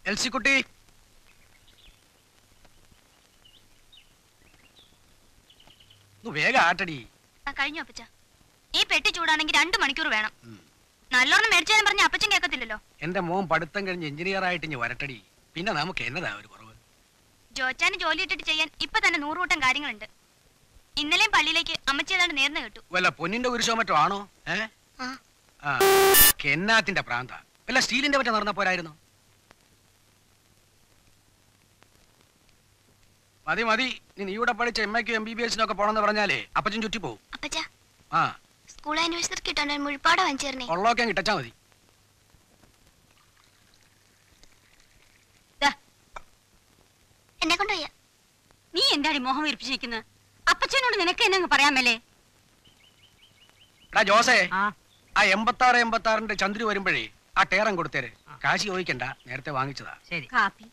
എൽസിക്കുട്ടി ഒന്ന് വേഗം ആട്ടടി ആ കഴിഞ്ഞു അപ്പച്ച ഈ പെട്ടി ചൂടാണെങ്കിൽ രണ്ടു മണിക്കൂർ വേണം ഉം. നല്ലോണം മേടിച്ചാലും പറഞ്ഞ അപ്പച്ചൻ കേൾക്കത്തില്ലല്ലോ എന്റെ മോൻ പഠിത്തം കഴിഞ്ഞ് എഞ്ചിനീയർ ആയിട്ട് ഇനി വരട്ടടി പിന്നെ നമുക്ക് എന്നതാ ഒരു കുറവ് ജോച്ചാന് ജോലി ഇട്ടിട്ട് ചെയ്യാൻ ഇപ്പൊ തന്നെ നൂറുകൂട്ടം കാര്യങ്ങളുണ്ട് ഇന്നലെയും പള്ളിയിലേക്ക് അമ്മച്ചി ഏതാണ്ട് നേർന്ന് കേട്ടു വല്ല പൊന്നിന്റെ കുരിശോ മറ്റോ ആണോ ഏ ആ. ആ കെന്നാത്തിന്റെ പ്രാന്ത വല്ല സ്റ്റീലിന്റെ മറ്റോ നടന്ന പോരായിരുന്നു മതി മതി നീ നീ ഇവിടെ പഠിച്ച എം എക്കും എം ബി ബി എസിനൊക്കെ പോണെന്ന് പറഞ്ഞാലേ അപ്പച്ചൻ ചുറ്റി പോവും അപ്പച്ച ആ സ്കൂൾ ആനിവേഴ്സറി കിട്ടാൻ മുഴിപ്പാട വാങ്ങിച്ചേർന്നേ ഉള്ളതൊക്കെ അങ്ങ് ഇട്ടച്ചാ മതി എന്നെ കൊണ്ടുപോയ നീ എന്താടി മോഹം വിരിപ്പിച്ചിരിക്കുന്നത് അപ്പച്ചനോട് നിനക്ക് എന്നെ അങ്ങ് പറയാമല്ലേ എടാ ജോസേ ആ ആ എൺപത്തി ആറ് എൺപത്തി ആറിന്റെ ചന്ദ്രു വരുമ്പോഴേ ആ ടേറം കൊടുത്തേര് കാശ് ചോദിക്കണ്ട നേരത്തെ വാങ്ങിച്ചതാ ശരി കാപ്പി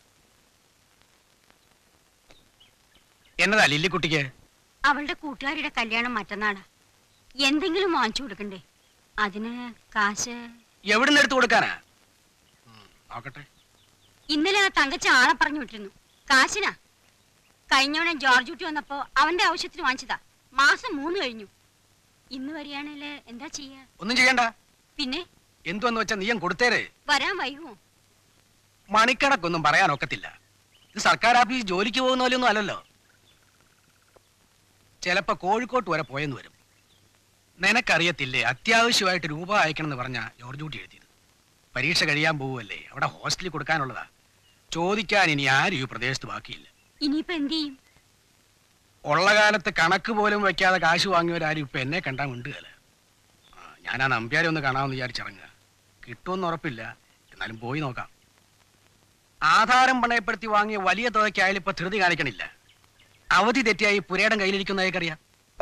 എന്നതാ ലില്ലിക്കുട്ടിക്ക് അവളുടെ കൂട്ടുകാരിയുടെ കല്യാണം മറ്റന്നാളാ എന്തെങ്കിലും വാങ്ങിച്ചു കൊടുക്കണ്ടേ അതിന് കാശ് എവിടുന്ന് എടുത്തു കൊടുക്കാനാ ഉം, നോക്കട്ടെ ഇന്നലെ ആ തങ്കച്ച ആളെ പറഞ്ഞു വിട്ടിരുന്നു കാശിനാ കഴിഞ്ഞവണ ജോർജ് കുട്ടി വന്നപ്പോ അവന്റെ ആവശ്യത്തിന് വാങ്ങിച്ചതാ മാസം മൂന്ന് കഴിഞ്ഞു ഇന്ന് വരികയാണേല് എന്താ ചെയ്യാ ഒന്നും ചെയ്യണ്ട പിന്നെ എന്തുവെന്ന് വെച്ചാ നീയം കൊടുത്തേര് വരാൻ വൈകുമോ മണിക്കണക്കൊന്നും പറയാൻ ഒക്കത്തില്ല ഇത് സർക്കാർ ഓഫീസ് ജോലിക്ക് പോകുന്ന പോലെയൊന്നും അല്ലല്ലോ ചിലപ്പോ കോഴിക്കോട്ട് വരെ പോയെന്ന് വരും നിനക്കറിയത്തില്ലേ അത്യാവശ്യമായിട്ട് രൂപ അയക്കണമെന്ന് പറഞ്ഞ ജോർജ് കുട്ടി എഴുതിയത് പരീക്ഷ കഴിയാൻ പോവുമല്ലേ അവിടെ ഹോസ്റ്റലിൽ കൊടുക്കാനുള്ളതാ ചോദിക്കാൻ ഇനി ആരും ഈ പ്രദേശത്ത് ബാക്കിയില്ല ഇനിയിപ്പോ എന്ത് ചെയ്യും ഉള്ള കാലത്ത് കണക്ക് പോലും വെക്കാതെ കാശ് വാങ്ങിയവരാരും ഇപ്പൊ എന്നെ കണ്ടാൽ മിണ്ടുകയല്ല ആ, ഞാൻ ആ നമ്പ്യാരെ ഒന്ന് കാണാമെന്ന് വിചാരിച്ചിറങ്ങുക കിട്ടുമെന്ന് ഉറപ്പില്ല എന്നാലും പോയി നോക്കാം ആധാരം പണയപ്പെടുത്തി വാങ്ങിയ വലിയ തുകയ്ക്കായാലും ഇപ്പൊ ധൃതി കാണിക്കണില്ല അവധി തെറ്റിയായി പുരയുടെ കയ്യിലിരിക്കുന്നതായിക്കറിയാം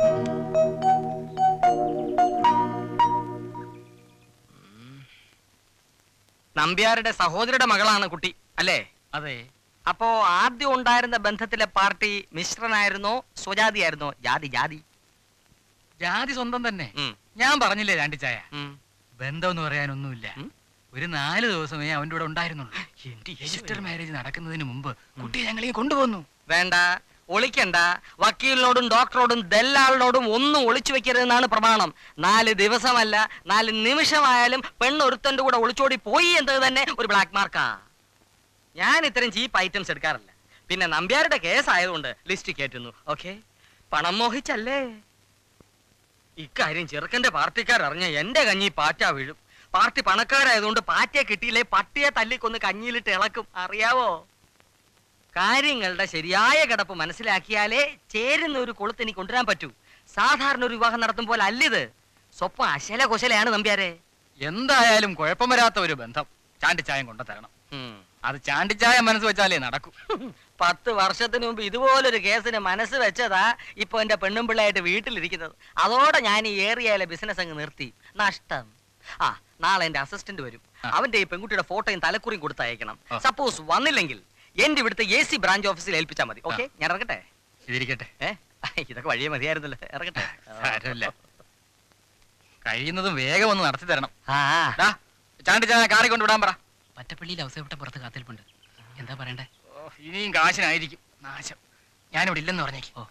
നമ്പ്യാരുടെ സഹോദരിയുടെ മകളാണ് കുട്ടി അല്ലേ അതെ അപ്പോ ആദ്യം ഉണ്ടായിരുന്ന ബന്ധത്തിലെ പാർട്ടി മിശ്രനായിരുന്നോ സ്വജാതിയായിരുന്നോ ജാതി ജാതി ജാതി സ്വന്തം തന്നെ ഉം, ഞാൻ പറഞ്ഞില്ലേ രണ്ടിച്ചായ ഉം. ബന്ധം എന്ന് പറയാനൊന്നുമില്ല ഉം? ഒരു നാല് ദിവസമേ അവന്റെ കൂടെ ഉണ്ടായിരുന്നുള്ളൂ എന്റെ രജിസ്റ്റർ ഈശ്വരനെ. മാരേജ് നടക്കുന്നതിന് മുമ്പ് കുട്ടിയെ ഞങ്ങളെ കൊണ്ടുപോന്നു വേണ്ട ഒളിക്കണ്ട വക്കീലിനോടും ഡോക്ടറോടും ദല്ലാളിനോടും ഒന്നും ഒളിച്ചു വെക്കരുതെന്നാണ് പ്രമാണം നാല് ദിവസമല്ല നാല് നിമിഷമായാലും പെണ്ണൊരുത്തന്റെ കൂടെ ഒളിച്ചോടി പോയി എന്നത് തന്നെ ഒരു ബ്ലാക്ക് മാർക്കാ ഞാൻ ഇത്തരം ചീപ്പ് ഐറ്റംസ് എടുക്കാറില്ല പിന്നെ നമ്പ്യാരുടെ കേസ് ആയതുകൊണ്ട് ലിസ്റ്റ് കയറ്റുന്നു ഓക്കെ പണം മോഹിച്ചല്ലേ ഇക്കാര്യം ചെറുക്കന്റെ പാർട്ടിക്കാർ അറിഞ്ഞ എന്റെ കഞ്ഞി പാറ്റ വീഴും പാർട്ടി പണക്കാരായതുകൊണ്ട് പാറ്റയെ കിട്ടിയില്ലേ പട്ടിയെ തല്ലിക്കൊന്ന് കഞ്ഞിയിലിട്ട് ഇളക്കും അറിയാവോ കാര്യങ്ങളുടെ ശരിയായ കിടപ്പ് മനസ്സിലാക്കിയാലേ ചേരുന്ന ഒരു കൊളുത്ത് എനിക്ക് കൊണ്ടുവരാൻ പറ്റൂ സാധാരണ ഒരു വിവാഹം നടത്തും പോലെ അല്ലിത് സ്വപ്പം അശല കുശലയാണ് നമ്പ്യാരെ എന്തായാലും കുഴപ്പം വരാത്ത ഒരു ബന്ധം ചാണ്ടിച്ചായം കൊണ്ടു തരണം ഉം. അത് ചാണ്ടിച്ചായ മനസ്സ് വെച്ചാലേ നടക്കൂ പത്ത് വർഷത്തിന് മുമ്പ് ഇതുപോലൊരു കേസിന് മനസ്സ് വെച്ചതാ ഇപ്പൊ എന്റെ പെണ്ണും പിള്ളയായിട്ട് വീട്ടിലിരിക്കുന്നത് അതോടെ ഞാൻ ഈ ഏറിയയിലെ ബിസിനസ് അങ്ങ് നിർത്തി നഷ്ടം ആ നാളെ എന്റെ അസിസ്റ്റന്റ് വരും ആ. അവന്റെ ഈ പെൺകുട്ടിയുടെ ഫോട്ടോയും തലക്കുറിയും കൊടുത്തയക്കണം ആ. സപ്പോസ് വന്നില്ലെങ്കിൽ എന്റെ ഇവിടുത്തെ എ സി ബ്രാഞ്ച് ഓഫീസിൽ ഏൽപ്പിച്ചാൽ മതി ഓക്കെ ഞാൻ ഇറങ്ങട്ടെ ഇതിരിക്കട്ടെ ഏ ഇതൊക്കെ വഴിയെ മതിയായിരുന്നല്ലോ ഇറങ്ങട്ടെ സാരമില്ല കഴിയുന്നതും വേഗം ഒന്ന് നടത്തി തരണം ആ ഡാ, ചാണ്ടിച്ചായ കാറി കൊണ്ടുവിടാൻ പറ പറ്റപ്പള്ളിയിൽ അവസരപ്പെട്ട പുറത്ത് കാത്തിരിപ്പുണ്ട് എന്താ പറയണ്ടേ ഓ, ഇനിയും കാശിനായിരിക്കും നാശം ഞാനിവിടെ ഇല്ലെന്ന് പറഞ്ഞേക്ക് ഓ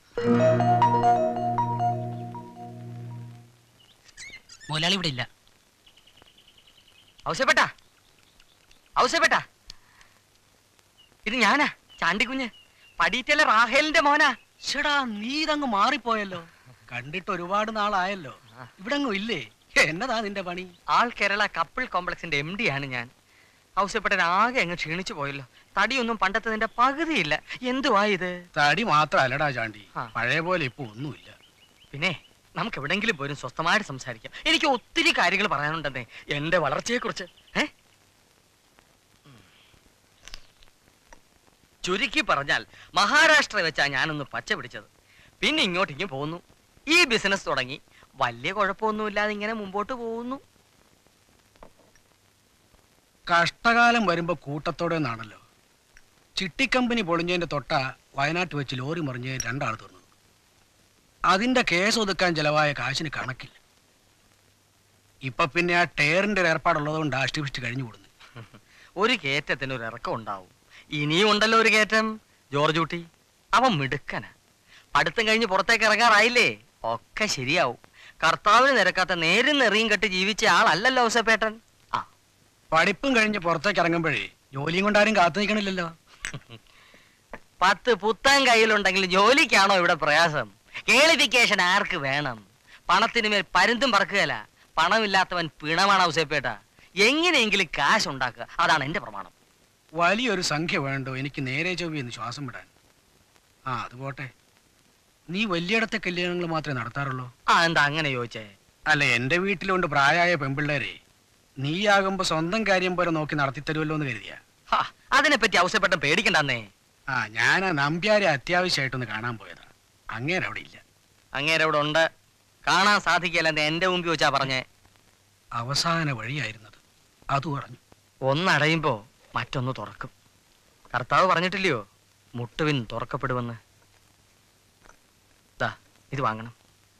മുതലാളി ഇവിടെ ഇല്ല ഔസേപ്പെട്ട ഔസേപ്പെട്ട ഇത് ഞാനാ ചാണ്ടിക്കുഞ്ഞ് പടിയിറ്റലെ റാഹേലിന്റെ മോനാ ചേടാ നീ ഇതങ്ങ് മാറിപ്പോയല്ലോ കണ്ടിട്ട് ഒരുപാട് നാളായല്ലോ ഇവിടെ അങ്ങും ഇല്ലേ എന്നതാ നിന്റെ പണി ആൾ കേരള കപ്പിൾ കോംപ്ലക്സിന്റെ എം ഡി ആണ് ഞാൻ ഔസേപ്പെട്ടൻ ആകെ അങ്ങ് ക്ഷീണിച്ചു പോയല്ലോ തടിയൊന്നും പണ്ടത്തതിന്റെ പകുതിയില്ല എന്തുവാ ഇത് തടി മാത്രല്ലടാ ചാണ്ടി ആ. പഴയ പോലെ ഇപ്പൊ ഒന്നുമില്ല പിന്നെ നമുക്ക് എവിടെങ്കിലും പോലും സ്വസ്ഥമായിട്ട് സംസാരിക്കാം എനിക്ക് ഒത്തിരി കാര്യങ്ങൾ പറയാനുണ്ടെന്നേ എന്റെ വളർച്ചയെ കുറിച്ച് ഏ ഉം. ചുരുക്കി പറഞ്ഞാൽ മഹാരാഷ്ട്ര വെച്ചാ ഞാനൊന്ന് പച്ച പിടിച്ചത് പിന്നെ ഇങ്ങോട്ടിങ്ങ് പോന്നു ഈ ബിസിനസ് തുടങ്ങി വലിയ കുഴപ്പമൊന്നുമില്ലാതെ ഇങ്ങനെ മുമ്പോട്ട് പോകുന്നു കഷ്ടകാലം വരുമ്പോ കൂട്ടത്തോടെ എന്നാണല്ലോ ചിട്ടിക്കമ്പനി പൊളിഞ്ഞതിന്റെ തൊട്ട വയനാട്ട് വെച്ച് ലോറി മറിഞ്ഞ് രണ്ടാൾ തീർന്നത് അതിന്റെ കേസ് ഒതുക്കാൻ ചെലവായ കാശിന് കണക്കില്ല ഇപ്പൊ പിന്നെ ആ ടയറിന്റെ ഒരു ഏർപ്പാടുള്ളത് കൊണ്ട് അഷ്ടിപിഷ്ടി കഴിഞ്ഞു കൂടുന്നു ഒരു കയറ്റത്തിന് ഒരു ഇറക്കം ഉണ്ടാവും ഇനിയും ഉണ്ടല്ലോ ഒരു കയറ്റം ജോർജ് കുട്ടി അവൻ മിടുക്കന പഠിത്തം കഴിഞ്ഞ് പുറത്തേക്ക് ഇറങ്ങാറായില്ലേ ഒക്കെ ശരിയാവും കർത്താവിന് നിരക്കാത്ത നേരും നെറിയും കെട്ട് ജീവിച്ച ആളല്ലല്ലോ ഔസപ്പേട്ടൻ ആ പഠിപ്പും കഴിഞ്ഞ് പുറത്തേക്ക് ഇറങ്ങുമ്പോഴേ ജോലിയും കൊണ്ടാരും കാത്തു നിൽക്കണില്ലല്ലോ പത്ത് പുത്തൻ കയ്യിലുണ്ടെങ്കിൽ ജോലിക്കാണോ ഇവിടെ പ്രയാസം കേളിഫിക്കേഷൻ ആർക്ക് വേണം പണത്തിന് മേൽ പരുന്തും പറക്കുകയല്ല പണമില്ലാത്തവൻ പിണമാണ് ഔസേപ്പേട്ട എങ്ങനെയെങ്കിലും കാശ് ഉണ്ടാക്കുക അതാണ് എന്റെ പ്രമാണം വലിയൊരു സംഖ്യ വേണ്ടോ എനിക്ക് നേരെ ചൊവ്വി എന്ന് ശ്വാസം വിടാൻ ആ അത് പോട്ടെ നീ വലിയിടത്തെ കല്യാണങ്ങൾ മാത്രമേ നടത്താറുള്ളൂ ആ എന്താ അങ്ങനെ ചോദിച്ചേ അല്ല എന്റെ വീട്ടിലുണ്ട് പ്രായമായ പെമ്പിള്ളേരെ നീയാകുമ്പോ സ്വന്തം കാര്യം പോലെ നോക്കി നടത്തിത്തരുമല്ലോ എന്ന് കരുതിയ ഹാ, അതിനെപ്പറ്റി ഔസേപ്പേട്ടൻ പേടിക്കണ്ടെന്നേ ആ ഞാൻ ആ നമ്പ്യാരെ അത്യാവശ്യമായിട്ടൊന്ന് കാണാൻ പോയതാ അങ്ങേരെ അവിടെ ഇല്ല അങ്ങേരെ ഇവിടെ ഉണ്ട് കാണാൻ സാധിക്കില്ലെന്ന് എന്റെ മുമ്പിൽ വെച്ചാ പറഞ്ഞേ അവസാന വഴിയായിരുന്നത് അത് പറഞ്ഞു ഒന്നടയുമ്പോ മറ്റൊന്ന് തുറക്കും കർത്താവ് പറഞ്ഞിട്ടില്ലയോ മുട്ടുവിൻ തുറക്കപ്പെടുമെന്ന് ദാ ഇത് വാങ്ങണം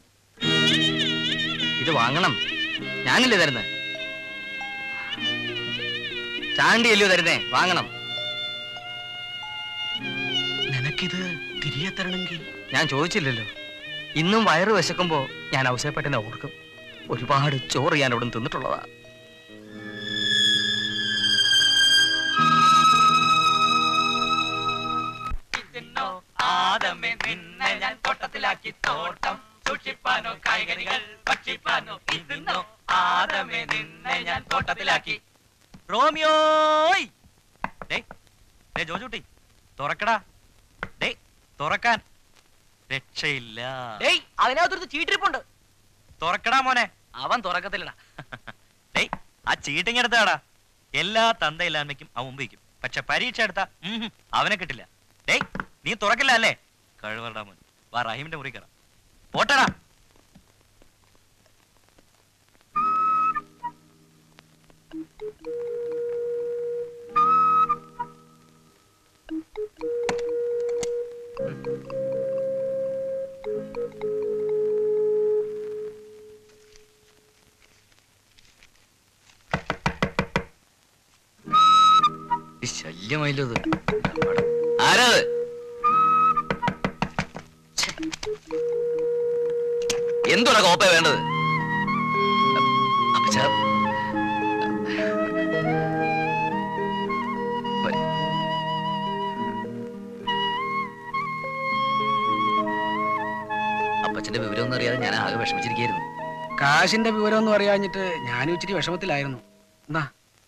ഇത് വാങ്ങണം ഞാനില്ലേ തരുന്നേ ചാണ്ടിയല്ലയോ തരുന്നേ വാങ്ങണം നിനക്കിത് തിരികെ തരണമെങ്കിൽ ഞാൻ ചോദിച്ചില്ലല്ലോ ഇന്നും വയറ് വിശക്കുമ്പോ ഞാൻ ഔസേപ്പേട്ടനെ ഓർക്കും ഒരുപാട് ചോറ് ഞാൻ അവിടെ തിന്നിട്ടുള്ളതാ ആദമേ നിന്നെ ഞാൻ തോട്ടത്തിലാക്കി തോട്ടം സൂക്ഷിപ്പാനോ കായ്കനികൾ ഭക്ഷിപ്പാനോ ഇതിന്നോ ആദമേ നിന്നെ ഞാൻ തോട്ടത്തിലാക്കി റോമിയോയ് ഡേയ് ഡേ ജോജുട്ടി തുറക്കടാ ഡേയ് തുറക്കാൻ രക്ഷയില്ല ഡേയ് അതിനകത്തൊരു ചീട്ടിരിപ്പുണ്ട് തുറക്കടാ മോനെ അവൻ തുറക്കത്തില്ലടാ ഡേയ് ആ ചീട്ടിങ് എടുത്താടാ എല്ലാ തന്തയില്ലായ്മയ്ക്കും അവൻ മുമ്പ് വയ്ക്കും പക്ഷെ പരീക്ഷ എടുത്താ ഉം ഹും, അവനെ കിട്ടില്ല ഡേയ് നീ തുറക്കില്ല അല്ലേ കഴിവറടാ മോൻ വാ റഹീമിന്റെ മുറി കയറാം പോട്ടടാ ശല്യമായില്ലോ ഇത് ആരാത് എന്തുവാ കോപ്പ വേണ്ടത് അപ്പച്ചാ വ- അപ്പച്ചന്റെ വിവരം ഒന്നും അറിയാതെ ഞാൻ ആകെ വിഷമിച്ചിരിക്കുന്നു കാശിന്റെ വിവരമൊന്നും അറിയാഞ്ഞിട്ട് ഞാനും ഇച്ചിരി വിഷമത്തിലായിരുന്നു എന്നാ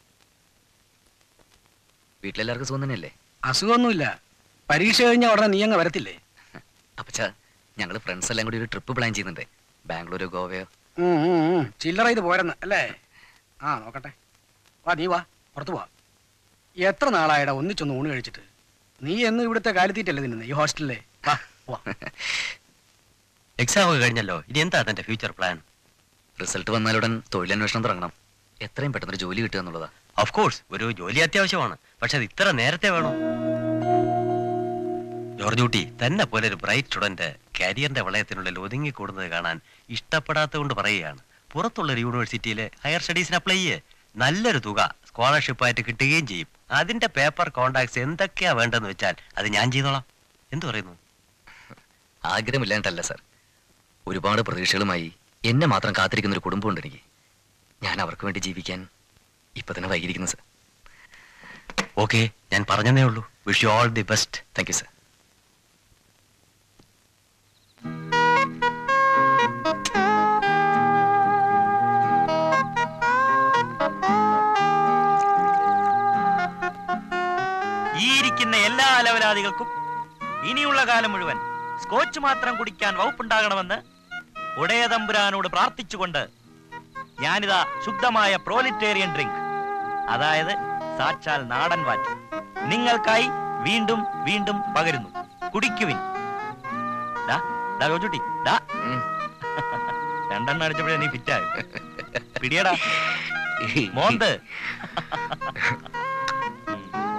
വീട്ടിലെല്ലാവർക്കും സുഖം തന്നെയല്ലേ അസുഖമൊന്നുമില്ല പരീക്ഷ കഴിഞ്ഞ ഉടനെ നീ അങ്ങ് വരത്തില്ലേ അപ്പച്ചാ ഞങ്ങൾ ഫ്രണ്ട്സ് എല്ലാം കൂടി ഒരു ട്രിപ്പ് പ്ലാൻ ചെയ്യുന്നുണ്ട് ബാംഗ്ലൂരോ ഗോവയോ ഉം, ഉം, ഉം. ചില്ലറ ഇത് പോരെന്ന് അല്ലേ ആ നോക്കട്ടെ വാ നീ വാ പുറത്തു പോവാ എത്ര നാളായടാ ഒന്നിച്ചൊന്ന് ഊണ് കഴിച്ചിട്ട് നീ എന്ന് ഇവിടുത്തെ കാലിത്തീറ്റല്ലേ തിന്നുന്നത് ഈ ഹോസ്റ്റലിലെ വാ പോവാ എക്സാം ഒക്കെ കഴിഞ്ഞല്ലോ ഇനി എന്താ തന്റെ ഫ്യൂച്ചർ പ്ലാൻ റിസൾട്ട് വന്നാലുടൻ തൊഴിലന്വേഷണം തുടങ്ങണം എത്രയും പെട്ടെന്ന് ഒരു ജോലി കിട്ടുക എന്നുള്ളതാ ഓഫ് കോഴ്സ് ഒരു ജോലി അത്യാവശ്യമാണ് പക്ഷെ അത് ഇത്ര നേരത്തെ വേണോ ജോർജ് കുട്ടി തന്നെ പോലെ ഒരു ബ്രൈറ്റ് സ്റ്റുഡന്റ് കരിയറിന്റെ വളയത്തിനുള്ളിൽ ഒതുങ്ങിക്കൂടുന്നത് കാണാൻ ഇഷ്ടപ്പെടാത്തത് കൊണ്ട് പറയുകയാണ് പുറത്തുള്ള ഒരു യൂണിവേഴ്സിറ്റിയിൽ ഹയർ സ്റ്റഡീസിന് അപ്ലൈ ചെയ്യേ നല്ലൊരു തുക സ്കോളർഷിപ്പ് ആയിട്ട് കിട്ടുകയും ചെയ്യും അതിന്റെ പേപ്പർ കോണ്ടാക്ട്സ് എന്തൊക്കെയാ വേണ്ടെന്ന് വെച്ചാൽ അത് ഞാൻ ചെയ്തോളാം എന്തു പറയുന്നു ആഗ്രഹമില്ലാണ്ടല്ല സാർ ഒരുപാട് പ്രതീക്ഷകളുമായി എന്നെ മാത്രം കാത്തിരിക്കുന്ന ഒരു കുടുംബമുണ്ട് എനിക്ക് ഞാൻ അവർക്ക് വേണ്ടി ജീവിക്കാൻ ഇപ്പൊ തന്നെ വൈകിയിരിക്കുന്നു സാർ ഓക്കെ ഞാൻ പറഞ്ഞതേ ഉള്ളൂ wish you all the best thank you sir ഈ ഇരിക്കുന്ന എല്ലാ അലവലാദികൾക്കും ഇനിയുള്ള കാലം മുഴുവൻ സ്കോച്ച് മാത്രം കുടിക്കാൻ വകുപ്പുണ്ടാകണമെന്ന് ഉടയതമ്പുരാനോട് പ്രാർത്ഥിച്ചുകൊണ്ട് ഞാനിതാ ശുദ്ധമായ പ്രോലിറ്റേറിയൻ ഡ്രിങ്ക് അതായത് സാക്ഷാൽ നാടൻ വാറ്റ് നിങ്ങൾക്കായി വീണ്ടും വീണ്ടും പകരുന്നു കുടിക്കുവിൻ ഡാ ഡാ ജോജുട്ടി ഡാ ഉം. രണ്ടെണ്ണം അടിച്ചപ്പോഴേ നീ ഫിറ്റായി പിടിയടാ മോന്ത് ഉം.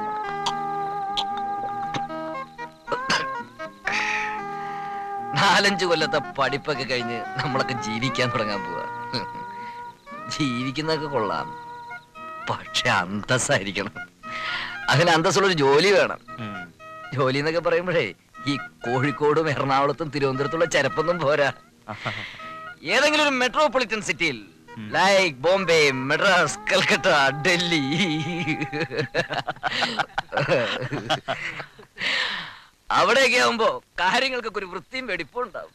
നാലഞ്ച് കൊല്ലത്തെ പഠിപ്പൊക്കെ കഴിഞ്ഞ് നമ്മളൊക്കെ ജീവിക്കാൻ തുടങ്ങാൻ പോവാ ജീവിക്കുന്നതൊക്കെ കൊള്ളാം പക്ഷെ അന്തസ്സായിരിക്കണം അതിന് അന്തസ്സുള്ളൊരു ജോലി വേണം ഉം. ജോലി എന്നൊക്കെ പറയുമ്പോഴേ ഈ കോഴിക്കോടും എറണാകുളത്തും തിരുവനന്തപുരത്തുള്ള ചരപ്പൊന്നും പോരാ ഏതെങ്കിലും ഒരു മെട്രോപൊളിറ്റൻ സിറ്റിയിൽ ലൈക്ക് ബോംബെ മദ്രാസ് കൽക്കട്ട ഡൽഹി അവിടെയൊക്കെ ആവുമ്പോ കാര്യങ്ങൾക്കൊക്കെ ഒരു വൃത്തിയും വെടിപ്പും ഉണ്ടാവും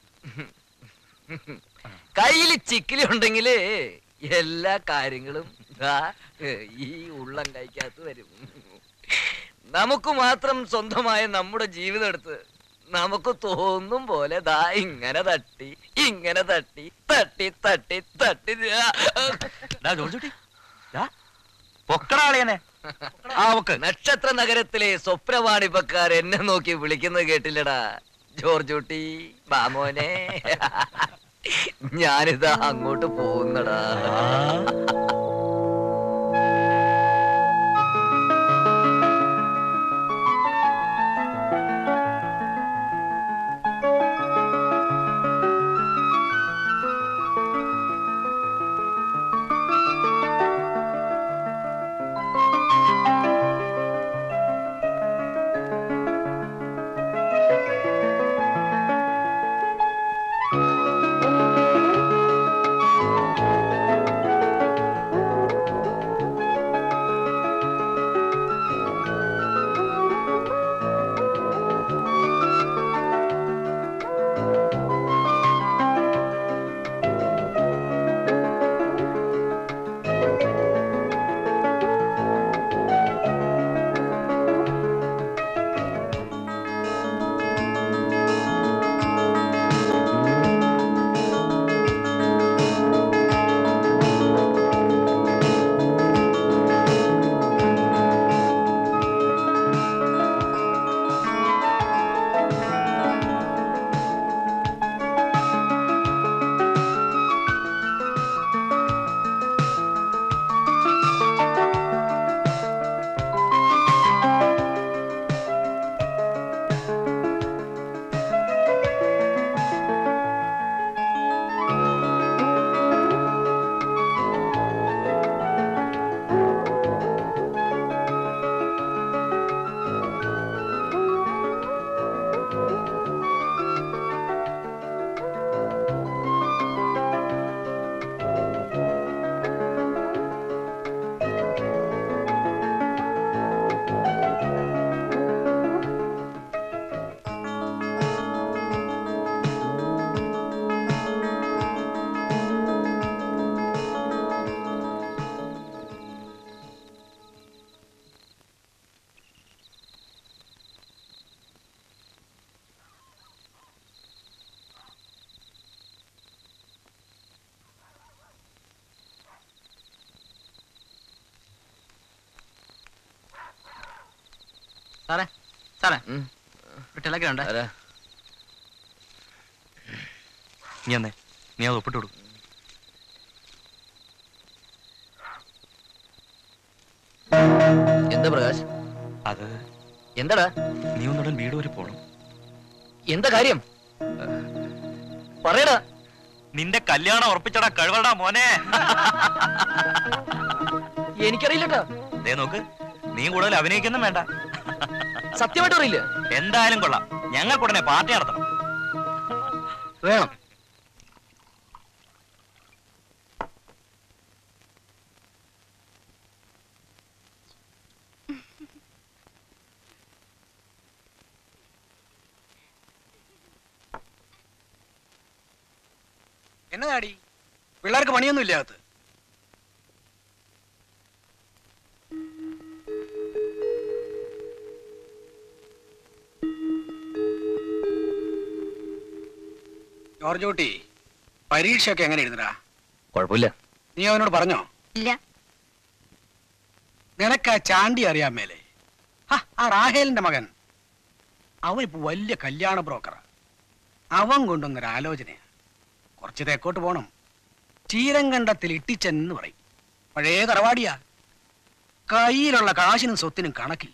കയ്യിൽ ചിക്കിലി ഉണ്ടെങ്കിൽ എല്ലാ കാര്യങ്ങളും ദാ ഈ ഉള്ളം കൈക്കകത്ത് വരും നമുക്ക് മാത്രം സ്വന്തമായ നമ്മുടെ ജീവിതം എടുത്ത് നമുക്ക് തോന്നും പോലെ ദാ ഇങ്ങനെ തട്ടി ഇങ്ങനെ തട്ടി തട്ടി തട്ടി തട്ടി ദാ. ഡാ ജോർജ് കുട്ടി, ഡാ, പൊക്കടാ അളിയനെ ആ പൊക്ക് നക്ഷത്ര നഗരത്തിലെ സ്വപ്നവാണിപ്പക്കാർ എന്നെ നോക്കി വിളിക്കുന്നത് കേട്ടില്ലടാ ജോർജ് കുട്ടി ബാമോനെ ഞാനിതാ അങ്ങോട്ട് പോകുന്നടാ സാറേ സാറേ ഉം. ഒരു ടെലഗ്രാം ഉണ്ട് ആരാ? നീ എന്നേ നീ അത് ഒപ്പിട്ട് കൊടുക്കും എന്താ പ്രകാശ് അത് എന്താടാ നീ ഒന്നുടൻ വീട് വരെ പോണം എന്താ കാര്യം പറയടാ നിന്റെ കല്യാണം ഉറപ്പിച്ചടാ കഴിവടാ മോനെ എനിക്കറിയില്ലട്ടാ ദേ നോക്ക് നീ കൂടുതൽ അഭിനയിക്കൊന്നും വേണ്ട സത്യമായിട്ട് അറിയില്ല എന്തായാലും കൊള്ളാം ഞങ്ങൾക്കുടനെ പാർട്ടി നടത്തണം വേണം എന്നതാടി പിള്ളേർക്ക് പണിയൊന്നും ഇല്ല അകത്ത് ജോർജ് കുട്ടി പരീക്ഷയൊക്കെ എങ്ങനെ എഴുതടാ കുഴപ്പമില്ല നീ അവനോട് പറഞ്ഞോ ഇല്ല നിനക്ക് ആ ചാണ്ടി അറിയാൻ മേലെ ഹ, ആ റാഹേലിന്റെ മകൻ അവനിപ്പോ വലിയ കല്യാണ ബ്രോക്കറാ അവൻ കൊണ്ടുവന്നൊരു ആലോചനയാ കുറച്ച് തെക്കോട്ട് പോണം ചീരങ്കണ്ടത്തിൽ ഇട്ടിച്ചെന്ന് പറയും പഴയ തറവാടിയാ കയ്യിലുള്ള കാശിനും സ്വത്തിനും കണക്കില്ല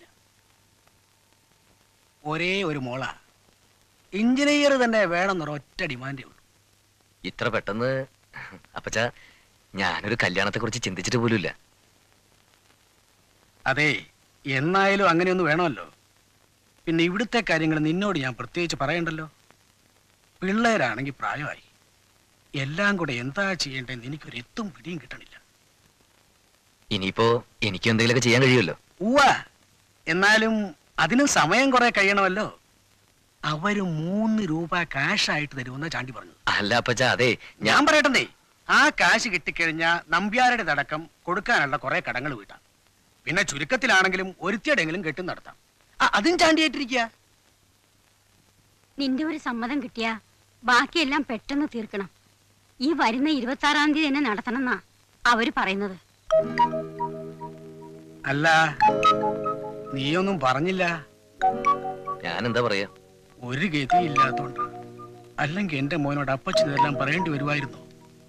ഒരേ ഒരു മോള എഞ്ചിനീയർ തന്നെ വേണമെന്നൊരു ഒറ്റ ഡിമാൻഡേ ഉള്ളൂ ഇത്ര പെട്ടെന്ന് അപ്പച്ച ഞാനൊരു കല്യാണത്തെ കുറിച്ച് ചിന്തിച്ചിട്ട് പോലുമില്ല അതെ എന്നായാലും അങ്ങനെയൊന്നും വേണമല്ലോ പിന്നെ ഇവിടുത്തെ കാര്യങ്ങൾ നിന്നോട് ഞാൻ പ്രത്യേകിച്ച് പറയണ്ടല്ലോ പിള്ളേരാണെങ്കിൽ പ്രായമായി എല്ലാം കൂടെ എന്താ ചെയ്യേണ്ടതെന്ന് എനിക്കൊരു എത്തും പിടിയും കിട്ടണില്ല ഇനിയിപ്പോ എനിക്ക് എന്തെങ്കിലുമൊക്കെ ചെയ്യാൻ കഴിയുമല്ലോ ഉവ്വ എന്നാലും അതിനും സമയം കുറെ കഴിയണമല്ലോ അവര് മൂന്ന് രൂപ കാശായിട്ട് തരുമെന്ന് ചാണ്ടി പറഞ്ഞു അല്ല അപ്പച്ച അതെ ഞാൻ പറയട്ടെ ആ കാശ് കിട്ടിക്കഴിഞ്ഞാൽ നമ്പ്യാരുടെ അടക്കം കൊടുക്കാനുള്ള കുറെ കടങ്ങൾ വീട്ടാം പിന്നെ ചുരുക്കത്തിലാണെങ്കിലും ഒരുത്തിയുടെങ്കിലും കെട്ടും നടത്താം ആ, അതും ചാണ്ടിയായിട്ടിരിക്കുക നിന്റെ ഒരു സമ്മതം കിട്ടിയാ ബാക്കിയെല്ലാം പെട്ടെന്ന് തീർക്കണം ഈ വരുന്ന ഇരുപത്തി ആറാം തീയതി തന്നെ നടത്തണമെന്നാ അവര് പറയുന്നത് അല്ല നീയൊന്നും പറഞ്ഞില്ല ഞാൻ എന്താ പറയാ ഒരു ഗതിയില്ലാത്തോണ്ട് അല്ലെങ്കിൽ എന്റെ മോനോട് അപ്പച്ചൻ ഇതെല്ലാം പറയേണ്ടി വരുമായിരുന്നു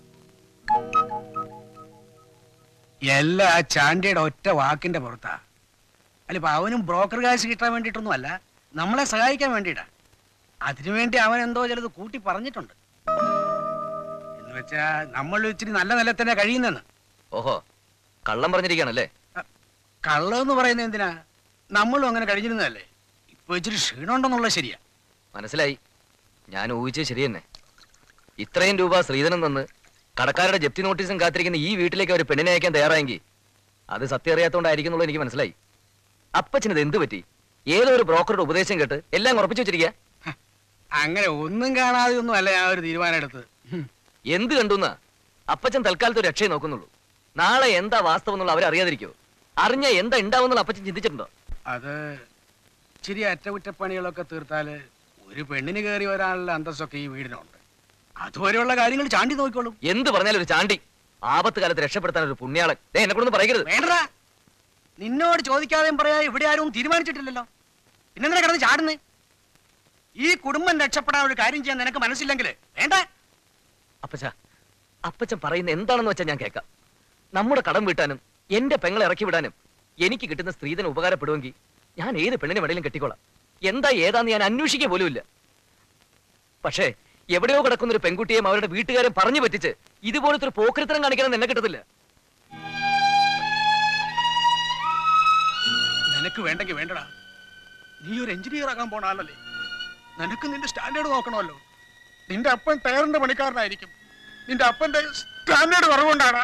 എല്ലാ ആ ചാണ്ടിയുടെ ഒറ്റ വാക്കിന്റെ പുറത്താ അല്ല ഇപ്പൊ അവനും ബ്രോക്കർ കാശ് കിട്ടാൻ വേണ്ടിയിട്ടൊന്നും അല്ല നമ്മളെ സഹായിക്കാൻ വേണ്ടിയിട്ടാ അതിനുവേണ്ടി അവൻ എന്തോ ചിലത് കൂട്ടി പറഞ്ഞിട്ടുണ്ട് എന്ന് വെച്ചാ നമ്മൾ ഇച്ചിരി നല്ല നിലത്തന്നെ കഴിയുന്നെന്ന് ഓഹോ കള്ളം പറഞ്ഞിരിക്കുകയാണല്ലേ കള്ളെന്ന് പറയുന്നത് എന്തിനാ നമ്മളും അങ്ങനെ കഴിഞ്ഞിരുന്നതല്ലേ ഇപ്പൊ ഇച്ചിരി ക്ഷീണമുണ്ടെന്നുള്ളത് ശരിയാ മനസ്സിലായി ഞാൻ ഊഹിച്ചത് ശരി തന്നെ ഇത്രയും രൂപ ശ്രീധരൻ തന്ന് കടക്കാരുടെ ജപ്തി നോട്ടീസും കാത്തിരിക്കുന്ന ഈ വീട്ടിലേക്ക് ഒരു പെണ്ണിനെ അയക്കാൻ തയ്യാറായെങ്കിൽ അത് സത്യം അറിയാത്തോണ്ടായിരിക്കുന്നുള്ളത് എനിക്ക് മനസ്സിലായി അപ്പച്ചനത് എന്ത് പറ്റി ഏതോ ഒരു ബ്രോക്കറുടെ ഉപദേശം കേട്ട് എല്ലാം ഉറപ്പിച്ചു വെച്ചിരിക്കുക അങ്ങനെ ഒന്നും കാണാതെ ഒന്നും അല്ല ഞാൻ ഒരു തീരുമാനം എടുത്തത് ഹും. എന്ത് കണ്ടുന്ന അപ്പച്ചൻ തൽക്കാലത്ത് ഒരു രക്ഷയെ നോക്കുന്നുള്ളൂ നാളെ എന്താ വാസ്തവം എന്നുള്ള അവരറിയാതിരിക്കോ അറിഞ്ഞ എന്താ ഉണ്ടാവുന്നുള്ള അപ്പച്ചൻ ചിന്തിച്ചിട്ടുണ്ടോ അത് ഇച്ചിരി അറ്റകുറ്റപ്പണികളൊക്കെ തീർത്താല് ഒരു പെണ്ണിന് കയറി വരാനുള്ള അന്തസ്സൊക്കെ ഈ വീടിനുണ്ട് അതുവരെയുള്ള കാര്യങ്ങൾ ചാണ്ടി നോക്കിക്കോളും എന്ത് പറഞ്ഞാലും ഒരു ചാണ്ടി ആപത്ത് കാലത്ത് രക്ഷപ്പെടുത്താൻ ഒരു പുണ്യാളൻ ദേ എന്നെ കൊണ്ടൊന്നും പറയരുത് വേണ്ടടാ നിന്നോട് ചോദിക്കാതെയും പറയാ ഇവിടെ ആരും തീരുമാനിച്ചിട്ടില്ലല്ലോ പിന്നെന്തിനാ കിടന്ന് ചാടുന്നേ ഈ കുടുംബം രക്ഷപ്പെടാൻ ഒരു കാര്യം ചെയ്യാൻ നിനക്ക് മനസ്സില്ലെങ്കിൽ വേണ്ട അപ്പച്ച അപ്പച്ചൻ പറയുന്ന എന്താണെന്ന് വെച്ചാൽ ഞാൻ കേൾക്കാം നമ്മുടെ കടം വീട്ടാനും എന്റെ പെങ്ങളെ ഇറക്കി വിടാനും എനിക്ക് കിട്ടുന്ന സ്ത്രീധനം ഉപകാരപ്പെടുമെങ്കിൽ ഞാൻ ഏത് പെണ്ണിനെ വേണേലും കെട്ടിക്കോളാം എന്താ ഏതാന്ന് ഞാൻ അന്വേഷിക്കുക പോലുമില്ല പക്ഷേ എവിടെയോ കിടക്കുന്ന ഒരു പെൺകുട്ടിയെയും അവരുടെ വീട്ടുകാരെ പറഞ്ഞു പറ്റിച്ച് ഇതുപോലത്തെ ഒരു പോക്രിത്തരം കാണിക്കണം എന്നെ കിട്ടത്തില്ല നിനക്ക് വേണ്ടെങ്കിൽ വേണ്ടടാ നീ ഒരു എഞ്ചിനീയർ ആകാൻ പോണ ആളല്ലേ നിനക്ക് നിന്റെ സ്റ്റാൻഡേർഡ് നോക്കണമല്ലോ നിന്റെ അപ്പൻ ടയറിന്റെ പണിക്കാരനായിരിക്കും നിന്റെ അപ്പന്റെ സ്റ്റാൻഡേർഡ് കുറവുകൊണ്ടാണ്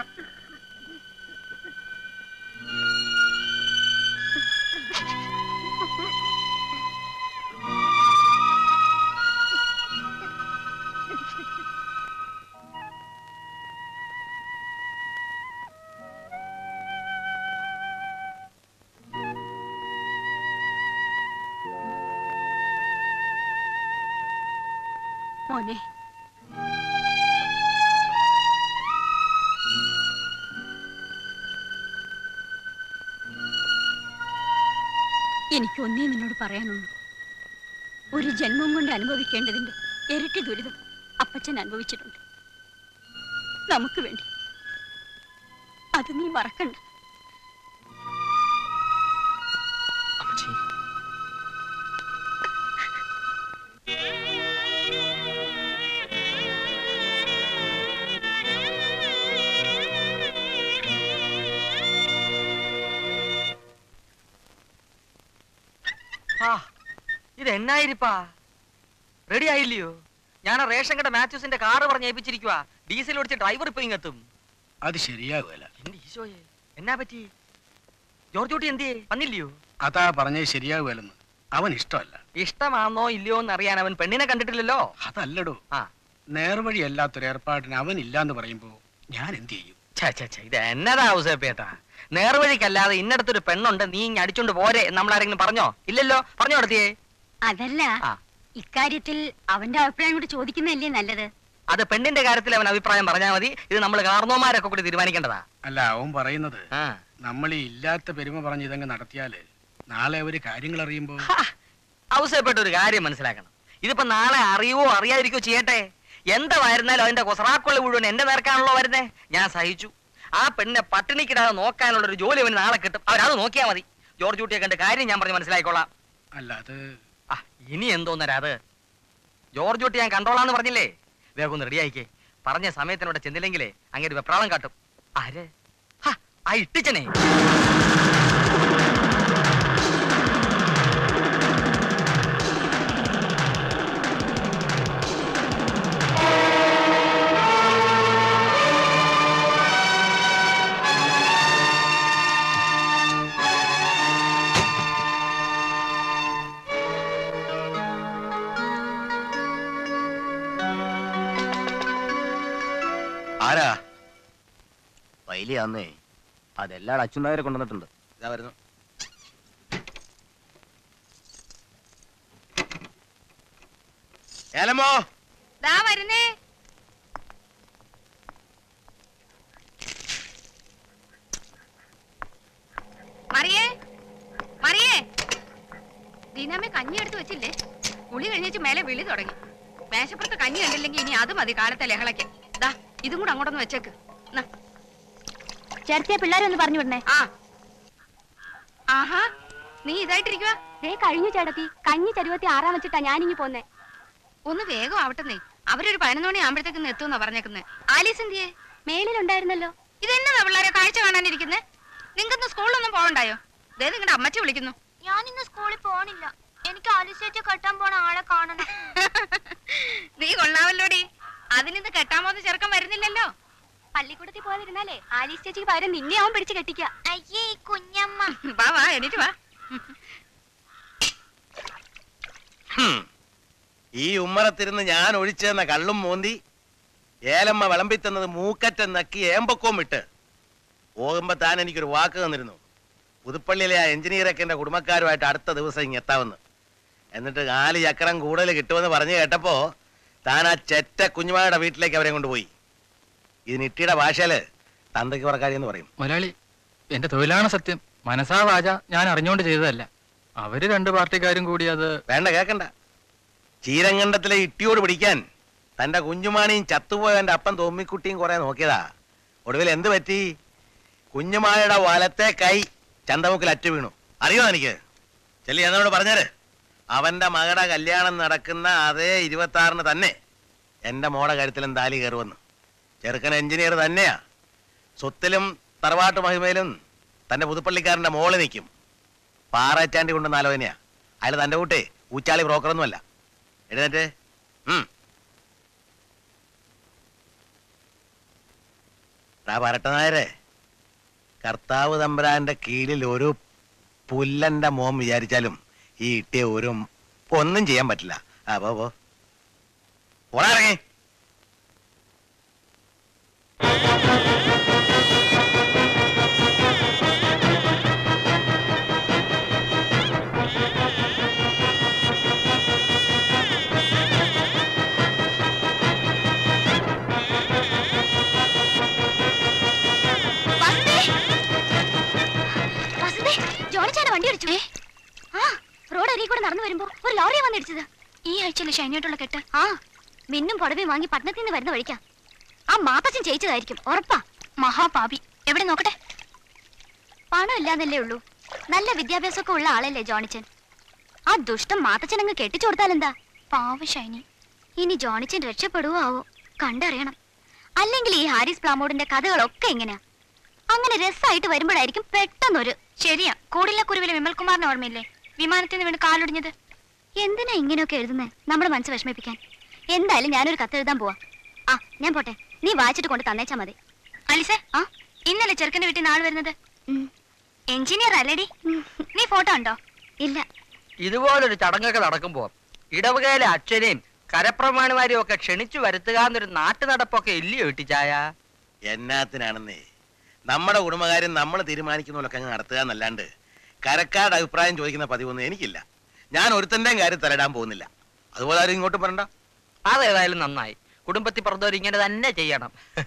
മോനെ എനിക്ക് ഒന്നേ നിന്നോട് പറയാനുള്ളൂ ഒരു ജന്മം കൊണ്ട് അനുഭവിക്കേണ്ടതിന്റെ ഇരട്ടി ദുരിതം അപ്പച്ചൻ അനുഭവിച്ചിട്ടുണ്ട് നമുക്ക് വേണ്ടി അത് നീ മറക്കണ്ട അമ്മച്ചി ആ ഇത് എന്നായിരിപ്പാ റെഡി ആയില്ലയോ ഞാൻ ആ റേഷൻ കട മാത്യൂസിന്റെ കാറ് പറഞ്ഞ് ഏൽപ്പിച്ചിരിക്കുവാ ഡീസൽ ഓടിച്ച് ഡ്രൈവർ ഇപ്പൊ ഇങ്ങെത്തും അത് ശരിയാകുമല്ല എന്റെ ഈശോയെ എന്നാ പറ്റി ജോർജ് കുട്ടി എന്തിയേ വന്നില്ലയോ അതാ പറഞ്ഞത് ശരിയാകുമല്ലെന്ന് അവൻ ഇഷ്ടമല്ല ഇഷ്ടമാണോ ഇല്ലയോ എന്ന് അറിയാൻ അവൻ പെണ്ണിനെ കണ്ടിട്ടില്ലല്ലോ അതല്ലടോ ആ നേർവഴി അല്ലാത്തൊരു ഏർപ്പാടിന് അവൻ ഇല്ലാന്ന് പറയുമ്പോ ഞാൻ എന്ത് ചെയ്യും ഛെ, ഛെ, ഛെ, ഇത് എന്നതാ ഔസേപ്പേട്ടാ നേർവഴിക്കല്ലാതെ ഇന്നടത്തൊരു പെണ്ണുണ്ട് നീ ഇങ്ങ് അടിച്ചോണ്ട് പോരെ എന്ന് നമ്മൾ ആരെങ്കിലും പറഞ്ഞോ ഇല്ലല്ലോ പറഞ്ഞോ നടത്തിയേ അതല്ല ആ. ഇക്കാര്യത്തിൽ അവന്റെ അഭിപ്രായം കൂടി ചോദിക്കുന്നതല്ലേ നല്ലത് അത് പെണ്ണിന്റെ കാര്യത്തിൽ അവൻ അഭിപ്രായം പറഞ്ഞാൽ മതി ഇത് നമ്മൾ കാർന്നോമാരൊക്കെ കൂടി തീരുമാനിക്കേണ്ടതാ അല്ല അവൻ പറയുന്നത് ആ. നമ്മൾ ഈ ഇല്ലാത്ത പെരുമ പറഞ്ഞ് ഇതങ്ങ് നടത്തിയാല് നാളെ അവര് കാര്യങ്ങൾ അറിയുമ്പോ ഹാ, ഔസേപ്പേട്ട ഒരു കാര്യം മനസ്സിലാക്കണം ഇതിപ്പോ നാളെ അറിയുവോ അറിയാതിരിക്കോ ചെയ്യട്ടെ എന്തായിരുന്നാലും അതിന്റെ കൊസറാക്കൊള്ള മുഴുവൻ എന്റെ നേർക്കാണല്ലോ വരുന്നേ ഞാൻ സഹിച്ചു ആ പെണ്ണിനെ പട്ടിണിക്കിടാതെ നോക്കാനുള്ള ഒരു ജോലി അവന് നാളെ കിട്ടും അവരത് നോക്കിയാൽ മതി ജോർജ് കുട്ടിയെ കണ്ട് കാര്യം ഞാൻ പറഞ്ഞ് മനസ്സിലായിക്കോളാം അല്ല അത് ആ ഇനി എന്തോന്നരാ അത് ജോർജ് കുട്ടി ഞാൻ കണ്ടോളാന്ന് പറഞ്ഞില്ലേ വേഗം ഒന്ന് റെഡി ആയിക്കേ പറഞ്ഞ സമയത്തിനോട് ചെന്നില്ലെങ്കിലേ അങ്ങനെ വെപ്രാളം കാട്ടും ആര് ഹാ, ആ ഇട്ടിച്ചനെ ആരാ വൈലിയാന്നേ അതെല്ലാം അച്ഛനായരെ കൊണ്ടുവന്നിട്ടുണ്ട് ഇതാ വരുന്നു ഏലമോ ദാ വരുന്നേ മറിയേ മറിയേ ദീനാമ്മ കഞ്ഞി എടുത്ത് വെച്ചില്ലേ കുളി കഴിഞ്ഞേച്ച് മേലെ വിളി തുടങ്ങി മേശപ്പുറത്ത് കഞ്ഞി കണ്ടില്ലെങ്കിൽ ഇനി അത് മതി കാലത്തെ ലഹളയ്ക്ക് ദാ ഇതും കൂടെ അങ്ങോട്ടൊന്ന് വെച്ചേക്ക് ന്നാ. ചേർത്തിയ പിള്ളേരെ ഒന്ന് പറഞ്ഞു വിടണേ ആ ആഹാ നീ ഇതായിട്ടിരിക്കുക ദേ കഴിഞ്ഞു ചേട്ടത്തി കഞ്ഞി ചരുവത്തി ആറാം വെച്ചിട്ടാ ഞാനിങ്ങി പോന്നേ ഒന്ന് വേഗം ആവട്ടെന്നേ അവരൊരു പതിനൊന്ന് മണി ആകുമ്പോഴത്തേക്ക് എത്തുമെന്നാ പറഞ്ഞേക്കുന്നേ ആലീസ് എന്തിയേ മേലിലുണ്ടായിരുന്നല്ലോ ഇതെന്നതാ പിള്ളേരെ കാഴ്ച കാണാനിരിക്കുന്നേ നിങ്ങൾക്കിന്ന് സ്കൂളിലൊന്നും പോകണ്ടായോ ദേ നിങ്ങളുടെ അമ്മച്ചി വിളിക്കുന്നു ഞാൻ ഇന്ന് സ്കൂളിൽ പോണില്ല എനിക്ക് ആലിസേറ്റ് കെട്ടാൻ പോണ ആളെ കാണണം നീ കൊള്ളാവല്ലോടി അതിനിന്ന് കെട്ടാമോന്ന് ചെറുക്കം വരുന്നില്ലല്ലോ പള്ളിക്കൂടത്തിൽ പോകാതിരുന്നാലേ ആലീസ് ചേച്ചിക്ക് പകരം നിന്നെ അവൻ പിടിച്ച് കെട്ടിക്ക അയ്യേ കുഞ്ഞമ്മ വാ വാ എണീറ്റ് വാ ഹും. ഈ ഉമ്മറത്തിരുന്ന് ഞാൻ ഒഴിച്ചെന്ന കള്ളും മോന്തി ഏലമ്മ വിളമ്പിത്തന്നത് മൂക്കറ്റം നക്കി ഏമ്പക്കവും വിട്ട് പോകുമ്പോ താൻ എനിക്കൊരു വാക്ക് തന്നിരുന്നു പുതുപ്പള്ളിയിലെ ആ എഞ്ചിനീയറൊക്കെ എന്റെ കുടുംബക്കാരുമായിട്ട് അടുത്ത ദിവസം ഇങ്ങ് എത്താമെന്ന് എന്നിട്ട് നാല് ചക്രം കൂടുതൽ കിട്ടുമെന്ന് പറഞ്ഞു കേട്ടപ്പോ താൻ ആ ചെറ്റ കുഞ്ഞുമായുടെ വീട്ടിലേക്ക് അവരെ കൊണ്ടുപോയി ഇതിന് ഇട്ടിയുടെ ഭാഷയില് തന്തയ്ക്ക് പറക്കാരി എന്ന് പറയും മുതലാളി എന്റെ തൊഴിലാണ് സത്യം മനസാ വാച ഞാൻ അറിഞ്ഞുകൊണ്ട് ചെയ്തതല്ല അവര് രണ്ട് പാർട്ടിക്കാരും കൂടി അത് വേണ്ട കേക്കണ്ട ചീരങ്കണ്ടത്തിലെ ഇട്ടിയോട് പിടിക്കാൻ തന്റെ കുഞ്ഞുമാണിയും ചത്തുപോയ എന്റെ അപ്പൻ തോമ്മിക്കുട്ടിയും കുറെ നോക്കിയതാ ഒടുവിൽ എന്ത് പറ്റി കുഞ്ഞുമായുടെ വലത്തെ കൈ ചന്തമുക്കിൽ അറ്റു വീണു അറിയോ എനിക്ക് ചെല്ലി എന്നോട് പറഞ്ഞേര് അവന്റെ മകളുടെ കല്യാണം നടക്കുന്ന അതേ ഇരുപത്തി ആറിന് തന്നെ എന്റെ മോടെ കരുത്തിലും താലി കയറുമെന്ന് ചെറുക്കൻ എഞ്ചിനീയർ തന്നെയാ സ്വത്തിലും തറവാട്ട് മഹിമയിലും തന്റെ പുതുപ്പള്ളിക്കാരന്റെ മോള് നിൽക്കും പാറച്ചാണ്ടി കൊണ്ടുവന്ന ആലോചനയാ അയാൾ തന്റെ കൂട്ടേ ഊച്ചാളി ബ്രോക്കറൊന്നുമല്ല എഴുന്നേറ്റ് ഉം. ഡാ പരട്ടനായരെ കർത്താവ് തമ്പുരാന്റെ കീഴിൽ ഒരു പുല്ലന്റെ മോൻ വിചാരിച്ചാലും ഈ ഇട്ടിയ ഒരു ഒന്നും ചെയ്യാൻ പറ്റില്ല ആ പോ പോ പോടാ ഇറങ്ങി വസന്തേ ജോണിച്ചാണ് വണ്ടി അടിച്ചു ആ റോഡ് അരികെ കൂടെ നടന്നു വരുമ്പോ ഒരു ലോറിയെ വന്ന് ഇടിച്ചത് ഈ ആഴ്ചയിലെ ഷൈനായിട്ടുള്ള കെട്ട് ആ മിന്നും പുടവയും വാങ്ങി പട്ടണത്തിൽ നിന്ന് വരുന്ന വഴിക്കാ ആ മാത്തച്ഛൻ ജയിച്ചതായിരിക്കും ഉറപ്പാ മഹാപാപി എവിടെ നോക്കട്ടെ പണം ഇല്ലാന്നല്ലേ ഉള്ളൂ നല്ല വിദ്യാഭ്യാസമൊക്കെ ഉള്ള ആളല്ലേ ജോണിച്ചൻ ആ ദുഷ്ടം മാത്തച്ഛൻ അങ്ങ് കെട്ടിച്ചു കൊടുത്താലെന്താ പാവ ഷൈനി ഇനി ജോണിച്ചൻ രക്ഷപ്പെടുവോ ആവോ കണ്ടറിയണം അല്ലെങ്കിൽ ഈ ഹാരിസ് പ്ലാമോഡിന്റെ കഥകളൊക്കെ എങ്ങനെയാ അങ്ങനെ രസമായിട്ട് വരുമ്പോഴായിരിക്കും പെട്ടെന്നൊരു ശരിയാ കൂടില്ല കുരുവിലെ വിമൽകുമാറിന് ഓർമ്മയില്ലേ വിമാനത്തിൽ നിന്ന് വീണ് കാലൊടിഞ്ഞത് എന്തിനാ ഇങ്ങനെയൊക്കെ എഴുതുന്നേ നമ്മുടെ മനസ്സ് വിഷമിപ്പിക്കാൻ എന്തായാലും ഞാനൊരു കത്ത് എഴുതാൻ പോവാ ആ ഞാൻ പോട്ടെ നീ വായിച്ചിട്ട് കൊണ്ട് തന്നേച്ചാ മതി അലിസേ ആ ഇന്നലെ ചെറുക്കന്റെ വീട്ടിൽ നാൾ വരുന്നത് ഉം. എഞ്ചിനീയർ അല്ലേടി നീ ഫോട്ടോ ഉണ്ടോ ഇല്ല ഇതുപോലൊരു ചടങ്ങൊക്കെ നടക്കുമ്പോ ഇടവകയിലെ അച്ഛനെയും കരപ്രമാണിമാരെയും ഒക്കെ ക്ഷണിച്ചു വരുത്തുക എന്നൊരു നാട്ടു നടപ്പൊക്കെ ഇല്ലയോ ഇട്ടിച്ചായ എന്നാത്തിനാണെന്നേ നമ്മുടെ കുടുംബകാര്യം നമ്മൾ തീരുമാനിക്കുന്നതിലൊക്കെ അങ്ങ് നടത്തുക എന്നല്ലാണ്ട് കരക്കാരുടെ അഭിപ്രായം ചോദിക്കുന്ന പതിവൊന്നും എനിക്കില്ല ഞാൻ ഒരുത്തൻ്റെയും കാര്യം തലയിടാൻ പോകുന്നില്ല അതുപോലെ ആരും ഇങ്ങോട്ട് പറയണ്ട അതേതായാലും നന്നായി കുടുംബത്തിൽ പറഞ്ഞവർ ഇങ്ങനെ തന്നെ ചെയ്യണം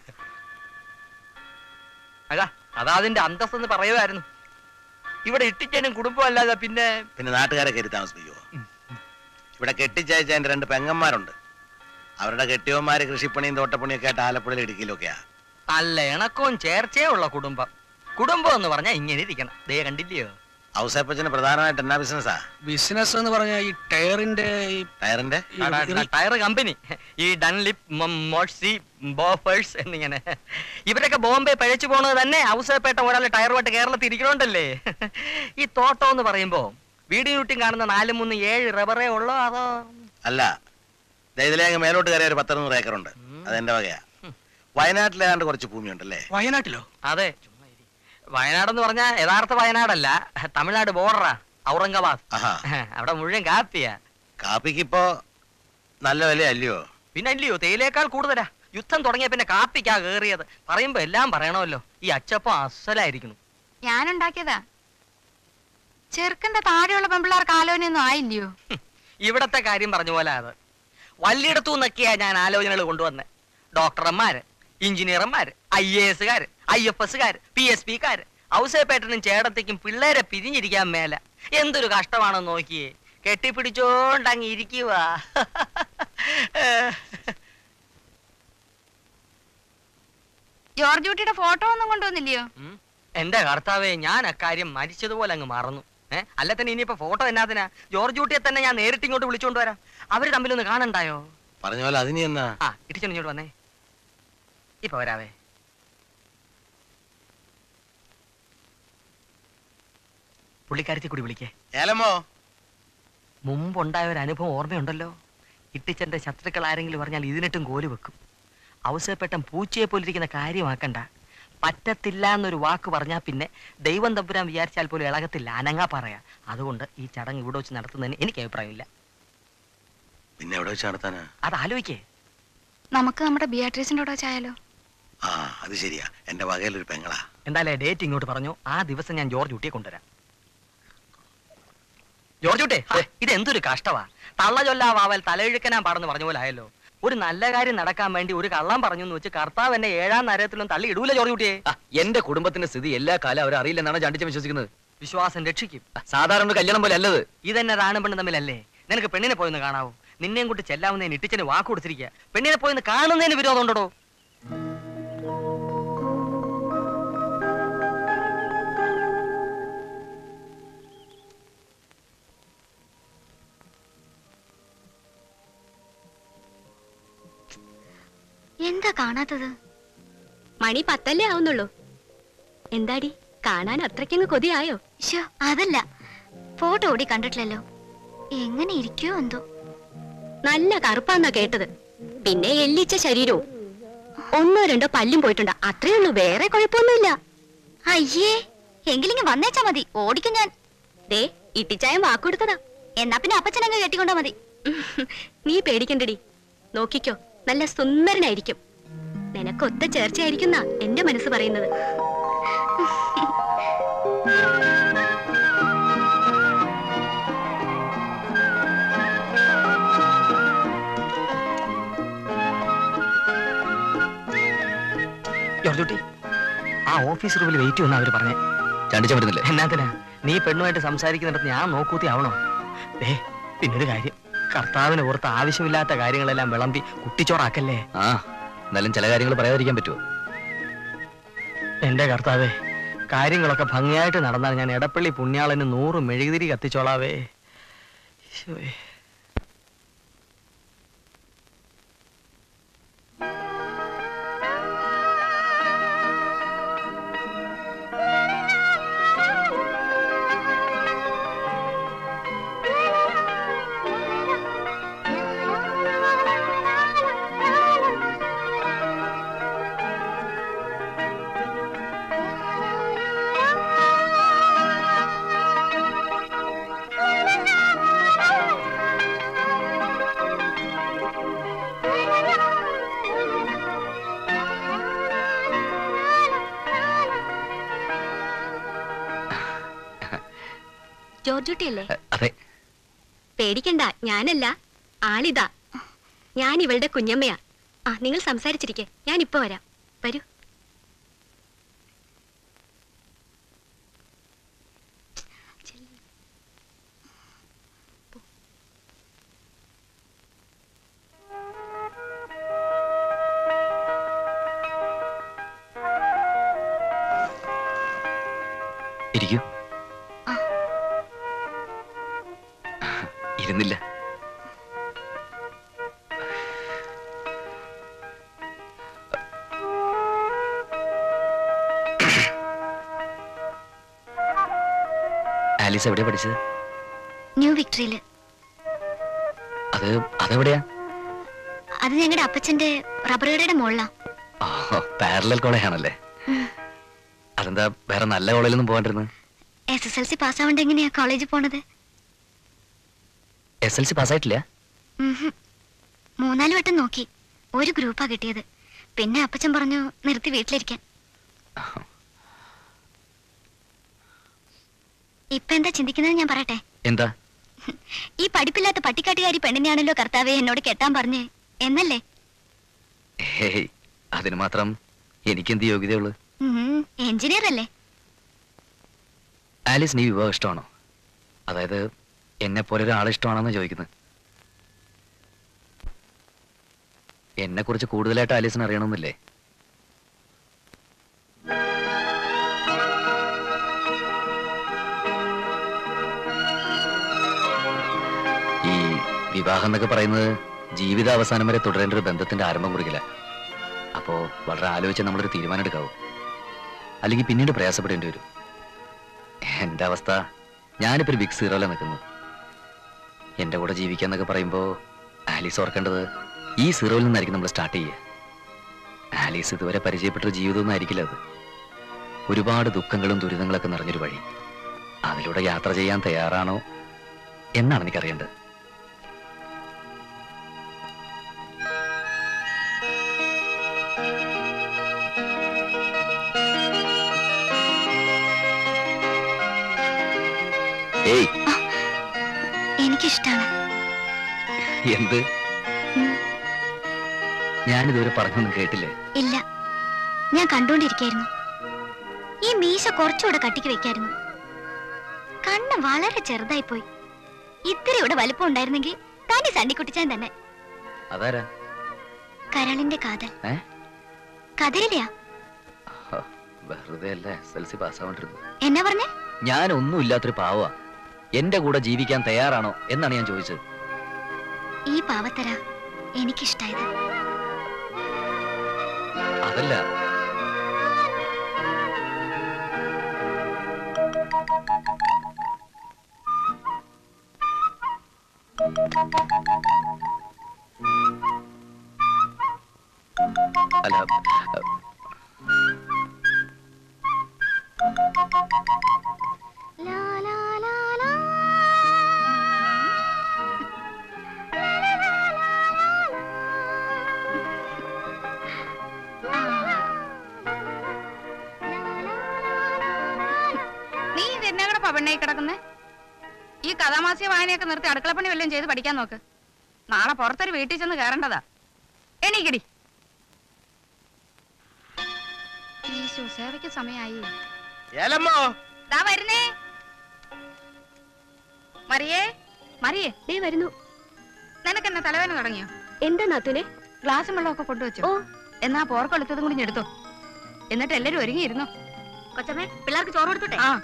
അതാ അതാ അതിന്റെ അന്തസ്സെന്ന് പറയുമായിരുന്നു ഇവിടെ ഇട്ടിച്ചനും കുടുംബം അല്ലാതെ പിന്നെ പിന്നെ നാട്ടുകാരെ കയറി താമസിപ്പിക്കുമോ ഇവിടെ കെട്ടിച്ചയച്ച എൻ്റെ രണ്ട് പെങ്ങന്മാരുണ്ട് അവരുടെ കെട്ടിയവന്മാര് കൃഷിപ്പണിയും തോട്ടപ്പണിയൊക്കെ ആയിട്ട് ആലപ്പുഴയിൽ ഇടുക്കിയിലൊക്കെയാ നല്ല ഇണക്കവും ചേർച്ചയും ഉള്ള കുടുംബം കുടുംബം എന്ന് പറഞ്ഞാൽ ഇങ്ങനെ ഇരിക്കണം ദേ കണ്ടില്ലയോ ഔസേപ്പച്ചന് പ്രധാനമായിട്ട് എന്നാ ബിസിനസ്സാ ബിസിനസ് എന്ന് പറഞ്ഞാൽ ഈ ടയറിന്റെ ഈ ടയറിന്റെ ഈ ടയർ കമ്പനി ഈ ഡൺലിപ്പ് മോഴ്സി ബോഫേഴ്സ് എന്നിങ്ങനെ ഇവരൊക്കെ ബോംബെ പഴച്ചു പോണത് തന്നെ ഔസേപ്പേട്ട ഒരാൾ ടയറുമായിട്ട് കേരളത്തിൽ ഇരിക്കണോണ്ടല്ലേ ഈ തോട്ടം എന്ന് പറയുമ്പോ വീടിന് ചുറ്റും കാണുന്ന നാല് മൂന്ന് ഏഴ് റബ്ബറേ ഉള്ളോ അതോ അല്ല ദേ ഇതിലെ അങ്ങ് മേലോട്ട് കയറിയ ഒരു പത്തറുന്നൂറ് ഏക്കറുണ്ട് അതെന്റെ വകയാ വയനാട്ടിൽ ഏതാണ്ട് കുറച്ച് ഭൂമിയുണ്ടല്ലേ വയനാട്ടിലോ അതെ വയനാടെന്ന് പറഞ്ഞാൽ യഥാർത്ഥ വയനാടല്ല തമിഴ്നാട് ബോർഡറാ ഔറംഗാബാദ് ആഹാ അവിടെ മുഴുവൻ കാപ്പിയാ കാപ്പിക്ക് ഇപ്പോ നല്ല വില അല്ലയോ പിന്നെ അല്ലയോ തേയിലേക്കാൾ കൂടുതലാ യുദ്ധം തുടങ്ങിയ പിന്നെ കാപ്പിക്കാ കേറിയത് പറയുമ്പോ എല്ലാം പറയണമല്ലോ ഈ അച്ചപ്പം അസലായിരിക്കുന്നു ഞാനുണ്ടാക്കിയതാ ചെറുക്കന്റെ താഴെയുള്ള പെമ്പിള്ളാർക്ക് ആലോചനയൊന്നും ആയില്ലയോ ഇവിടത്തെ കാര്യം പറഞ്ഞ പോലെ അത് വല്ലിടത്തു നിന്നൊക്കെയാ ഞാൻ ആലോചനകൾ കൊണ്ടുവന്നെ ഡോക്ടർമാര് എഞ്ചിനീയർമാര് ഐ എ എസുകാര് ഐ എഫ് എസുകാര് പി എസ് പിക്കാര് ഔസേപ്പേട്ടനും ചേട്ടത്തേക്കും പിള്ളേരെ പിരിഞ്ഞിരിക്കാൻ മേല എന്തൊരു കഷ്ടമാണെന്ന് നോക്കിയേ കെട്ടിപ്പിടിച്ചോണ്ട് അങ്ങ് ഇരിക്കുക ജോർജ് കുട്ടിയുടെ ഫോട്ടോ ഒന്നും കൊണ്ടുവന്നില്ലയോ എന്റെ കർത്താവേ ഞാൻ അക്കാര്യം മരിച്ചതുപോലെ അങ്ങ് മറന്നു ഏ അല്ല തന്നെ ഇനിയിപ്പോ ഫോട്ടോ എന്നാത്തിനാ ജോർജ് കുട്ടിയെ തന്നെ ഞാൻ നേരിട്ട് ഇങ്ങോട്ട് വിളിച്ചോണ്ട് വരാം അവര് തമ്മിലൊന്ന് കാണണ്ടായോ പറഞ്ഞ പോലെ അതിനി എന്നാ ആ ഇടിച്ചോണ്ട് ഇങ്ങോട്ട് വന്നേ ഇപ്പൊ വരാവേ പുള്ളിക്കാരത്തി കൂടി വിളിക്കേ ഏലമോ മുമ്പുണ്ടായ ഒരു അനുഭവം ഓർമ്മയുണ്ടല്ലോ ഇട്ടിച്ചന്റെ ശത്രുക്കൾ ആരെങ്കിലും പറഞ്ഞാൽ ഇതിനിട്ടും കോല് വെക്കും അവസരപ്പെട്ടൻ പൂച്ചയെ പോലിരിക്കുന്ന കാര്യമാക്കണ്ട പറ്റത്തില്ല എന്നൊരു വാക്ക് പറഞ്ഞാൽ പിന്നെ ദൈവം തമ്പുരാൻ വിചാരിച്ചാൽ പോലും ഇളകത്തില്ല അനങ്ങാ പറയാ അതുകൊണ്ട് ഈ ചടങ്ങ് ഇവിടെ വെച്ച് നടത്തുന്നതിന് എനിക്ക് അഭിപ്രായമില്ല പിന്നെ എവിടെ വെച്ച് നടത്താനാ അത് ആലോചിക്കേ നമുക്ക് നമ്മുടെ ബിയാട്രീസിന്റെ കൂടെ വെച്ചായാലോ ആ അത് ശരിയാ എന്റെ വകയിലൊരു പെങ്ങളാ എന്തായാലും ഡേറ്റ് ഇങ്ങോട്ട് പറഞ്ഞു ആ ദിവസം ഞാൻ ജോർജ് കുട്ടിയെ കൊണ്ടുവരാം ജോർജ് കുട്ടേ ഇത് എന്തൊരു കഷ്ടവാ തള്ള ചൊല്ലാവാവൽ തലയിഴുക്കനാൻ പാടെന്ന് പറഞ്ഞ പോലെ ആയല്ലോ ഒരു നല്ല കാര്യം നടക്കാൻ വേണ്ടി ഒരു കള്ളം പറഞ്ഞു എന്ന് വെച്ച് കർത്താവ് എന്നെ ഏഴാം നരകത്തിലും തള്ളി ഇടൂല ജോർജ് കുട്ടിയെ ആ, എന്റെ കുടുംബത്തിന്റെ സ്ഥിതി എല്ലാ കാലം അവർ അറിയില്ലെന്നാണ് ചാണ്ടിച്ച വിശ്വസിക്കുന്നത് വിശ്വാസം രക്ഷിക്കും സാധാരണ ഒരു കല്യാണം പോലെ അല്ലത് ഇതെന്നെ ആണും പെണ്ണും തമ്മിലല്ലേ നിനക്ക് പെണ്ണിനെ പോയെന്ന് കാണാവോ നിന്നെയും കൂട്ടി ചെല്ലാവുന്നതിന് ഇട്ടിച്ചന് വാക്ക് കൊടുത്തിരിക്കുക പെണ്ണിനെ പോയെന്ന് കാണുന്നതിന് വിരോധം ഉണ്ടോ എന്താ കാണാത്തത് മണി പത്തല്ലേ ആവുന്നുള്ളൂ എന്താടി കാണാൻ അത്രയ്ക്കങ്ങ് കൊതിയായോ ശോ അതല്ല ഫോട്ടോ ഓടി കണ്ടിട്ടില്ലല്ലോ എങ്ങനെ ഇരിക്കുവോ എന്തോ നല്ല കറുപ്പാന്നാ കേട്ടത് പിന്നെ എല്ലിച്ച ശരീരവും ഒന്നോ രണ്ടോ പല്ലും പോയിട്ടുണ്ട് അത്രേ ഉള്ളൂ വേറെ കുഴപ്പമൊന്നുമില്ല അയ്യേ എങ്കിലിങ്ങ് വന്നേച്ചാ മതി ഓടിക്കും ഞാൻ ദേ ഇട്ടിച്ചായം വാക്കുകൊടുത്തതാ എന്നാ പിന്നെ അപ്പച്ചനങ്ങ് കെട്ടിക്കൊണ്ടാ മതി നീ പേടിക്കണ്ടടി നോക്കിക്കോ നല്ല സുന്ദരനായിരിക്കും നിനക്കൊത്ത ചേർച്ചയായിരിക്കുന്നാ എന്റെ മനസ്സ് പറയുന്നത് ജോർജ് കുട്ടി ആ ഓഫീസ് റൂമിൽ വെയിറ്റ് ചെയ്യുന്ന അവര് പറഞ്ഞേ ചാണ്ടിച്ച വരുന്നില്ലേ എന്നാത്തിനാ നീ പെണ്ണുമായിട്ട് സംസാരിക്കുന്നിടത്ത് ഞാൻ നോക്കൂത്തി ആവണോ ഏ പിന്നൊരു കാര്യം കർത്താവിന് ഓർത്ത് ആവശ്യമില്ലാത്ത കാര്യങ്ങളെല്ലാം വിളമ്പി കുട്ടിച്ചോറാക്കല്ലേ ആ എന്നാലും ചില കാര്യങ്ങൾ പറയാതിരിക്കാൻ പറ്റുമോ എന്റെ കർത്താവേ കാര്യങ്ങളൊക്കെ ഭംഗിയായിട്ട് നടന്നാൽ ഞാൻ എടപ്പള്ളി പുണ്യാളന് നൂറ് മെഴുകുതിരി കത്തിച്ചോളാവേ ഈശോയെ. ജോർജുട്ടിയല്ലേ അതെ പേടിക്കണ്ട ഞാനല്ല ആളിതാ ഞാൻ ഇവളുടെ കുഞ്ഞമ്മയാ ആ നിങ്ങൾ സംസാരിച്ചിരിക്കെ ഞാൻ ഇപ്പൊ വരാം വരൂ ഇരിക്കൂ ഇരുന്നില്ല ആലീസ് എവിടെയാ പഠിച്ചത് ന്യൂ വിക്ടറിയില് അത് അതെവിടെയാ അത് ഞങ്ങളുടെ അപ്പച്ചന്റെ റബ്ബർ കടയുടെ മുകളിലാ പാരലൽ കോളേജ് ആണല്ലേ അതെന്താ വേറെ നല്ല കോളേജിലൊന്നും പോകാണ്ടിരുന്നത് എസ് എസ് എൽ സി പാസ്സാവണ്ട എങ്ങനെയാ കോളേജിൽ പോണത് എസ് എൽ സി പാസ്സായിട്ടില്ല ഉംഹും. മൂന്നാല് വട്ടം നോക്കി ഒരു ഗ്രൂപ്പാ കിട്ടിയത് പിന്നെ അപ്പച്ചൻ പറഞ്ഞു നിർത്തി വീട്ടിലിരിക്കാൻ ഇപ്പൊ എന്താ ചിന്തിക്കുന്നത് ഞാൻ പറയട്ടെ എന്താ ഈ പഠിപ്പില്ലാത്ത പട്ടിക്കാട്ടുകാരി പെണ്ണിനെയാണല്ലോ കർത്താവെ എന്നോട് കെട്ടാൻ പറഞ്ഞേ എന്നല്ലേ ഹേയ് അതിന് മാത്രം എനിക്കെന്ത് യോഗ്യതയുള്ളു എഞ്ചിനീയർ അല്ലേ ആലീസിന് ഈ വിവാഹം ഇഷ്ടമാണോ അതായത് എന്നെ പോലെ ഒരാളെ ഇഷ്ടമാണെന്ന് ചോദിക്കുന്നത് എന്നെ കുറിച്ച് കൂടുതലായിട്ട് ആലീസിന് അറിയണമെന്നില്ലേ ഈ വിവാഹം എന്നൊക്കെ പറയുന്നത് ജീവിതാവസാനം വരെ തുടരേണ്ട ഒരു ബന്ധത്തിന്റെ ആരംഭം കുറിക്കില്ല അപ്പോ വളരെ ആലോചിച്ച് നമ്മളൊരു തീരുമാനം എടുക്കാവൂ അല്ലെങ്കിൽ പിന്നീട് പ്രയാസപ്പെടേണ്ടി വരും എന്റെ അവസ്ഥ ഞാനിപ്പോ ഒരു ബിഗ് സീറോയിലാണ് നിൽക്കുന്നു എന്റെ കൂടെ ജീവിക്കാന്നൊക്കെ പറയുമ്പോ ആലീസ് ഓർക്കേണ്ടത് ഈ സീറോയിൽ നിന്നായിരിക്കും നമ്മൾ സ്റ്റാർട്ട് ചെയ്യുക ആലീസ് ഇതുവരെ പരിചയപ്പെട്ട ജീവിതമൊന്നും ആയിരിക്കില്ല അത് ഒരുപാട് ദുഃഖങ്ങളും ദുരിതങ്ങളൊക്കെ നിറഞ്ഞൊരു വഴി അതിലൂടെ യാത്ര ചെയ്യാൻ തയ്യാറാണോ എന്നാണ് എനിക്കറിയേണ്ടത് ഏയ് എനിക്കിഷ്ടാണ് എന്ത് ഞാനിതുവരെ പറഞ്ഞൊന്നും കേട്ടില്ലേ ഇല്ല ഞാൻ കണ്ടുകൊണ്ടിരിക്കായിരുന്നു ഈ മീശ കുറച്ചുകൂടെ കട്ടിക്ക് വെക്കായിരുന്നു കണ്ണ് വളരെ ചെറുതായി പോയി ഇത്തിരി വലിപ്പം ഉണ്ടായിരുന്നെങ്കിൽ തനി സണ്ണിക്കുട്ടിച്ചാൻ തന്നെ അതാരാ കരളിന്റെ കാതൽ ഏ കതിരിലെയാ ഹ, വെറുതെ അല്ല എസ് എൽ സി പാസ്സാവണ്ടിരുന്നു എന്നാ പറഞ്ഞേ ഞാൻ ഒന്നുമില്ലാത്തൊരു പാവ എന്റെ കൂടെ ജീവിക്കാൻ തയ്യാറാണോ എന്നാണ് ഞാൻ ചോദിച്ചത് ഈ പാവത്തര എനിക്കിഷ്ടായത് അതല്ല അല്ല നീ ഇത് എന്നാ കൂടെ പവണ്ണായി കിടക്കുന്നേ ഈ കഥാമാസ്യ വായനയൊക്കെ നിർത്തി അടുക്കളപ്പണി വല്ലതും ചെയ്ത് പഠിക്കാൻ നോക്ക് നാളെ പുറത്തൊരു വീട്ടിൽ ചെന്ന് കയറേണ്ടതാ എണീക്കടി ഈശോ സേവയ്ക്ക് സമയമായി ഏലമ്മോ ദാ വരുന്നേ മറിയേ മറിയേ ദേ വരുന്നു നിനക്കെന്നാ തലവേന തുടങ്ങിയോ എന്താ നാത്തൂനെ ഗ്ലാസും വെള്ളമൊക്കെ കൊണ്ടുവച്ചോ എന്നാ പോർക്കെടുത്തതും കൂടി ഞെടുത്തോ എന്നിട്ട് എല്ലാരും ഒരുങ്ങിയിരുന്നു കൊച്ചമ്മേ പിള്ളേർക്ക് ചോറ് കൊടുത്തോട്ടെ ആ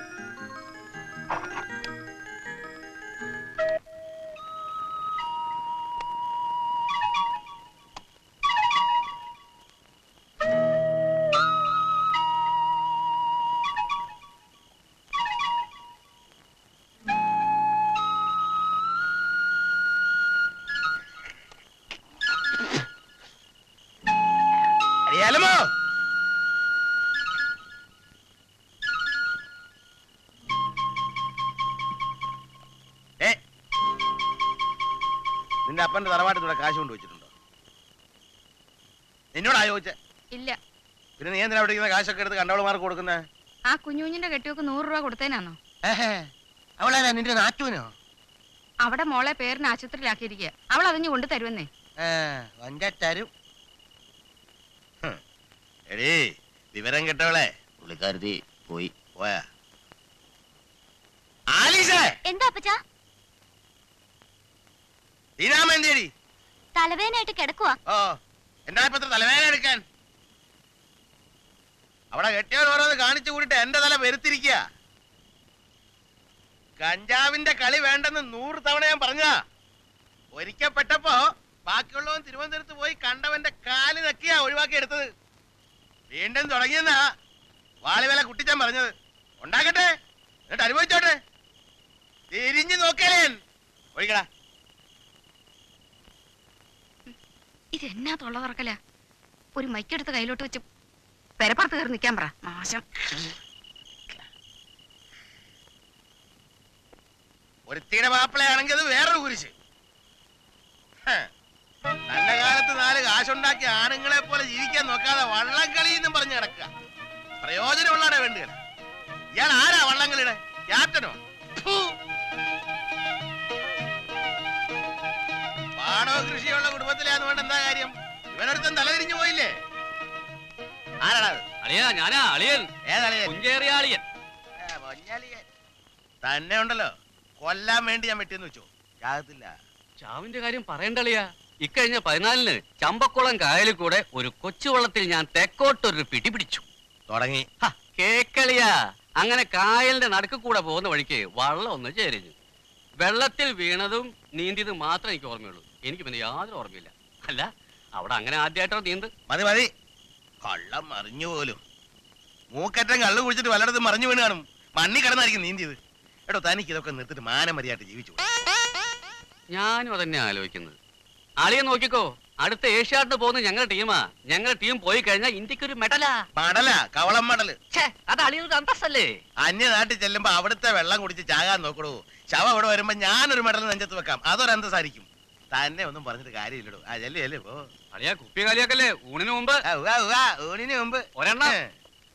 ഏലമ്മോ ഏ നിന്റെ അപ്പന്റെ തറവാട്ടിൽ കൂടെ കാശ് കൊണ്ട് വെച്ചിട്ടുണ്ടോ നിന്നോടാ ചോദിച്ചേ ഇല്ല പിന്നെ നീ എന്തിനാ അവിടെ ഇരിക്കുന്ന കാശൊക്കെ എടുത്ത് കണ്ടവളുമാർക്ക് കൊടുക്കുന്നേ ആ കുഞ്ഞുഞ്ഞിന്റെ കെട്ടിയൊക്കെ നൂറ് രൂപ കൊടുത്തേനാന്നോ അവളാരാ നിന്റെ നാറ്റുവിനോ അവിടെ മോളെ പേരിന് ആശുപത്രിയിലാക്കിയിരിക്കുക അവൾ അതിഞ്ഞ് കൊണ്ടു തരുമെന്നേ വഞ്ച തരും ഹ്. എടീ വിവരം കെട്ടവളെ പുള്ളിക്കാരത്തി പോയി പോയാ ആലീസേ എന്താ അപ്പച്ചാ ദീനാമേന്തേടി തലവേനായിട്ട് കിടക്കുവാ ഓ എന്നാ ഇപ്പൊ ഇത്ര തലവേദന എടുക്കാൻ അവിടെ കെട്ടിയവർ ഓരോന്ന് കാണിച്ചു കൂടിട്ട് എന്റെ തല വരുത്തിരിക്കുക കഞ്ചാവിന്റെ കളി വേണ്ടെന്ന് നൂറ് തവണ ഞാൻ പറഞ്ഞതാ ഒരിക്കപ്പെട്ടപ്പോ ബാക്കിയുള്ളവൻ തിരുവനന്തപുരത്ത് പോയി കണ്ടവന്റെ കാല് നക്കിയാ ഒഴിവാക്കി എടുത്തത് വീണ്ടും തുടങ്ങിയെന്നാ വാളിവേല കുട്ടിച്ചാൻ പറഞ്ഞത് ഉണ്ടാക്കട്ടെ എന്നിട്ട് അനുഭവിച്ചോട്ടെ തിരിഞ്ഞു നോക്കലേ ഒഴിക്കടാ ഇത് എന്നാ തൊള്ള തുറക്കല ഒരു മൈക്കെടുത്ത് കയ്യിലോട്ട് വെച്ച് പെരപ്പുറത്ത് കയറി നിൽക്കാൻ പറ നാശം ഒരുത്തിയുടെ മാപ്പിളയാണെങ്കിൽ അത് വേറൊരു കുരിശ് ഹ. നല്ല കാലത്ത് നാല് കാശുണ്ടാക്കി ആണുങ്ങളെ പോലെ ജീവിക്കാൻ നോക്കാതെ വള്ളംകളി എന്നും പറഞ്ഞു കിടക്കുക പ്രയോജനമുള്ളടെ വേണ്ടുക ഇയാൾ ആരാ വള്ളംകളിയുടെ ക്യാപ്റ്റനോ ഫു. പാടവ കൃഷിയുള്ള കുടുംബത്തിലാന്ന് വേണ്ട എന്താ കാര്യം ഇവനൊരുത്തൻ തലതിരിഞ്ഞു പോയില്ലേ ആരാടാ അത്? അളിയാ ഞാനാ അളിയൻ ഏതളിയൻ? കുഞ്ചേറിയ അളിയൻ ഏ, പൊന്നാലിയൻ. തന്നെ ഉണ്ടല്ലോ കൊല്ലാൻ വേണ്ടി ഞാൻ വെട്ടിയെന്ന് വെച്ചോ ജാകത്തില്ല ചാവിന്റെ കാര്യം പറയണ്ടളിയാ ഇക്കഴിഞ്ഞ പതിനാലിന് ചമ്പക്കുളം കായലിൽ കൂടെ ഒരു കൊച്ചു വള്ളത്തിൽ ഞാൻ തെക്കോട്ടൊരു പിടി പിടിച്ചു തുടങ്ങി കേക്കളിയാ അങ്ങനെ കായലിന്റെ നടുക്ക് കൂടെ പോകുന്ന വഴിക്ക് വള്ളം ഒന്ന് ചേരിഞ്ഞു വെള്ളത്തിൽ വീണതും നീന്തിയതും മാത്രമേ എനിക്ക് ഓർമ്മയുള്ളൂ എനിക്ക് പിന്നെ യാതൊരു ഓർമ്മയില്ല അല്ല അവിടെ അങ്ങനെ ആദ്യമായിട്ടോ നീന്ത് മതി മതി കള്ളം മറിഞ്ഞു പോലും മൂക്കറ്റം കള്ളു കുടിച്ചിട്ട് വല്ലയിടത്തും മറിഞ്ഞു വീണ് കാണും മണ്ണി കിടന്നായിരിക്കും നീന്തിയത് എടോ തനിക്ക് ഇതൊക്കെ നിർത്തിട്ട് മാനമര്യാദയായിട്ട് ജീവിച്ചു ഞാനും അതന്നെ ആലോചിക്കുന്നത് അളിയെ നോക്കിക്കോ അടുത്ത ഏഷ്യാഡിന് പോകുന്ന ഞങ്ങളുടെ ടീമാ ഞങ്ങളുടെ ടീം പോയി കഴിഞ്ഞാൽ ഇന്ത്യക്ക് ഒരു മെഡലാ മടല കവളം മടല് അത് അളിയുടെ അന്തസ്സല്ലേ അന്യ നാട്ടിൽ ചെല്ലുമ്പോ അവിടുത്തെ വെള്ളം കുടിച്ച് ചാകാൻ നോക്കടൂ ശവ അവിടെ വരുമ്പോ ഞാനൊരു മെഡൽ നെഞ്ചത്ത് വെക്കാം അതൊരു അന്തസ്സായിരിക്കും തന്നെ ഒന്നും പറഞ്ഞിട്ട് കാര്യമില്ലടോ ആ ചെല്ലേ ചെല്ലേ പോ അളിയാ കുപ്പി കാലിയാക്കല്ലേ ഊണിന് മുമ്പ് ആ, ഉവ്വ, ഉവ്വ, ഊണിന് മുമ്പ് ഒരെണ്ണം ഏ.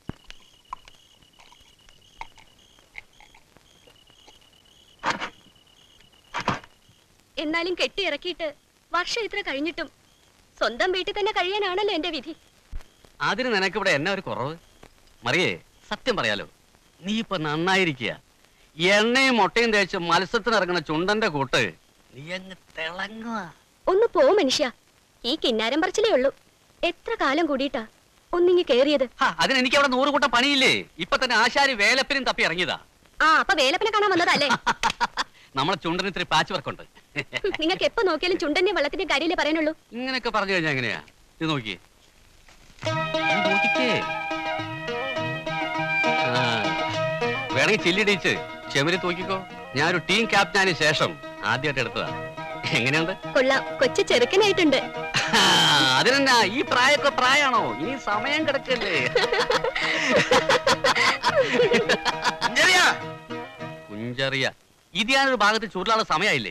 എന്നാലും കെട്ടി ഇറക്കിയിട്ട് വർഷം ഇത്ര കഴിഞ്ഞിട്ടും സ്വന്തം വീട്ടിൽ തന്നെ കഴിയാനാണല്ലോ എന്റെ വിധി അതിന് നിനക്കിവിടെ എന്നാ ഒരു കുറവ് മറിയേ സത്യം പറയാലോ നീ ഇപ്പൊ നന്നായിരിക്കുക എണ്ണയും മുട്ടയും തേച്ച് മത്സ്യത്തിന് ഇറങ്ങുന്ന ചുണ്ടന്റെ കൂട്ട് നീ അങ്ങ് തിളങ്ങുക ഒന്ന് പോ മനുഷ്യ ഈ കിന്നാരം പറിച്ചിലേ ഉള്ളൂ എത്ര കാലം കൂടിയിട്ടാ ഒന്നിങ്ങി കേറിയത് അതിന് എനിക്ക് അവിടെ നൂറ് കൂട്ടം പണിയില്ലേ ഇപ്പൊ തന്നെ ആശാരി വേലപ്പിനും തപ്പി ഇറങ്ങിയതാ ആ അപ്പൊ വേലപ്പനെ കാണാൻ വന്നതല്ലേ നമ്മളെ ചുണ്ടന് ഇത്തിരി പാച്ച് വർക്കുണ്ട് നിങ്ങൾക്ക് എപ്പോ നോക്കിയാലും ചുണ്ടന്റെ വെള്ളത്തിന്റെ കാര്യമില്ലേ പറയാനുള്ളൂ ഇങ്ങനെയൊക്കെ പറഞ്ഞു കഴിഞ്ഞാ എങ്ങനെയാ ഇത് നോക്കിയേ ഇത് നോക്കിക്കേ ആ, വേണമെങ്കിൽ ചില്ലിടിച്ച് ചെമരി തൂക്കിക്കോ ഞാനൊരു ടീം ക്യാപ്റ്റനായതിനു ശേഷം ആദ്യമായിട്ട് എടുത്തതാ എങ്ങനെയുണ്ട് കൊള്ളാം കൊച്ചു ചെറുക്കനായിട്ടുണ്ട് ആ, അതിനെന്നാ ഈ പ്രായമൊക്കെ പ്രായാണോ ഇനി സമയം കിടക്കല്ലേ കുഞ്ചറിയ ഇത് ഞാനൊരു ഭാഗത്ത് ചൂരിലുള്ള സമയമായില്ലേ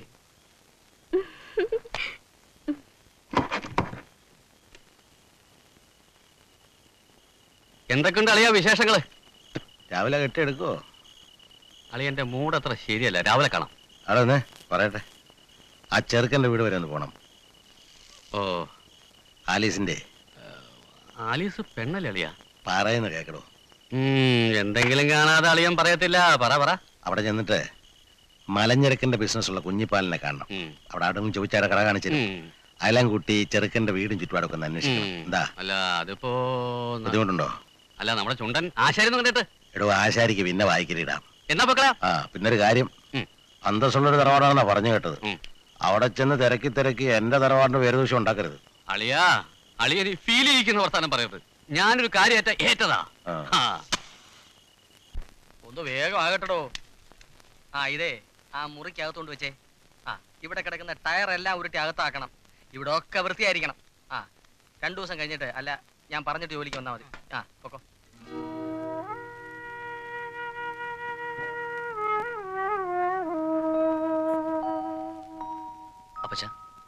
എന്തൊക്കെയുണ്ട് അളിയാ വിശേഷങ്ങള് രാവിലെ കെട്ടിയെടുക്കോ അളിയന്റെ മൂഡ് അത്ര ശരിയല്ല രാവിലെ കാണാം അവിടെ ഒന്ന് പറയട്ടെ ആ ചെറുക്കന്റെ വീട് വരെ ഒന്ന് പോണം ഓ ആലീസിന്റെ ആലീസ് പെണ്ണല്ലേ അളിയാ പറയുന്ന കേക്കടോ ഉം, എന്തെങ്കിലും കാണാതെ അളിയൻ പറയത്തില്ല പറ പറ അവിടെ ചെന്നിട്ട് മലഞ്ഞെടുക്കന്റെ ബിസിനസ് ഉള്ള കുഞ്ഞിപ്പാലിനെ കാണണം അവിടെ അവിടെ ചോദിച്ചാടെ കട കാണിച്ചിട്ട് അയലാം കുട്ടി ചെറുക്കന്റെ വീടും ചുറ്റുപാടൊക്കെ ഒന്ന് അന്വേഷിക്കണം ഉം. എന്താ അല്ല അതിപ്പോ ന- ബുദ്ധിമുട്ടുണ്ടോ അല്ല നമ്മുടെ ചുണ്ടൻ ആശാരിന്ന് കണ്ടിട്ട് എടോ ആശാരിക്ക് പിന്നെ വായിക്കലിടാം എന്നാ പൊക്കളാ ആ പിന്നെ ഒരു കാര്യം അന്തസ്സുള്ളൊരു തറവാടാണെന്നാ പറഞ്ഞു കേട്ടത് അവിടെ ചെന്ന് തിരക്കി തിരക്കി എന്റെ തറവാടിന്റെ പേര് ദൂഷ്യം ഉണ്ടാക്കരുത് അളിയാ അളിയന് ഫീൽ ചെയ്യിക്കുന്ന വർത്താനം പറയരുത് ഞാനൊരു കാര്യമായിട്ട് ഏറ്റതാ ആ. ആ. ഒന്ന് വേഗം ആകട്ടോ ആ ഇതേ ആ മുറിക്കകത്തോണ്ട് വെച്ചേ ആ ഇവിടെ കിടക്കുന്ന ടയർ എല്ലാം ഉരുട്ടി അകത്താക്കണം ഇവിടെ ഒക്കെ വൃത്തിയായിരിക്കണം ആ രണ്ടു ദിവസം കഴിഞ്ഞിട്ട് അല്ല ഞാൻ പറഞ്ഞിട്ട് ജോലിക്ക് വന്നാൽ മതി ആ പൊക്കോ അപ്പച്ച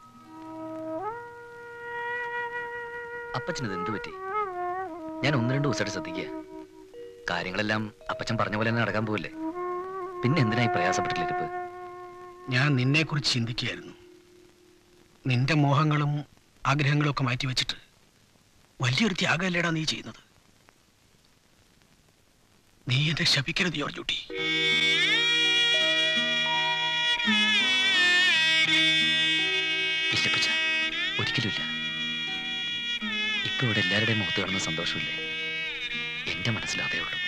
അപ്പച്ചനത് എന്തു പറ്റി ഞാൻ ഒന്ന് രണ്ട് ദിവസമായിട്ട് ശ്രദ്ധിക്കുക കാര്യങ്ങളെല്ലാം അപ്പച്ചൻ പറഞ്ഞ പോലെ തന്നെ നടക്കാൻ പോവില്ലേ പിന്നെ എന്തിനായി പ്രയാസപ്പെട്ടിട്ടിരിപ്പ് ഞാൻ നിന്നെക്കുറിച്ച് ചിന്തിക്കുകയായിരുന്നു നിന്റെ മോഹങ്ങളും ആഗ്രഹങ്ങളും ഒക്കെ മാറ്റി വെച്ചിട്ട് വലിയൊരു ത്യാഗമല്ലേടാ നീ ചെയ്യുന്നത് നീ എന്നെ ശപിക്കരുത് ജോർജുട്ടി ഇല്ലപ്പച്ച ഒരിക്കലുമില്ല ഇപ്പൊ ഇവിടെ എല്ലാവരുടെയും മുഖത്ത് കാണുന്ന സന്തോഷമില്ലേ എന്റെ മനസ്സിലാതേ ഉള്ളൂ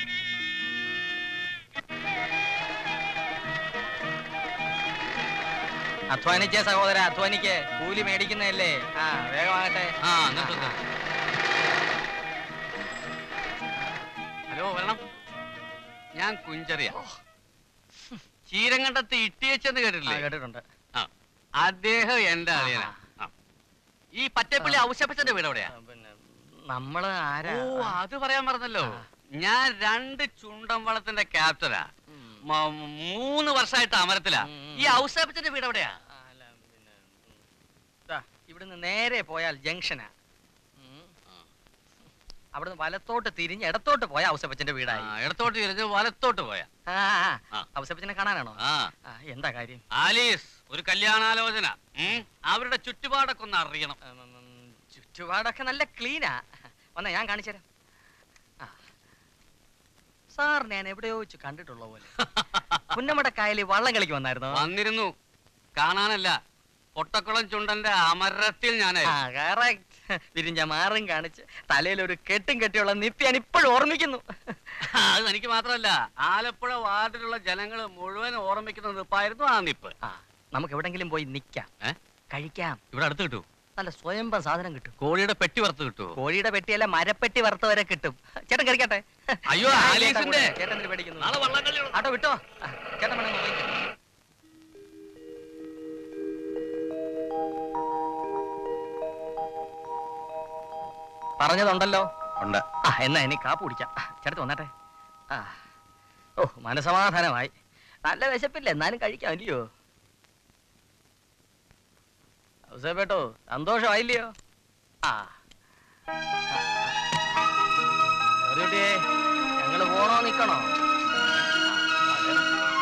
അധ്വാനിക്കേ സഹോദര അധ്വാനിക്കേ കൂലി മേടിക്കുന്നതല്ലേ ആ വേഗമാകട്ടെ ആ എന്നിട്ട് ഹലോ വരണം ഞാൻ കുഞ്ചറിയ ചീരങ്കണ്ടത്ത് ഇട്ടിയച്ചെന്ന് കേട്ടിട്ടില്ലേ കേട്ടിട്ടുണ്ട് ആ അദ്ദേഹം എന്റെ അളിയനാ ആ. ഈ പറ്റപ്പള്ളി ഔഷപ്പച്ചന്റെ വീട് എവിടെയാ നമ്മള് ആരാ ഓ അത് പറയാൻ പറഞ്ഞല്ലോ ഞാൻ രണ്ട് ചുണ്ടൻ വളത്തിന്റെ ക്യാപ്റ്റനാ മ- മൂന്ന് വർഷമായിട്ട് അമരത്തിലാ ഈ ഔഷപ്പച്ചന്റെ വീട് എവിടെയാ ദാ, ഇവിടെ ഇവിടുന്ന് നേരെ പോയാൽ ജംഗ്ഷനാ ഉം. അവിടുന്ന് വലത്തോട്ട് തിരിഞ്ഞ് ഇടത്തോട്ട് പോയ ഔസപ്പച്ചന്റെ വീടായി ഇടത്തോട്ട് തിരിഞ്ഞ് വലത്തോട്ട് പോയാ ആ ആ. ഔസപ്പച്ചനെ കാണാനാണോ ആ ആ, എന്താ കാര്യം ആലീസ് ഒരു കല്യാണാലോചന ഉം. അവരുടെ ചുറ്റുപാടൊക്കെ ഒന്ന് അറിയണം ചുറ്റുപാടൊക്കെ നല്ല ക്ലീനാ വന്നാ ഞാൻ കാണിച്ചു തരാം ആ. സാർ ഞാൻ എവിടെയോ വെച്ച് കണ്ടിട്ടുള്ള പോലെ പുന്നമട കായലിൽ വള്ളം കളിക്ക് വന്നായിരുന്നോ വന്നിരുന്നു കാണാനല്ല പൊട്ടക്കുളം ചുണ്ടന്റെ അമരത്തിൽ ഞാൻ ആ correct. വിരിഞ്ഞ മാറും കാണിച്ച് തലയിൽ ഒരു കെട്ടും കെട്ടിയുള്ള നിപ്പി ഞാൻ ഇപ്പോഴും ഓർമ്മിക്കുന്നു അത് എനിക്ക് മാത്രമല്ല ആലപ്പുഴ വാർഡിലുള്ള ജനങ്ങൾ മുഴുവൻ ഓർമ്മിക്കുന്ന നിപ്പായിരുന്നു ആ നിപ്പ് ആ നമുക്ക് എവിടെങ്കിലും പോയി നിക്കാം കഴിക്കാം ഇവിടെ അടുത്ത് കിട്ടൂ നല്ല സ്വയംഭം സാധനം കിട്ടും കോഴിയുടെ പെട്ടി വറുത്ത് കിട്ടുമോ കോഴിയുടെ പെട്ടിയല്ല മരപ്പെട്ടി വറുത്ത വരെ കിട്ടും ചേട്ടൻ കഴിക്കട്ടെ അയ്യോ, ആ, ആലീസിന്റെ. ചേട്ടൻ എന്തിന് പേടിക്കുന്നു നാളെ വള്ളംകളി ആട്ടോ വിട്ടോ ആ, ചേട്ടൻ വേണമെങ്കിൽ പോയിക്കോ. പറഞ്ഞതുണ്ടല്ലോ ഉണ്ട് ആ എന്നാ ഇനി കാപ്പ് കുടിക്കാം ചേട്ടത്ത് വന്നാട്ടെ ആ ഓ മനസമാധാനമായി നല്ല വിശപ്പില്ല എന്നാലും കഴിക്കാം അല്ലയോ ഔസേപ്പേട്ടോ സന്തോഷമായില്ലയോ ആ കുട്ടിയെ ഞങ്ങള് പോണോ നിക്കണോ ആ, അതെ.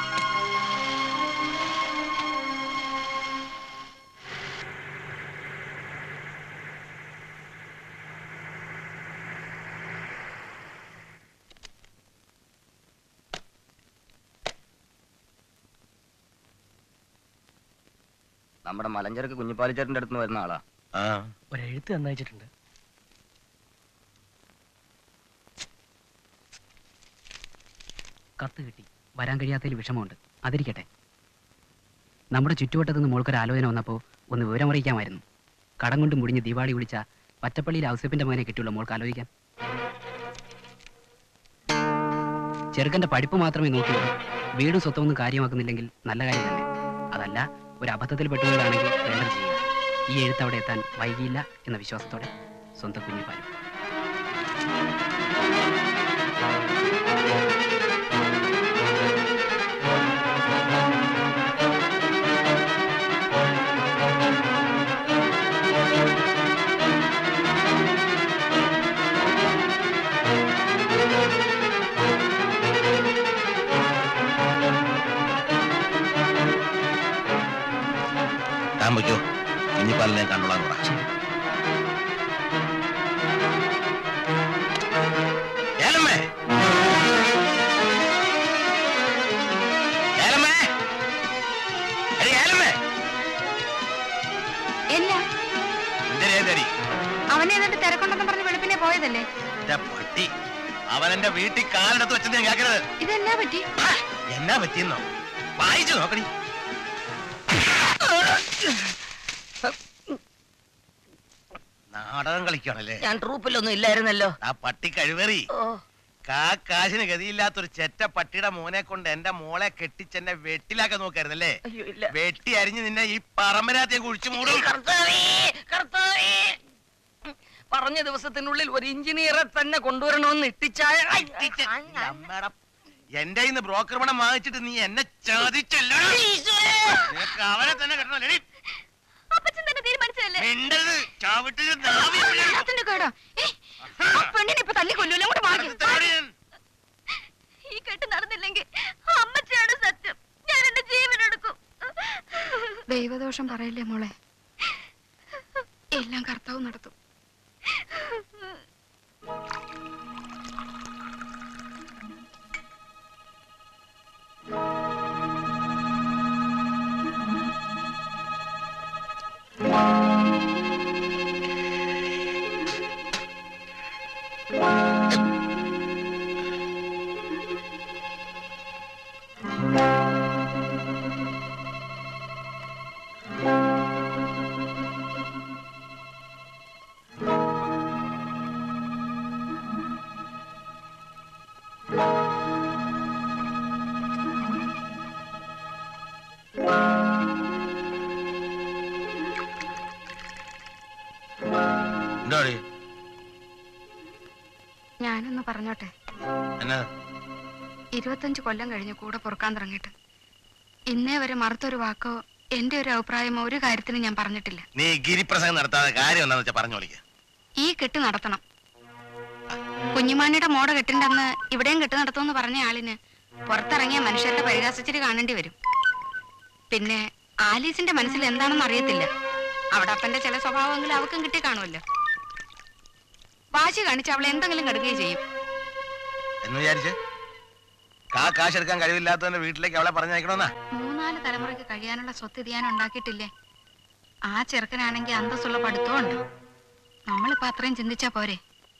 നമ്മുടെ മലഞ്ചരക്ക് കുഞ്ഞിപ്പാലിച്ചേട്ടന്റെ അടുത്ത് വരുന്ന ആളാ ആ ഒരെഴുത്ത് തന്നയച്ചിട്ടുണ്ട് കത്ത് കിട്ടി വരാൻ കഴിയാത്തതിൽ വിഷമമുണ്ട് അതിരിക്കട്ടെ നമ്മുടെ ചുറ്റുവട്ടത്ത് നിന്ന് മോൾക്കൊരു ആലോചന വന്നപ്പോൾ ഒന്ന് വിവരമറിയിക്കാമായിരുന്നു കടം കൊണ്ട് മുടിഞ്ഞ് ദീപാവളി വിളിച്ച പറ്റപ്പള്ളിയിൽ ഔസേപ്പിന്റെ മകനെ കിട്ടിയുള്ള മോൾക്ക് ആലോചിക്കാൻ ചെറുക്കന്റെ പഠിപ്പ് മാത്രമേ നോക്കിയുള്ളൂ വീടും സ്വത്തൊന്നും കാര്യമാക്കുന്നില്ലെങ്കിൽ നല്ല കാര്യം തന്നെ അതല്ല ഒരു അബദ്ധത്തിൽ പെട്ടുകയാണെങ്കിൽ വേണ്ടത് ചെയ്യുക ഈ എഴുത്ത് അവിടെ എത്താൻ വൈകിയില്ല എന്ന വിശ്വാസത്തോടെ സ്വന്തം കുഞ്ഞിപ്പാലും താൻ വയ്ക്കോ കുഞ്ഞിപ്പാലിനെ കണ്ടോളാൻ പറ ഏലമ്മേ ഏലമ്മേ എടി ഏലമ്മേ ഇല്ല എന്തരേതടി അവനെ എന്നിട്ട് തിരക്കുണ്ടെന്ന് പറഞ്ഞ് വെളുപ്പിനെ പോയതല്ലേ പട്ടി അവൻ എന്റെ വീട്ടിൽ കാലെടുത്ത് വെച്ചത് ഞാൻ കേൾക്കരുത് ഇതെന്നാ പറ്റി എന്നാ പറ്റിയെന്നോ വായിച്ചു നോക്കടി നാടകം കളിക്കുകയാണല്ലേ ഞാൻ ട്രൂപ്പിലൊന്നും ഇല്ലായിരുന്നല്ലോ ആ പട്ടി കഴിവേറി ഓ കാ കാശിന് ഗതിയില്ലാത്തൊരു ചെറ്റ പട്ടിയുടെ മോനെ കൊണ്ട് എന്റെ മോളെ കെട്ടിച്ചെന്നെ വെട്ടിലാക്കാൻ നോക്കായിരുന്നല്ലേ അയ്യോ ഇല്ല വെട്ടി അരിഞ്ഞ് നിന്നെ ഈ പറമ്പനകത്ത് ഞാൻ കുഴിച്ചു മൂടും കർത്താവേ, കർത്താവേ. പറഞ്ഞ ദിവസത്തിനുള്ളിൽ ഒരു എഞ്ചിനീയറെ തന്നെ കൊണ്ടുവരണമെന്ന് ഇട്ടിച്ചായ ഐ, അമ്മേടെ എന്റെ ഇന്ന് ബ്രോക്കർ പണം വാങ്ങിച്ചിട്ട് നീ എന്നെ ചതിച്ചല്ലോ നിനക്ക് അവനെ തന്നെ കിട്ടണല്ലേ അപ്പച്ചൻ തന്നെ തീരുമാനിച്ചതല്ലേ മിണ്ടരുത് ചവിട്ടിന് നാവി പിളരും. എല്ലാത്തിന്റെ കേടാ ഏ, ആ പെണ്ണിനെ ഇപ്പൊ തല്ലി കൊല്ലൂല അങ്ങോട്ട് മാറി അടുത്തവണ ഞാൻ ഈ കെട്ട് നടന്നില്ലെങ്കിൽ അമ്മച്ചാണ് സത്യം ഞാൻ എന്റെ ജീവൻ എടുക്കും ദൈവദോഷം പറയില്ലേ മോളെ എല്ലാം കർത്താവ് നടത്തും എന്താടി ഞാനൊന്ന് പറഞ്ഞോട്ടെ എന്നാ ഇരുപത്തഞ്ച് കൊല്ലം കഴിഞ്ഞ് കൂടെ പൊറുക്കാൻ തുടങ്ങിയിട്ട് ഇന്നേ വരെ മറുത്തൊരു വാക്കോ എന്റെ ഒരു അഭിപ്രായം ഒരു കാര്യത്തിനും ഞാൻ പറഞ്ഞിട്ടില്ല നീ ഗിരിപ്രസംഗം നടത്താതെ കാര്യം എന്താന്ന് വെച്ചാൽ പറഞ്ഞോളിക്ക ഈ കെട്ട് നടത്തണം കുഞ്ഞുമാണിയുടെ മോടെ കെട്ടിണ്ടെന്ന് ഇവിടെയും കെട്ട് നടത്തുമെന്ന് പറഞ്ഞ ആളിന് പുറത്തിറങ്ങിയ മനുഷ്യരുടെ പരിഹാസിച്ചിട്ട് കാണേണ്ടി വരും പിന്നെ ആലീസിന്റെ മനസ്സിൽ എന്താണെന്ന് അറിയത്തില്ല അവിടെ അപ്പന്റെ ചില സ്വഭാവമെങ്കിലും അവക്കും കിട്ടി കാണുമല്ലോ വാശി കാണിച്ച് അവൾ എന്തെങ്കിലും കടുക്കുകയും ചെയ്യും എന്ന് വിചാരിച്ച് കാ കാശ് എടുക്കാൻ കഴിവില്ലാത്തവന്റെ വീട്ടിലേക്ക് അവളെ പറഞ്ഞയക്കണമെന്നാ മൂന്നാല് തലമുറയ്ക്ക് കഴിയാനുള്ള സ്വത്ത് ഇത് ഞാൻ ഉണ്ടാക്കിയിട്ടില്ലേ ആ ചെറുക്കനാണെങ്കിൽ അന്തസ്സുള്ള പഠിത്തവും ഉണ്ട് നമ്മളിപ്പോ അത്രയും ചിന്തിച്ചാ പോരെ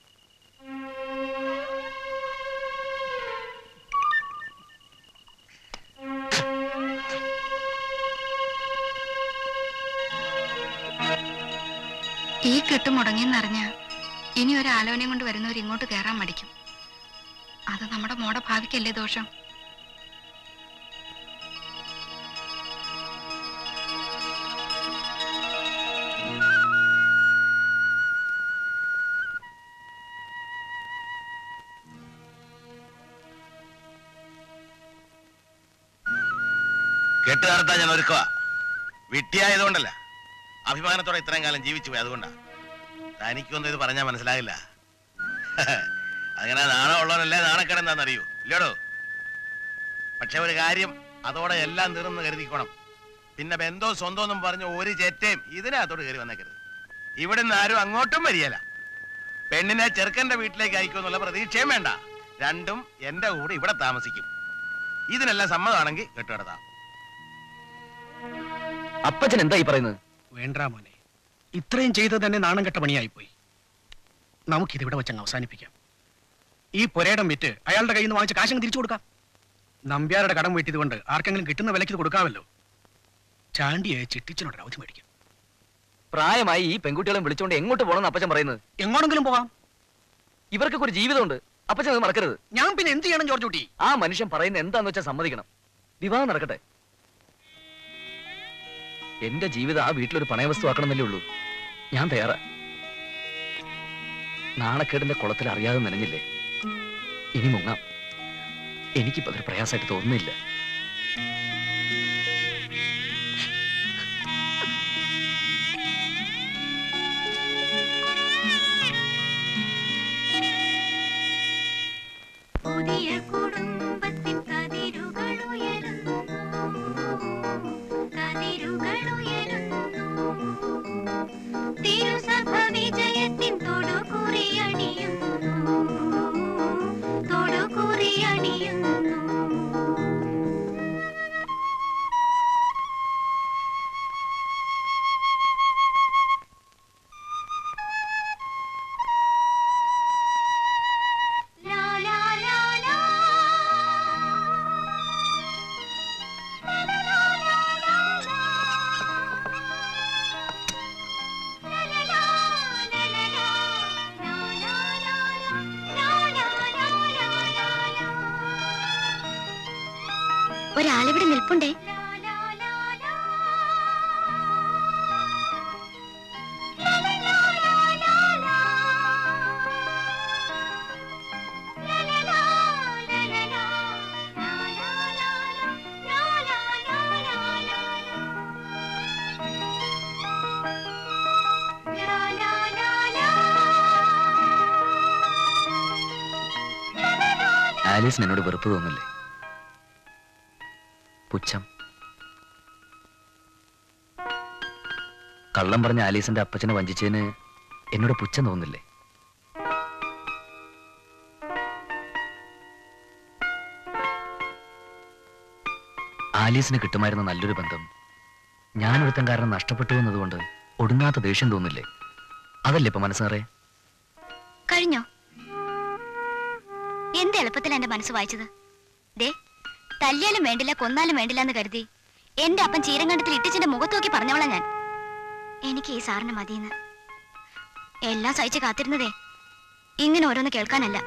ഈ കെട്ട് മുടങ്ങിയെന്നറിഞ്ഞ ഇനി ഒരു ആലോചനയും കൊണ്ട് വരുന്നവർ ഇങ്ങോട്ട് കയറാൻ മടിക്കും അത് നമ്മുടെ മോടെ ഭാവിക്കല്ലേ ദോഷം കെട്ട് നടത്താൻ ഞാൻ ഒരുക്കുക വിട്ടിയായതുകൊണ്ടല്ല അഭിമാനത്തോടെ ഇത്രയും കാലം ജീവിച്ചു പോയി അതുകൊണ്ടാ തനിക്കൊന്നും ഇത് പറഞ്ഞാൽ മനസ്സിലാകില്ല അങ്ങനെ നാണം ഉള്ളവനല്ലേ നാണക്കേട് എന്താണെന്നറിയൂ ഇല്ലടോ പക്ഷെ ഒരു കാര്യം അതോടെ എല്ലാം തീർന്ന് കരുതിക്കോണം പിന്നെ ബന്ധവും സ്വന്തം എന്നും പറഞ്ഞ് ഒരു ചെറ്റയും ഇതിനകത്തോട് കയറി വന്നേക്കരുത് ഇവിടുന്ന് ആരും അങ്ങോട്ടും വരികയില്ല പെണ്ണിനെ ചെറുക്കന്റെ വീട്ടിലേക്ക് അയക്കുമെന്നുള്ള പ്രതീക്ഷയും വേണ്ട രണ്ടും എന്റെ കൂടെ ഇവിടെ താമസിക്കും ഇതിനെല്ലാം സമ്മതമാണെങ്കിൽ കെട്ടുകിടത്താം അപ്പച്ചൻ എന്താ ഈ പറയുന്നത് വേണ്ട മോനെ ഇത്രയും ചെയ്തത് തന്നെ നാണം കെട്ട പണിയായിപ്പോയി നമുക്കിതിവിടെ വെച്ചങ്ങ് അവസാനിപ്പിക്കാം ഈ പുരയിടം വിറ്റ് അയാളുടെ കയ്യിൽ നിന്ന് വാങ്ങിച്ച കാശങ്ങ് തിരിച്ചു കൊടുക്കാം നമ്പ്യാരുടെ കടം വീട്ടിയത് കൊണ്ട് ആർക്കെങ്കിലും കിട്ടുന്ന വിലയ്ക്ക് ഇത് കൊടുക്കാമല്ലോ ചാണ്ടിയെ ചിട്ടിച്ചിനോട് അവധി മേടിക്കാം പ്രായമായി ഈ പെൺകുട്ടികളെ വിളിച്ചോണ്ട് എങ്ങോട്ട് പോകണമെന്ന് അപ്പച്ചൻ പറയുന്നത് എങ്ങോട്ടെങ്കിലും പോകാം ഇവർക്കൊക്കെ ഒരു ജീവിതമുണ്ട് അപ്പച്ചൻ അത് മറക്കരുത് ഞാൻ പിന്നെ എന്ത് ചെയ്യണം ജോർജ് കുട്ടി ആ മനുഷ്യൻ പറയുന്ന എന്താന്ന് വെച്ചാൽ സമ്മതിക്കണം വിവാഹം നടക്കട്ടെ എന്റെ ജീവിതം ആ വീട്ടിലൊരു പണയവസ്തു ആക്കണമെന്നല്ലേ ഉള്ളൂ ഞാൻ തയ്യാറാ നാണക്കേടിന്റെ കുളത്തിൽ അറിയാതെ നനഞ്ഞില്ലേ ഇനി മുങ്ങാം എനിക്കിപ്പോ അതൊരു പ്രയാസമായിട്ട് തോന്നുന്നില്ല പുതിയ കുടുംബത്തിൻ കതിരുകൾ ഉയരുന്നു കതിരുകൾ ഉയരുന്നു തിരുസഭ വിജയത്തിൻ തൊടുകുറിയണിയുന്നു തൊടുകുറിയണിയുന്നു ലാ ലാ ലാ ലാ ഒരാളിവിടെ നിൽപ്പുണ്ടേ ആലീസിന് എന്നോട് വെറുപ്പ് തോന്നില്ലേ പുച്ഛം കള്ളം പറഞ്ഞ ആലീസിന്റെ അപ്പച്ചനെ വഞ്ചിച്ചതിന് എന്നോട് പുച്ഛം തോന്നില്ലേ ആലീസിന് കിട്ടുമായിരുന്ന നല്ലൊരു ബന്ധം ഞാൻ ഒരുത്തൻ കാരണം നഷ്ടപ്പെട്ടു എന്നതുകൊണ്ട് ഒടുങ്ങാത്ത ദേഷ്യം തോന്നില്ലേ അതല്ലേ ഇപ്പൊ മനസ്സേറെ കഴിഞ്ഞോ എന്ത് എളുപ്പത്തിൽ എന്റെ മനസ്സ് വായിച്ചത് ദേ തല്ലിയാലും വേണ്ടില്ല കൊന്നാലും വേണ്ടില്ല എന്ന് കരുതി എന്റെ അപ്പൻ ചീരങ്കണ്ടത്തിൽ ഇട്ടിച്ചിന്റെ മുഖത്ത് നോക്കി പറഞ്ഞോളാം ഞാൻ എനിക്ക് ഈ സാറിന് മതിയെന്ന് എല്ലാം സഹിച്ച് കാത്തിരുന്നതേ ഇങ്ങനെ ഓരോന്ന് കേൾക്കാനല്ല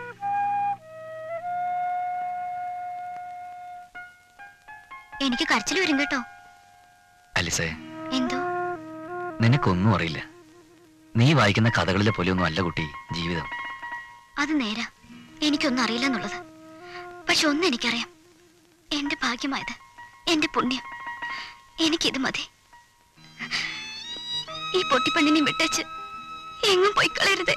എനിക്ക് കരച്ചിൽ വരും കേട്ടോ അലിസേ എന്തോ നിനക്കൊന്നും അറിയില്ല നീ വായിക്കുന്ന കഥകളിലെ പോലെയൊന്നും അല്ല കുട്ടി ജീവിതം അത് നേരാ എനിക്കൊന്നും അറിയില്ല എന്നുള്ളത് പക്ഷെ ഒന്ന് എനിക്കറിയാം എന്റെ ഭാഗ്യമായത് എന്റെ പുണ്യം എനിക്കിത് മതി ഈ പൊട്ടിപ്പണ്ണിനെ വിട്ടേച്ച് എങ്ങും പോയി കളയരുതേ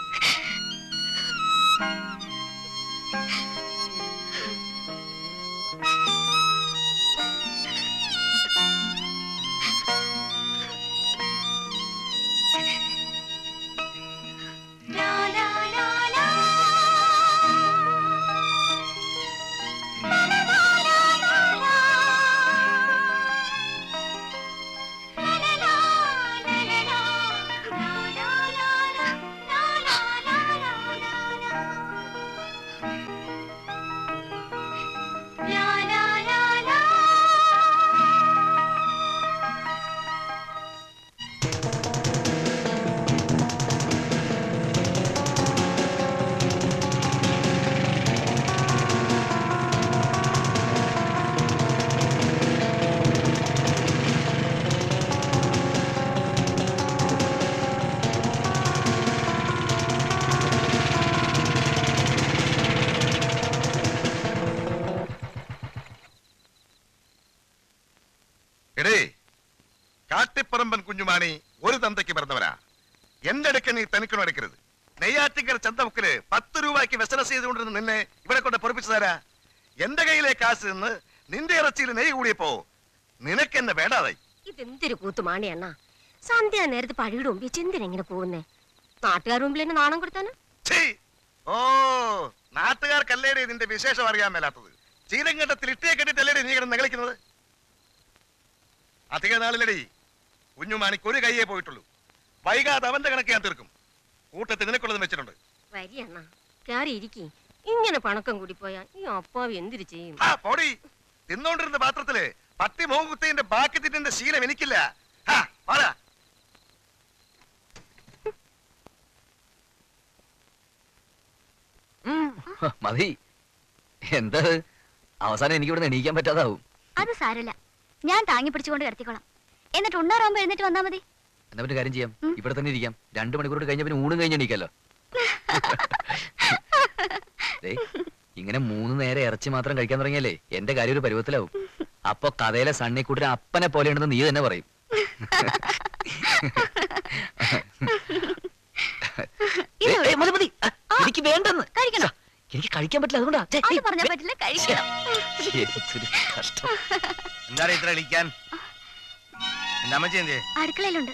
എടേ കാട്ടിപ്പറമ്പൻ കുഞ്ഞുമാണി ഒരു തന്തയ്ക്ക് പിറന്നവരാ എന്റെ അടുക്ക നീ തനിക്കണോ എടുക്കരുത് നെയ്യാറ്റിക്കര ചന്തമുക്കില് പത്ത് രൂപയ്ക്ക് ബിസിനസ് ചെയ്തുകൊണ്ടിരുന്ന നിന്നെ ഇവിടെ കൊണ്ട് പൊറപ്പിച്ചു തരാ എന്റെ കയ്യിലെ കാശ് നിന്ന് നിന്റെ ഇറച്ചിയിൽ നെയ്യ് കൂടിയപ്പോ നിനക്ക് എന്നെ വേണ്ടാതായി ഇതെന്തൊരു കൂത്തുമാണി അണ്ണ സന്ധ്യ നേരത്ത് പഴിയുടെ മുമ്പിൽ ചിന്തിനെങ്ങനെ പോകുന്നേ നാട്ടുകാർ മുമ്പിൽ എന്നെ നാണം കൊടുത്താന് ഛീ! ഓ നാട്ടുകാർക്കല്ലേടി നിന്റെ വിശേഷം അറിയാൻ മേലാത്തത് ചീരങ്കണ്ടത്തിൽ ഇട്ടിയെ കെട്ടിട്ടല്ലേടി നീ കിടന്ന് കളിക്കുന്നത് അധിക നാളിലടി കുഞ്ഞുമാണിക്ക് ഒരു കയ്യേ പോയിട്ടുള്ളൂ വൈകാതെ അവന്റെ കണക്ക് ഞാൻ തീർക്കും കൂട്ടത്തിൽ നിനക്കുള്ളത് വെച്ചിട്ടുണ്ട് വരി അണ്ണ കയറി ഇരിക്കി ഇങ്ങനെ പണക്കം കൂടി പോയാ ഈ അപ്പാവി എന്തിരി ചെയ്യും ആ പോടി തിന്നോണ്ടിരുന്ന പാത്രത്തില് പട്ടി മോകുത്തിന്റെ ബാക്കി തിന്നിന്റെ ശീലം എനിക്കില്ല ഹാ, വാടാ. ഹ, മതി എന്താ ഇത്? അവസാനം എനിക്ക് ഇവിടെ എണീക്കാൻ പറ്റാതാവും അത് സാരല്ല ഞാൻ താങ്ങി പിടിച്ചുകൊണ്ട് കിടത്തിക്കോളാം എന്നിട്ട് ഉണ്ണാറാകുമ്പോ എഴുന്നേറ്റ് വന്നാ മതി എന്നാ പിന്നെ കാര്യം ചെയ്യാം ഇവിടെ തന്നെ ഇരിക്കാം രണ്ടു മണിക്കൂർ കഴിഞ്ഞ പിന്നെ ഊണും കഴിഞ്ഞ് എണീക്കല്ലോ ദേ, ഇങ്ങനെ മൂന്ന് നേരം ഇറച്ചി മാത്രം കഴിക്കാൻ തുടങ്ങിയാലേ എന്റെ കാര്യം ഒരു പരുവത്തിലാവും അപ്പൊ കഥയിലെ സണ്ണിക്കൂട്ടിന് അപ്പനെ പോലെയുണ്ടെന്ന് നീ തന്നെ പറയും ഏ, ഏ, മതി മതി ആ, എനിക്ക് വേണ്ടെന്ന് കഴിക്കണം എനിക്ക് കഴിക്കാൻ പറ്റില്ല അതുകൊണ്ടാ ഛെ, അത് ഏയ്, പറഞ്ഞാ പറ്റില്ല കഴിക്കണം എന്തൊരു കഷ്ടം എന്താണ് ഇത്ര കളിക്കാൻ എന്റെ അമ്മച്ചി എന്തേ അടുക്കളയിലുണ്ട്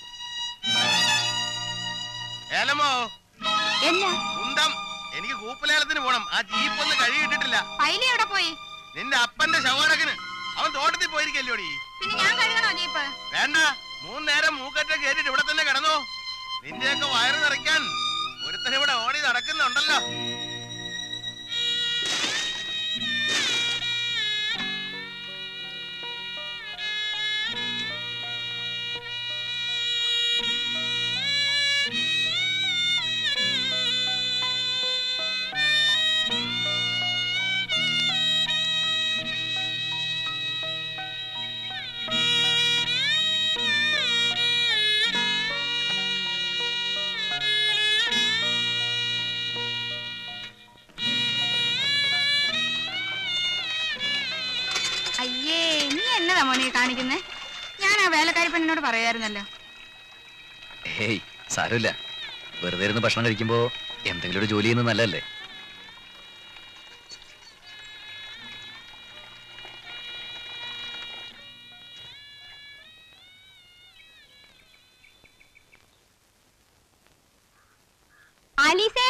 ഏലമോ എന്നാ കുന്തം എനിക്ക് കൂപ്പലേലത്തിന് പോണം ആ ജീപ്പ് ഒന്ന് കഴുകിയിട്ടിട്ടില്ല പൈലി എവിടെ പോയി നിന്റെ അപ്പന്റെ ശവടക്കിന് അവൻ തോട്ടത്തിൽ പോയിരിക്കല്ലോടി പിന്നെ ഞാൻ കഴുകണോ ജീപ്പ് വേണ്ട മൂന്ന് നേരം മൂക്കറ്റ കേട്ടിട്ട് ഇവിടെ തന്നെ കിടന്നു നിന്റെയൊക്കെ വയറ് നിറയ്ക്കാൻ ഒരുത്തൻ ഇവിടെ ഓടി നടക്കുന്നുണ്ടല്ലോ അയ്യേ നീ എന്നതാ മോനെ കാണിക്കുന്നേ ഞാൻ ആ വേലക്കാരി പെണ്ണിനോട് പറയായിരുന്നല്ലോ ഹേയ് സാരമില്ല വെറുതെ ഇരുന്ന് ഭക്ഷണം കഴിക്കുമ്പോ എന്തെങ്കിലും ഒരു ജോലി ചെയ്യുന്നത് നല്ലതല്ലേ ആലീസേ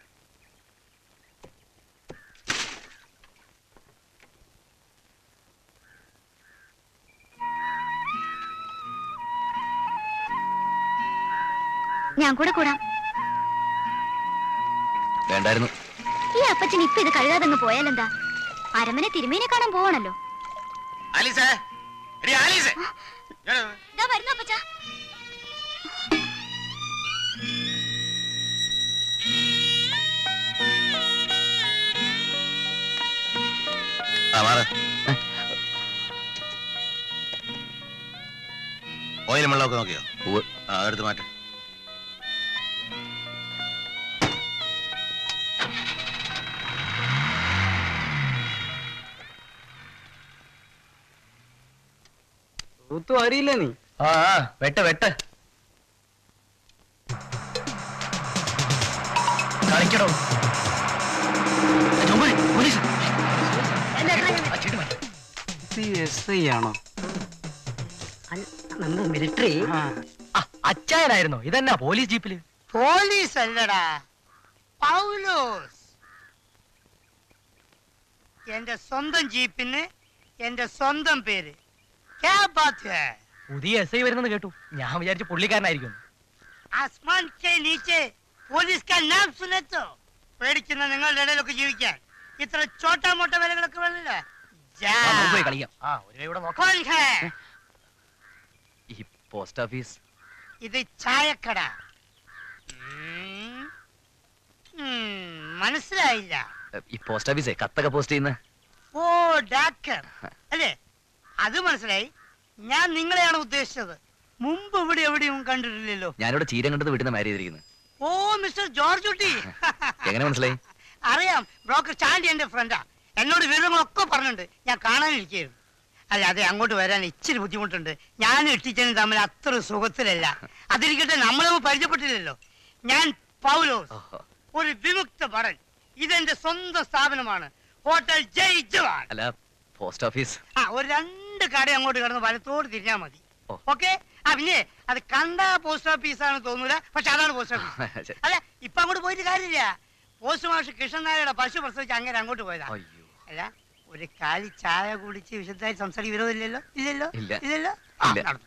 ഞാൻ കൂടെ കൂടാം വേണ്ടായിരുന്നു ഈ അപ്പച്ചൻ ഇപ്പൊ ഇത് കഴുകാതങ്ങ് പോയാലെന്താ അരമനെ തിരുമേനെ കാണാൻ പോവാണല്ലോ ആലീസേ എടി ആലീസേ ഞാൻ ഇതാ വരുന്നു അപ്പച്ച ആ മാറ് ഓയിലും വെള്ളമൊക്കെ നോക്കിയോ ആ എടുത്ത് മാറ്റ തൂത്തു അറിയില്ല നീ ആ ആ, വെട്ട് വെട്ട് കളിക്കടോ എസ് ഐ ആണോ നമ്മൾ മിലിറ്ററി അച്ചായനായിരുന്നോ ഇതെന്നാ പോലീസ് ജീപ്പില് പോലീസ് അല്ലടാ പൗലോസ് എന്റെ സ്വന്തം ജീപ്പിന് എന്റെ സ്വന്തം പേര് ക്യാ ബാത് ഹൈ പുതിയ എസ് ഐ വരുന്നെന്ന് കേട്ടു ഞാൻ വിചാരിച്ചു പുള്ളിക്കാരനായിരിക്കും ആസ്മാൻ കെ നീച്ചെ പോലീസ് കാ നാം സുനത്തോ പേടിക്കുന്ന നിങ്ങളുടെ ഇടയിലൊക്കെ ജീവിക്കാൻ ഇത്ര ചോട്ടാ മോട്ട വിലകളൊക്കെ വേണല്ലോ ജാ. പോയി കളിക്കാം ആ ഒരു കൈ കൂടെ നോക്കാം കോൺ ഹൈ? ഈ പോസ്റ്റ് ഓഫീസ് ഇത് ചായക്കട ഉം. ഉം, മനസ്സിലായില്ല ഈ പോസ്റ്റ് ഓഫീസേ കത്തൊക്കെ പോസ്റ്റ് ചെയ്യുന്ന ഓ ഡാക്കർ അല്ലേ അത് മനസ്സിലായി ഞാൻ നിങ്ങളെയാണ് ഉദ്ദേശിച്ചത് മുമ്പ് ഇവിടെ എവിടെയും കണ്ടിട്ടില്ലല്ലോ ഞാനിവിടെ ചീരം കണ്ടത് വീട്ടിൽ നിന്ന് മാരി ചെയ്തിരിക്കുന്നത് ഓ മിസ്റ്റർ ജോർജ് കുട്ടി എങ്ങനെ മനസ്സിലായി അറിയാം ബ്രോക്കർ ചാണ്ടി എന്റെ ഫ്രണ്ടാ എന്നോട് വിവരങ്ങളൊക്കെ പറഞ്ഞിട്ടുണ്ട് ഞാൻ കാണാനിരിക്കുകയായിരുന്നു അല്ല അതെ അങ്ങോട്ട് വരാൻ ഇച്ചിരി ബുദ്ധിമുട്ടുണ്ട് ഞാനും ഇട്ടിച്ചനും തമ്മിൽ അത്ര സുഖത്തിലല്ല അതിരിക്കട്ടെ നമ്മളൊന്നും പരിചയപ്പെട്ടില്ലല്ലോ ഞാൻ പൗലോസ് ഒരു വിമുക്ത ഭടൻ ഇതെന്റെ സ്വന്തം സ്ഥാപനമാണ് ഹോട്ടൽ ജയ് ജവാൻ അല്ല പോസ്റ്റ് ഓഫീസ് ആ ഒരു രണ്ട് കട അങ്ങോട്ട് കിടന്ന് വലത്തോട് തിരിഞ്ഞാൽ മതി ഓക്കെ ആ പിന്നെ അത് കണ്ട പോസ്റ്റ് ഓഫീസ് ആണെന്ന് തോന്നൂല പക്ഷെ അതാണ് പോസ്റ്റ് ഓഫീസ് അല്ല ഇപ്പൊ അങ്ങോട്ട് പോയിട്ട് കാര്യമില്ല പോസ്റ്റ് മാഷ് കൃഷ്ണൻ നായരുടെ പശു പ്രസവിച്ച് അങ്ങനെ അങ്ങോട്ട് പോയതാ അല്ല ഒരു കാലി ചായ കുടിച്ച് വിശദമായി സംസാരിക്കും വിരോധമില്ലല്ലോ ഇല്ലല്ലോ ഇല്ല. ഇല്ലല്ലോ ആ, ഇല്ല. നടന്നു.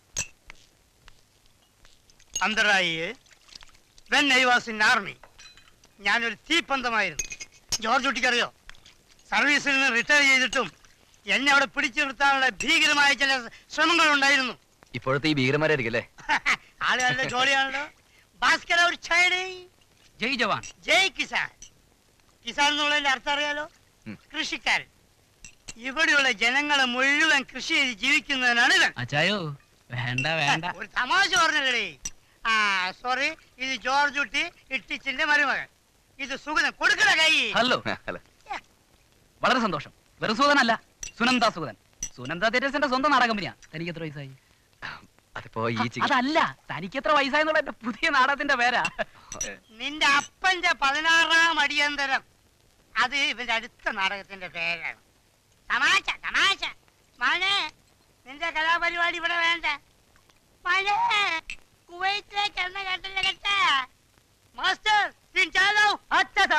അന്തരായി when I was in army ഞാനൊരു തീപ്പന്തമായിരുന്നു ജോർജ് കുട്ടിക്കറിയോ സർവീസിൽ നിന്ന് റിട്ടയർ ചെയ്തിട്ടും എന്നെ അവിടെ പിടിച്ചു നിർത്താനുള്ള ഭീകരമായ ചില ശ്രമങ്ങൾ ഉണ്ടായിരുന്നു ഇപ്പോഴത്തെ ഈ ഭീകരന്മാരായിരിക്കും അല്ലേ ആളുകളുടെ ജോലിയാണല്ലോ ഭാസ്കര ഒരു ഛായടേ ജയ് ജവാൻ ജയ് കിസാൻ കിസാൻ എന്നുള്ളതിന്റെ അർത്ഥം അറിയാലോ കൃഷിക്കാരൻ ഇവിടെയുള്ള ജനങ്ങളെ മുഴുവൻ കൃഷി ചെയ്ത് ജീവിക്കുന്നതിനാണ് ഇവൻ അച്ചായോ വേണ്ട വേണ്ട ഒരു തമാശ പറഞ്ഞല്ലേ ആ സോറി ഇത് ജോർജ് കുട്ടി ഇട്ടിച്ചിന്റെ മരുമകൻ ഇത് സുഗതൻ കൊടുക്കണ കൈ ഹലോ വളരെ സന്തോഷം വെറും സുഗതനല്ല സുനന്ദ സുഗതൻ സുനന്ദ തെരേസന്റെ സ്വന്തം നാടക കമ്പനിയാ തനിക്ക് എത്ര വയസ്സായി അതിപ്പോ ഈ ചികി- അതല്ല തനിക്ക് എത്ര വയസ്സായെന്നുള്ള എന്റെ പുതിയ നാടകത്തിന്റെ പേരാ നിന്റെ അപ്പന്റെ പതിനാറാം അടിയന്തരം അത് ഇവന്റെ അടുത്ത നാടകത്തിന്റെ പേരാണ് തമാശ തമാശ മഴേ നിന്റെ കലാപരിപാടി ഇവിടെ വേണ്ട മഴേ കുവൈറ്റിലേക്ക് എണ്ണ കേട്ടില്ല കേട്ടാ മാസ്റ്റർ ചാലോ അച്ഛതാ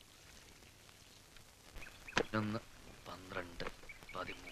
ഒന്ന് പന്ത്രണ്ട് പതിമൂന്ന്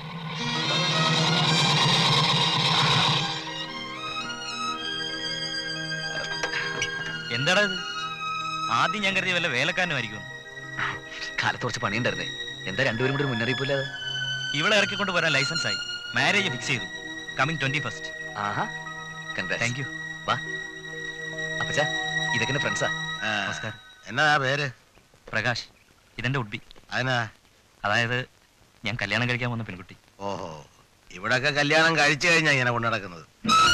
എന്താടാ ഇത് ആദ്യം ഞാൻ കരുതിയ വല്ല വേലക്കാരനുമായിരിക്കും കാലത്ത് കുറച്ച് പണിയുണ്ടായിരുന്നേ എന്താ രണ്ടുപേരും കൂടി ഒരു മുന്നറിയിപ്പില്ലാതെ ഇവളെ ഇറക്കിക്കൊണ്ട് വരാൻ ലൈസൻസ് ആയി മാരേജ് ഫിക്സ് ചെയ്തു കമ്മിങ് ട്വന്റി ഫസ്റ്റ് ആഹാ താങ്ക് യു വാ അപ്പച്ച ഇതൊക്കെ ഫ്രണ്ട്സാ നമസ്കാരം എന്നാ പേര് പ്രകാശ് ഇതെന്റെ ഉഡ്ബി അതിനാ അതായത് ഞാൻ കല്യാണം കഴിക്കാൻ വന്ന പെൺകുട്ടി ഓഹോ ഇവിടൊക്കെ കല്യാണം കഴിച്ചു കഴിഞ്ഞാ ഇങ്ങനെ കൊണ്ടു നടക്കുന്നത്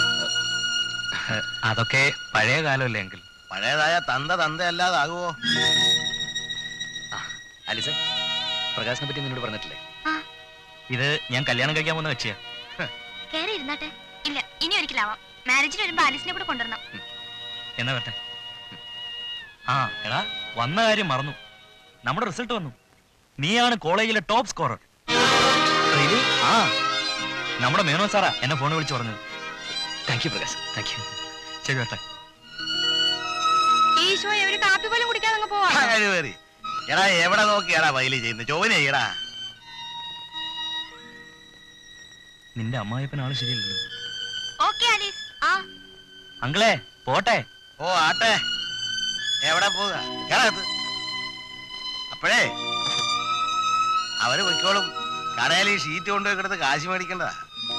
അതൊക്കെ പഴയ കാലമല്ലേ എങ്കിൽ പഴയതായ തന്ത തന്ത അല്ലാതാകുവോ അലിസ പ്രകാശിനെ പറ്റി നിന്നോട് പറഞ്ഞിട്ടില്ലേ ഇത് ഞാൻ കല്യാണം കഴിക്കാൻ വന്ന കക്ഷിയാ കേറി ഇരുന്നാട്ടെ ഇല്ല ഇനി ഒരിക്കലാവാം മാരേജിന് വരുമ്പോ ആലിസിനെ കൂടെ കൊണ്ടുവരണം എന്നാ വരട്ടെ ആ എടാ വന്ന കാര്യം മറന്നു നമ്മുടെ റിസൾട്ട് വന്നു നീയാണ് കോളേജിലെ ടോപ്പ് സ്കോറർ ആ നമ്മുടെ മേനോ സാറാ എന്നെ ഫോൺ വിളിച്ച് പറഞ്ഞത് thank you Prakash thank you ശരി വരട്ടെ ഈശോയെ ഒരു കാപ്പി പോലും കുടിക്കാതെ അങ്ങ് പോവാ കഴിവേറി എടാ എവിടെ നോക്കിയാടാ വയലി ചെയ്യുന്നത് ചോവിനെ ചെയ്യടാ നിന്റെ അമ്മായിപ്പനാള് ശരിയല്ലല്ലോ ഓക്കെ ആലീസ് ആ അങ്കിളെ പോട്ടെ ഓ ആട്ടെ എവിടെ പോവുക കേളകത്ത് അപ്പോഴേ അവര് പൊയ്ക്കോളും കടയിൽ ഈ ഷീറ്റ് കൊണ്ടുപോയി കിടന്ന് കാശ് മേടിക്കേണ്ടതാ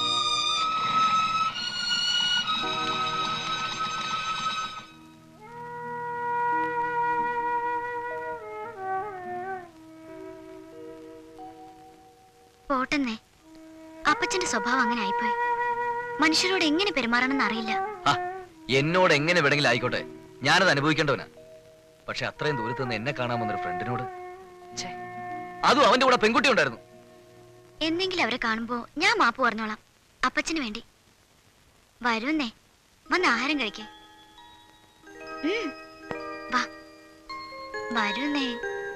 പോട്ടെന്നേ അപ്പച്ചന്റെ സ്വഭാവം അങ്ങനെ ആയിപ്പോയി മനുഷ്യരോട് എങ്ങനെ പെരുമാറണമെന്ന് അറിയില്ല എന്നോട് എങ്ങനെ വേണമെങ്കിലും ആയിക്കോട്ടെ ഞാനത് അനുഭവിക്കേണ്ടവനാ പക്ഷെ അത്രയും ദൂരത്ത് നിന്ന് എന്നെ കാണാൻ വന്നൊരു ഫ്രണ്ടിനോട് ഛേ, അതും അവന്റെ കൂടെ പെൺകുട്ടി ഉണ്ടായിരുന്നു എന്തെങ്കിലും അവരെ കാണുമ്പോ ഞാൻ മാപ്പ് പറഞ്ഞോളാം അപ്പച്ചന് വേണ്ടി വരുന്നേ വന്ന് ആഹാരം കഴിക്കേ ഉം, വാ വരുന്നേ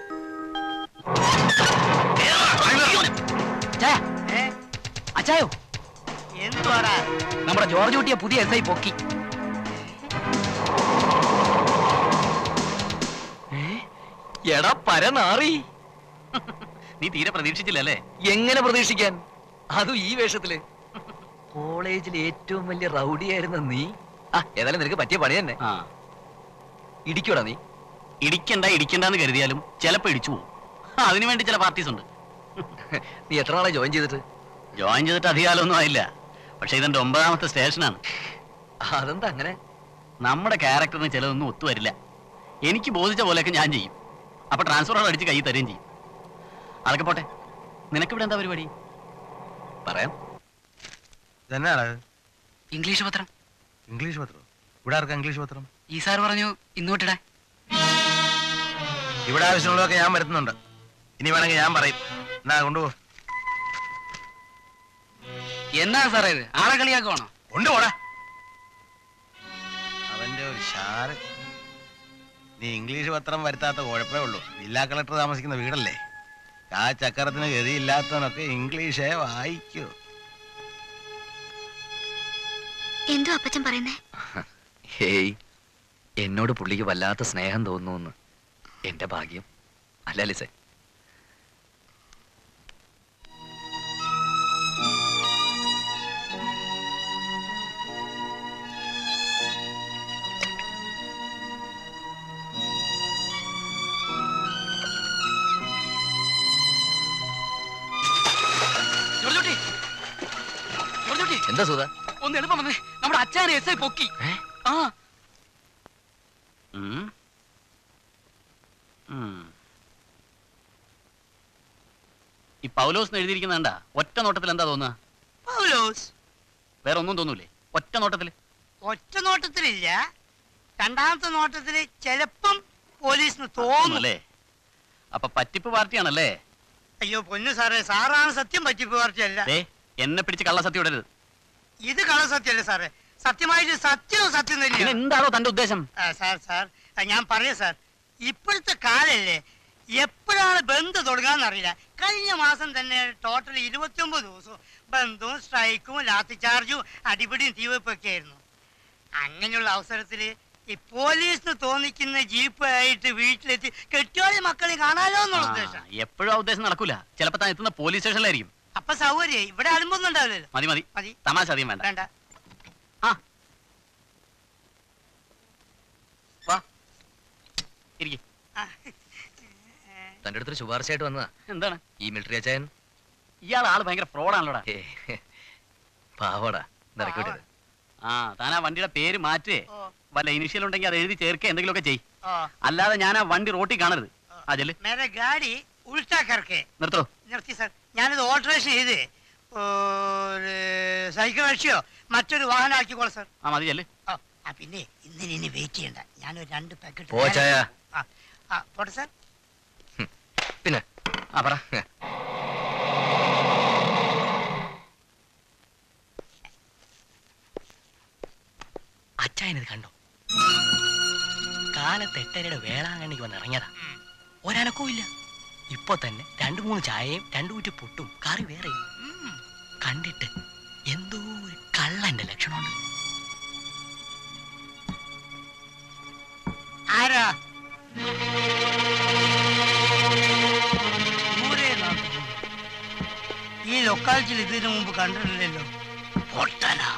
അച്ചായോ എന്തുവാടാ നമ്മുടെ ജോർജ് കുട്ടിയെ പുതിയ എസ് ഐ പൊക്കി എടാ പരനാറി നീ തീരെ പ്രതീക്ഷിച്ചില്ലല്ലേ എങ്ങനെ പ്രതീക്ഷിക്കാൻ അതും ഈ വേഷത്തില് കോളേജിൽ ഏറ്റവും വലിയ റൗഡിയായിരുന്ന നീ ആ ഏതായാലും നിനക്ക് പറ്റിയ പണി തന്നെ ആ ഇടിക്കൂടാ നീ ഇടിക്കണ്ട ഇടിക്കണ്ടെന്ന് കരുതിയാലും ചിലപ്പോ ഇടിച്ചു പോകും അതിനു വേണ്ടി ചില പാർട്ടീസ് ഉണ്ട് നീ എത്ര നാളെ ജോയിൻ ചെയ്തിട്ട് ജോയിൻ ചെയ്തിട്ട് അധികാലമൊന്നും ആയില്ല പക്ഷെ ഇതെന്റെ ഒമ്പതാമത്തെ സ്റ്റേഷനാണ് അതെന്താ അങ്ങനെ നമ്മുടെ ക്യാരക്ടറിന് ചിലതൊന്നും ഒത്തുവരില്ല എനിക്ക് ബോധിച്ച പോലെയൊക്കെ ഞാൻ ചെയ്യും അപ്പൊ ട്രാൻസ്ഫർ അടിച്ച് കൈ തരുകയും ചെയ്യും അതൊക്കെ പോട്ടെ നിനക്കിവിടെ എന്താ പരിപാടി പറയാം ഇതെന്നാണ് ഇംഗ്ലീഷ് പത്രം ഇംഗ്ലീഷ് പത്രം ഇവിടെ ആർക്കാ ഇംഗ്ലീഷ് പത്രം ഈ സാർ പറഞ്ഞു ഇന്നോട്ടിടാൻ ഇവിടെ ആവശ്യമുള്ളതൊക്കെ ഞാൻ വരുത്തുന്നുണ്ട് ഇനി വേണമെങ്കിൽ ഞാൻ പറയും എന്നാ കൊണ്ടുപോ എന്നാ സാറേ ഇത് ആളെ കളിയാക്കുവാണോ കൊണ്ടുപോടാ അവന്റെ ഒരു ഷാറ് നീ ഇംഗ്ലീഷ് പത്രം വരുത്താത്ത കുഴപ്പമേ ഉള്ളൂ ജില്ലാ കളക്ടർ താമസിക്കുന്ന വീടല്ലേ ആ ചക്രത്തിന് ഗതിയില്ലാത്തവനൊക്കെ ഇംഗ്ലീഷേ വായിക്കൂ എന്തോ അപ്പച്ചൻ പറയുന്നേ ഹേയ് എന്നോട് പുള്ളിക്ക് വല്ലാത്ത സ്നേഹം തോന്നുന്നു എന്റെ ഭാഗ്യം അല്ല ലിസേ ജോർജ് കുട്ടി ജോർജ് കുട്ടി എന്താ സുധ ഒന്ന് എളുപ്പം വന്നേ നമ്മുടെ അച്ഛനെ എസ് ഐ പൊക്കി ആ ഉം. ഉം. ഈ പൗലോസ് എഴുതിയിരിക്കുന്ന കണ്ടാ ഒറ്റ നോട്ടത്തിൽ എന്താ തോന്നുക പൗലോസ് വേറെ ഒന്നും തോന്നൂലേ ഒറ്റ നോട്ടത്തിൽ ഒറ്റ നോട്ടത്തിലില്ല രണ്ടാമത്തെ നോട്ടത്തില് ചിലപ്പം പോലീസിന് തോന്നും അല്ലേ അപ്പൊ പറ്റിപ്പ് പാർട്ടിയാണല്ലേ അയ്യോ പൊന്നു സാറേ സാറാണ് സത്യം പറ്റിപ്പ് പാർട്ടിയല്ല ദേ എന്നെ പിടിച്ച് കള്ളസത്യം ഇടരുത് ഇത് കള്ളസത്യമല്ല സാറേ സത്യമായിട്ട് സത്യവും സത്യം പിന്നെ തന്നെയാണ് എന്താണോ തന്റെ ഉദ്ദേശം ആ, സാർ സാർ ആ, ഞാൻ പറയാം സാർ ഇപ്പോഴത്തെ കാലല്ലേ എപ്പോഴാണ് ബന്ദ് തുടങ്ങാന്നറിയില്ല കഴിഞ്ഞ മാസം തന്നെ ടോട്ടൽ ഇരുപത്തിയൊമ്പത് ദിവസവും ബന്ധവും സ്ട്രൈക്കും ലാത്തി ചാർജും അടിപിടിയും തീവെപ്പൊക്കെ ആയിരുന്നു അങ്ങനെയുള്ള അവസരത്തിൽ ഈ പോലീസിന് തോന്നിക്കുന്ന ജീപ്പ് ആയിട്ട് വീട്ടിലെത്തി കെട്ടിയോളി മക്കളെ കാണാലോ എന്നുള്ള ഉദ്ദേശം എപ്പോഴും ആ ഉദ്ദേശം നടക്കൂല ചിലപ്പോ താൻ എത്തുന്ന പോലീസ് സ്റ്റേഷനിലായിരിക്കും അപ്പൊ സൗകര്യം ഇവിടെ അലുമ്പൊന്നും ഉണ്ടാവില്ലല്ലോ മതി മതി മതി തമാശ അധികം വേണ്ട വേണ്ട ഇരിക്കും തന്റെ അടുത്തൊരു ശുപാർശയായിട്ട് വന്നതാ എന്താണ് ഈ മിലിറ്ററി അച്ചായൻ ഇയാൾ ആള് ഭയങ്കര ഫ്രോഡാണല്ലോടാ പാവടാ നിറക്കി വിട്ടത് ആ താൻ ആ വണ്ടിയുടെ പേര് മാറ്റേ വല്ല ഇനിഷ്യൽ ഉണ്ടെങ്കിൽ അത് എഴുതി ചേർക്കുക എന്തെങ്കിലുമൊക്കെ ചെയ് ആ അല്ലാതെ ഞാൻ ആ വണ്ടി റോട്ടിൽ കാണരുത് ആ ചെല്ല് മേരെ ഗാഡി ഉൾട്ടാ കറക്കേ നിർത്തോ നിർത്തി സാർ ഞാനിത് ഓൾട്ടറേഷൻ ചെയ്ത് ഒരു സൈക്കിൾ അടിച്ചോ മറ്റൊരു വാഹനം ആക്കിക്കോളാം സാർ ആ മതി ചെല്ല് ആ ആ, പിന്നെ ഇന്നിനി ഇനി വെയിറ്റ് ചെയ്യണ്ട ഞാനൊരു രണ്ട് പാക്കറ്റ് പോ ചായ. ആ ആ പോട്ടെ സാർ പിന്നെ ആ പറ അച്ചായനത് കണ്ടോ കാലത്ത് എട്ടരയുടെ വേളാങ്കണ്ണിക്ക് വന്ന് ഇറങ്ങിയതാ ഒരനക്കവും ഇല്ല ഇപ്പൊ തന്നെ രണ്ടു മൂന്ന് ചായയും രണ്ടു കുറ്റി പുട്ടും കറി വേറെ കണ്ടിട്ട് എന്തോ ഒരു കള്ളന്റെ ലക്ഷണമുണ്ട് ആരാ ദൂരെ നിന്നാണ് തോന്നുന്നത്. ഈ ലൊക്കാലിറ്റിയിൽ ഇതിനു മുമ്പ് കണ്ടിട്ടില്ലല്ലോ പൊട്ടനാ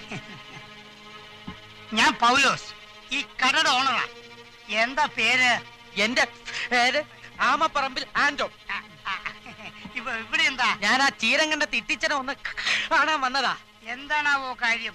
ഞാൻ പൗലോസ് ഈ കടയുടെ ഓണറാ എന്താ പേര് എന്റെ പേര് ആമപ്പറമ്പിൽ ആൻഡോ ഇവ ഇവിടെ എന്താ ഞാൻ ആ ചീരങ്കന്റെ തിട്ടിച്ചനെ ഒന്ന് കാണാൻ വന്നതാ എന്താണാവോ കാര്യം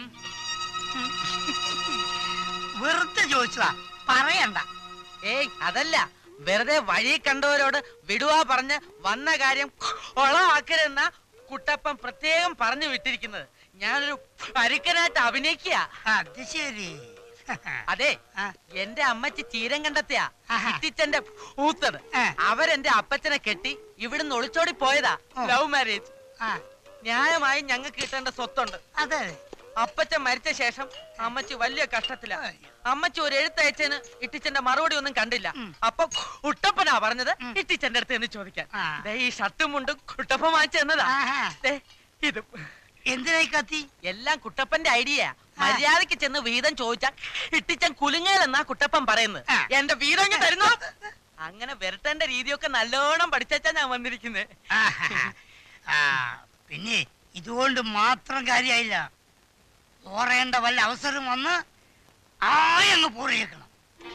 വെറുതെ ചോദിച്ചതാ പറയണ്ട ഏയ് അതല്ല വെറുതെ വഴി കണ്ടവരോട് വിടുവാ പറഞ്ഞ് വന്ന കാര്യം ഒളമാക്കരുതെന്ന കുട്ടപ്പൻ പ്രത്യേകം പറഞ്ഞു വിട്ടിരിക്കുന്നത് ഞാനൊരു പരുക്കനായിട്ട് അഭിനയിക്കുക അത് ശരി അതെ എന്റെ അമ്മച്ചി ചീരം കണ്ടെത്തിയാ ഇത്തിച്ചന്റെ ഊത്തത് അവരെന്റെ അപ്പച്ചനെ കെട്ടി ഇവിടുന്ന് ഒളിച്ചോടി പോയതാ ലവ് മാരേജ് ന്യായമായും ഞങ്ങൾക്ക് കിട്ടേണ്ട സ്വത്തുണ്ട് അതെ അപ്പച്ചൻ മരിച്ച ശേഷം അമ്മച്ചി വലിയ കഷ്ടത്തില അമ്മച്ചി ഒരു എഴുത്തയച്ചന് ഇട്ടിച്ചന്റെ മറുപടി ഒന്നും കണ്ടില്ല അപ്പൊ കുട്ടപ്പനാ പറഞ്ഞത് ഇട്ടിച്ചന്റെ അടുത്ത് എന്ന് ചോദിക്കാൻ ദേ ഈ ഷർട്ടും മുണ്ടും കുട്ടപ്പൻ വാങ്ങിച്ചു തന്നതാ ദേ, ഇത് എന്തിനായി കത്തി എല്ലാം കുട്ടപ്പന്റെ ഐഡിയ മര്യാദക്ക് ചെന്ന് വീതം ചോദിച്ചാൽ ഇട്ടിച്ചൻ കുലുങ്ങലെന്നാ കുട്ടപ്പൻ പറയുന്നത് എന്റെ വീതം ഇങ്ങ് തരുന്നു അങ്ങനെ വരട്ടേണ്ട രീതിയൊക്കെ നല്ലോണം പഠിച്ചാ ഞാൻ വന്നിരിക്കുന്നത് ആ പിന്നെ ഇതുകൊണ്ട് മാത്രം കാര്യമായില്ല പോറേണ്ട വല്ല അവസരം വന്ന് ആയങ്ങ് പൂറിയേക്കണം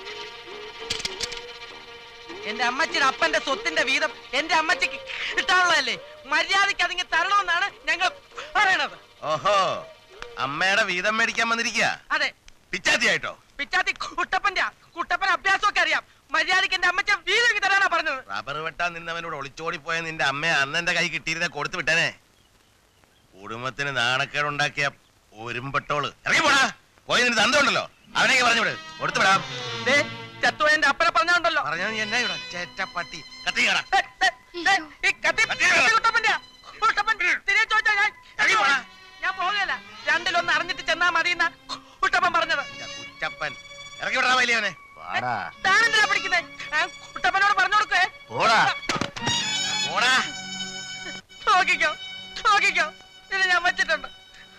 എന്റെ അമ്മച്ചിയുടെ അപ്പന്റെ സ്വത്തിന്റെ വീതം എന്റെ അമ്മച്ചിക്ക് കിട്ടാനുള്ളതല്ലേ മര്യാദക്ക് അതിങ്ങ് തരണമെന്നാണ് ഞങ്ങൾ പറയണത് ഓഹോ അമ്മയുടെ വീതം മേടിക്കാൻ വന്നിരിക്കുക അതെ പിച്ചാത്തിയായിട്ടോ പിച്ചാത്തി കുട്ടപ്പന്റെ കുട്ടപ്പൻ അഭ്യാസമൊക്കെ അറിയാം മര്യാദക്ക് എന്റെ അമ്മച്ച വീതം ഇങ്ങ് തരാനാ പറഞ്ഞത് റബ്ബർ വെട്ടാൻ നിന്നവനോട് ഒളിച്ചോടി പോയ നിന്റെ അമ്മ അന്ന് എന്റെ കൈ കിട്ടിയിരുന്ന കൊടുത്തു വിട്ടനെ കുടുംബത്തിന് നാണക്കേടുണ്ടാക്കിയ ഒരുമ്പെട്ടോള് ഇറങ്ങി പോടാ പോയി നിന്റെ തന്തമുണ്ടല്ലോ അവനെയൊക്കെ പറഞ്ഞു വിട് കൊടുത്തു വിടാം ദേ, ചത്തു എന്റെ അപ്പനെ പറഞ്ഞോണ്ടല്ലോ പറഞ്ഞാ നീ എന്നാ ഇവിടെ ചേറ്റപ്പട്ടി കത്തിക്കട ഈ കത്തി കുട്ടപ്പന്റെ കുട്ടപ്പൻ തിരികെ ചോദിച്ചാ ഞാൻ ഞാൻ പോകുകയല്ല രണ്ടിലൊന്ന് അറിഞ്ഞിട്ട് ചെന്നാ മതി എന്നാ കുട്ടപ്പൻ പറഞ്ഞത് കുറ്റപ്പൻ ഇറങ്ങി വിടാ വലിയവനെ പാടാ താനെന്തിനാ പിടിക്കുന്നേ കുട്ടപ്പനോട് പറഞ്ഞു കൊടുക്കേ പോടാ പോടാ നോക്കിക്കോ നോക്കിക്കോ ഇത് ഞാൻ വെച്ചിട്ടുണ്ട്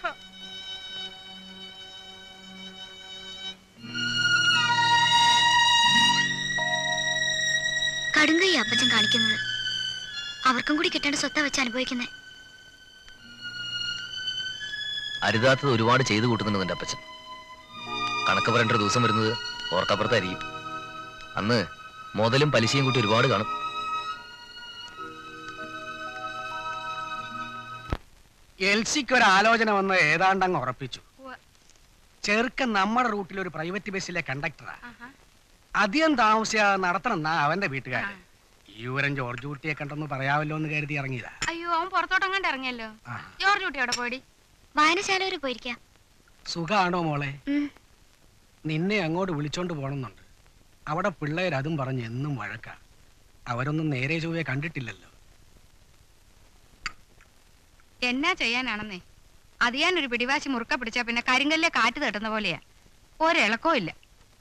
കടുങ്കൈ അപ്പച്ചൻ കാണിക്കുന്നത് അവർക്കും കൂടി കിട്ടേണ്ട സ്വത്ത വെച്ച് അനുഭവിക്കുന്നേ അരുതാത്തത് ഒരുപാട് ചെയ്തു കൂട്ടുന്നുണ്ട് നിന്റെ അപ്പച്ചൻ കണക്ക് പറയേണ്ട ഒരു ദിവസം വരുന്നത് ഓർക്കപ്പുറത്തായിരിക്കും അന്ന് മുതലും പലിശയും കൂട്ടി ഒരുപാട് കാണും എൽസിക്ക് ഒരു ആലോചന വന്ന് ഏതാണ്ട് അങ്ങ് ഉറപ്പിച്ചു ചെറുക്കൻ നമ്മുടെ റൂട്ടിൽ ഒരു പ്രൈവറ്റ് ബസ്സിലെ കണ്ടക്ടറാ അധികം താമസിയാതെ നടത്തണമെന്നാ അവന്റെ വീട്ടുകാര് ഈ വിവരം ജോർജ് കുട്ടിയെ കണ്ടെന്ന് പറയാമല്ലോ എന്ന് കരുതി ഇറങ്ങിയതാ അയ്യോ അവൻ പുറത്തോട്ടങ്ങാണ്ട് ഇറങ്ങിയല്ലോ ജോർജ് കുട്ടി അവിടെ പോയി വായനശാല വരെ പോയിരിക്കാം സുഖാണോ മോളെ ഉം. നിന്നെ അങ്ങോട്ട് വിളിച്ചോണ്ട് പോണമെന്നുണ്ട് അവിടെ പിള്ളേർ അതും പറഞ്ഞ് എന്നും വഴക്ക അവരൊന്നും നേരെ ചൊവ്വയെ കണ്ടിട്ടില്ലല്ലോ എന്നാ ചെയ്യാനാണെന്നേ അതിയാൻ ഒരു പിടിവാശി മുറുക്ക പിടിച്ചാ പിന്നെ കരിങ്കല്ലെ കാറ്റ് തട്ടുന്ന പോലെയാ ഒരിളക്കവും ഇല്ല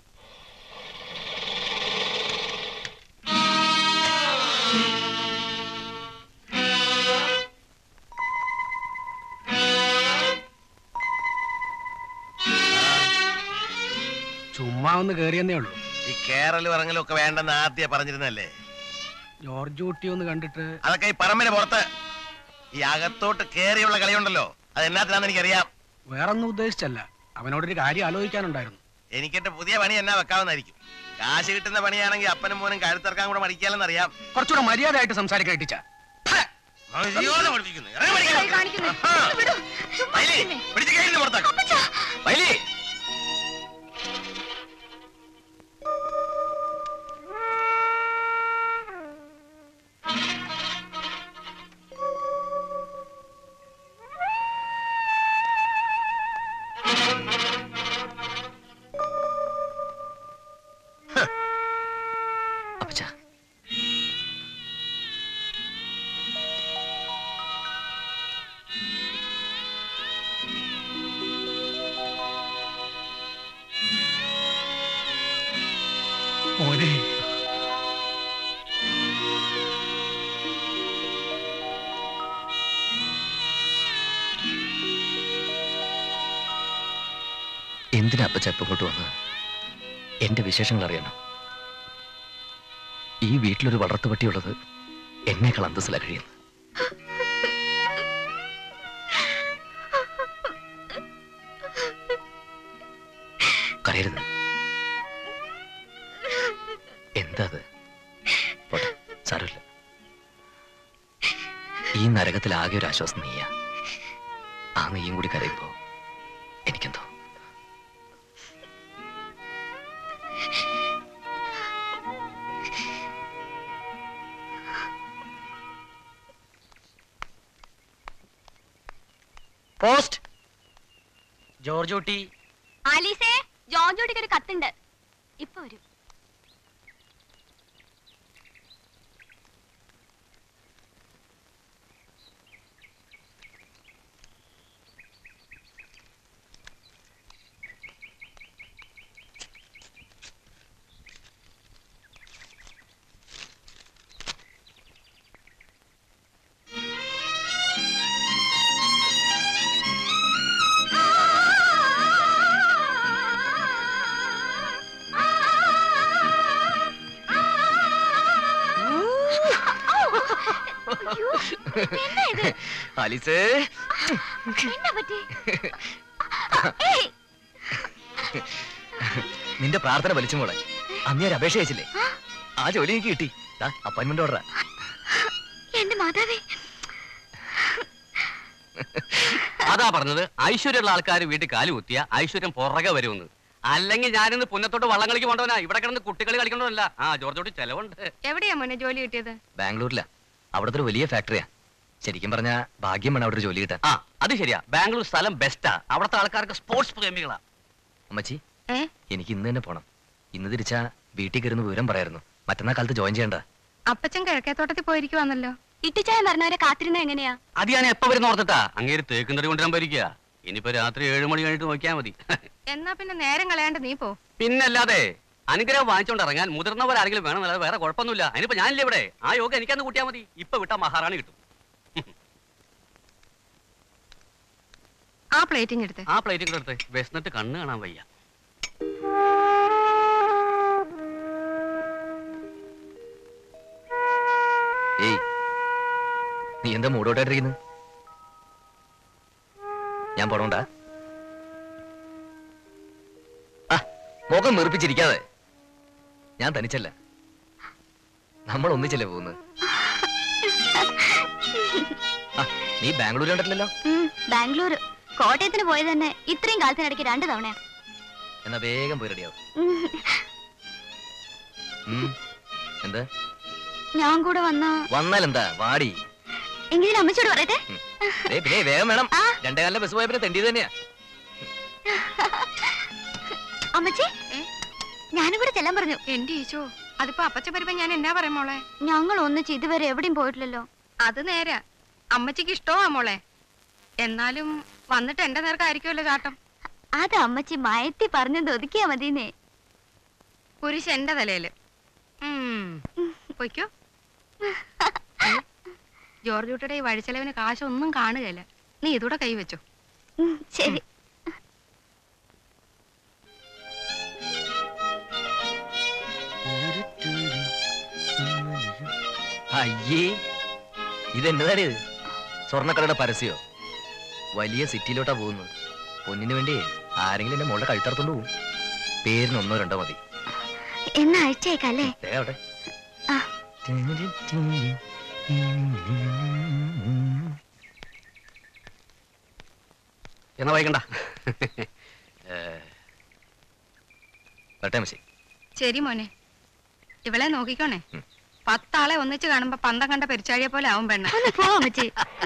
ചുമ്മാ ഒന്ന് കേറിയെന്നേ ഉള്ളൂ ഈ കേറലും ഇറങ്ങലും ഒക്കെ വേണ്ടെന്ന് ആദ്യം പറഞ്ഞിരുന്നല്ലേ ജോർജ് കുട്ടി ഒന്ന് കണ്ടിട്ട് അതൊക്കെ ഈ പറമ്പിന് പുറത്ത് ഈ അകത്തോട്ട് കേറിയുള്ള കളിയുണ്ടല്ലോ അത് എന്നാത്തിനാന്ന് എനിക്കറിയാം വേറൊന്നും ഉദ്ദേശിച്ചല്ല അവനോടൊരു കാര്യം ആലോചിക്കാനുണ്ടായിരുന്നു എനിക്കെന്റെ പുതിയ പണി എന്നാ വെക്കാവുന്നതായിരിക്കും കാശ് കിട്ടുന്ന പണിയാണെങ്കിൽ അപ്പനും മോനും കഴുത്തിറക്കാൻ കൂടെ മടിക്കാലെന്ന് അറിയാം കുറച്ചുകൂടെ മര്യാദയായിട്ട് സംസാരിക്കാൻ ഇട്ടിച്ച മര്യാദ പഠിപ്പിക്കുന്നു. ഇറങ്ങി പഠിക്കാൻ. ആ. മയിലേ, പിടിച്ച് കയ്യിന്ന് പുറത്താക്ക്. മയിലേ. അപ്പച്ച മോനെ എന്തിനാ അപ്പച്ച ഇപ്പൊ ഇങ്ങോട്ട് വന്നത് എന്റെ വിശേഷങ്ങൾ അറിയണം ഈ വീട്ടിലൊരു വളർത്തുപട്ടിയുള്ളത് എന്നേക്കാൾ അന്തസ്സില കഴിയുന്നു കരയരുത് എന്താ അത് പോട്ടെ സാരമില്ല ഈ നരകത്തിൽ ആകെ ഒരു ആശ്വാസം നീയാ ആ നെയ്യും കൂടി കരയുമ്പോ എനിക്കെന്തോ പോസ്റ്റ് ജോർജ് കുട്ടി ആലീസേ ജോർജോട്ടിക്ക് ഒരു കത്തുണ്ട് ഇപ്പൊ വരും ആലിസേ എന്നാ പറ്റി ഏയ്, നിന്റെ പ്രാർത്ഥന വലിച്ചു മോളെ അന്ന് ഞാൻ അപേക്ഷ അയച്ചില്ലേ ആ ജോലി എനിക്ക് കിട്ടി അപ്പോയിന്റ്മെന്റ് ഓർഡറാ എന്റെ മാതാവേ അതാ പറഞ്ഞത് ഐശ്വര്യമുള്ള ആൾക്കാർ വീട്ടിൽ കാല് കുത്തിയ ഐശ്വര്യം പുറകെ വരുമെന്ന് അല്ലെങ്കിൽ ഞാനിന്ന് പുന്നത്തോട്ട് വള്ളം കളിക്ക് കൊണ്ടുവനാ ഇവിടെ കിടന്ന് കുട്ടികളി കളിക്കണ്ടല്ല ആ ജോർജോട്ട് ചെലവുണ്ട് എവിടെയാ മോനെ ജോലി കിട്ടിയത് ബാംഗ്ലൂരിലാ അവിടുത്തെ ഒരു വലിയ ഫാക്ടറിയാ ശരിക്കും പറഞ്ഞ ഭാഗ്യം വേണം അവിടെ ഒരു ജോലി കിട്ടാൻ ആ അത് ശരിയാ ബാംഗ്ലൂർ സ്ഥലം ബെസ്റ്റാ അവിടുത്തെ ആൾക്കാർക്ക് സ്പോർട്സ് പ്രേമികളാ അമ്മച്ചി ഏ എനിക്ക് ഇന്ന് തന്നെ പോണം ഇന്ന് തിരിച്ചാ വീട്ടിൽ കയറുന്ന വിവരം പറയായിരുന്നു മറ്റന്നാൾ കാലത്ത് ജോയിൻ ചെയ്യണ്ട അപ്പച്ചൻ കിഴക്കേത്തോട്ടത്തിൽ പോയിരിക്കുവാന്നല്ലോ ഇട്ടിച്ചായം പറഞ്ഞവരെ കാത്തിരുന്ന എങ്ങനെയാ അത് ഞാൻ എപ്പോ വരുന്ന ഓർത്തിട്ടാ അങ്ങേര് തേക്കും തടി കൊണ്ടുവരാൻ പോയിരിക്കുക ഇനിയിപ്പോ രാത്രി ഏഴ് മണി കഴിഞ്ഞിട്ട് നോക്കിയാൽ മതി എന്നാ പിന്നെ നേരം കളയാണ്ട് നീ പോ പിന്നല്ലാതെ അനുഗ്രഹം വാങ്ങിച്ചോണ്ട് ഇറങ്ങാൻ മുതിർന്നവരാരെങ്കിലും വേണം അല്ലാതെ വേറെ കുഴപ്പമൊന്നുമില്ല അതിനിപ്പോ ഞാനില്ലേ ഇവിടെ ആ യോഗ എനിക്കന്ന് കൂട്ടിയാൽ മതി ഇപ്പൊ വിട്ടാ മഹാറാണി കിട്ടും ആ പ്ലേറ്റിങ് എടുത്ത് ആ പ്ലേറ്റും കൂടെ എടുത്ത് വിശന്നിട്ട് കണ്ണ് കാണാൻ വയ്യ ഏയ് നീ എന്താ മൂടോട്ടായിട്ടിരിക്കുന്നു ഞാൻ പോണോണ്ടാ ആ മുഖം വീർപ്പിച്ചിരിക്കാതെ ഞാൻ തനിച്ചല്ല നമ്മൾ ഒന്നിച്ചല്ലേ പോകുന്നത് ആ, നീ ബാംഗ്ലൂർ കണ്ടിട്ടില്ലല്ലോ ഉം, ബാംഗ്ലൂർ കോട്ടയത്തിന് പോയത് തന്നെ ഇത്രയും കാലത്തിനിടയ്ക്ക് രണ്ടു തവണയാ എന്നാ വേഗം പോയി റെഡിയാവും ഉം, എന്താ ഞാൻ കൂടെ വന്ന വന്നാൽ എന്താ വാടി എങ്കിലും അമ്മച്ചോട് പറയട്ടെ ദേ, പിന്നെ വേഗം വേണം രണ്ടേ കാലിലെ ബസ് പോയ പിന്നെ തെണ്ടിയത് തന്നെയാ അമ്മച്ചി ഞാനും കൂടെ ചെല്ലാൻ പറഞ്ഞു എന്റെ ഈശോ അതിപ്പോ അപ്പച്ച വരുമ്പോ ഞാൻ എന്നാ പറയാം മോളെ ഞങ്ങൾ ഒന്നിച്ച് ഇതുവരെ എവിടെയും പോയിട്ടില്ലല്ലോ അത് നേരാ അമ്മച്ചിക്ക് ഇഷ്ടമാ മോളെ എന്നാലും വന്നിട്ട് എന്റെ നേർക്കായിരിക്കുമല്ലോ ചാട്ടം അത് അമ്മച്ചി മയത്തി പറഞ്ഞത് ഒതുക്കിയാ മതിന്നേ കുരിശ് എന്റെ തലയില് ഉം. പൊയ്ക്കോ ജോർജ് കുട്ടിയുടെ ഈ വഴിച്ചെലവിന് കാശൊന്നും കാണുകയില്ല നീ ഇതൂടെ കൈവച്ചോ ഉം, ശരി അയ്യേ ഇതെന്നതാണ് ഇത് സ്വർണ്ണക്കടയുടെ പരസ്യോ വലിയ സിറ്റിയിലോട്ടാ പോകുന്നത് പൊന്നിന് വേണ്ടി ആരെങ്കിലും എന്റെ മോളുടെ കഴുത്തറത്തോണ്ട് പോകും പേരിന് ഒന്നോ രണ്ടോ മതി എന്നാ അയച്ചേക്കല്ലേ ദേ അവിടെ ആ. എന്നാ വൈകണ്ട വരട്ടെ മച്ചി ശരി മോനെ ഇവളെ നോക്കിക്കോണേ പത്താളെ ഒന്നിച്ച് കാണുമ്പോ പന്തം കണ്ട പെരിച്ചാഴിയെ പോലെ ആവും പെണ്ണ ഒന്ന് പോ അമ്മച്ചി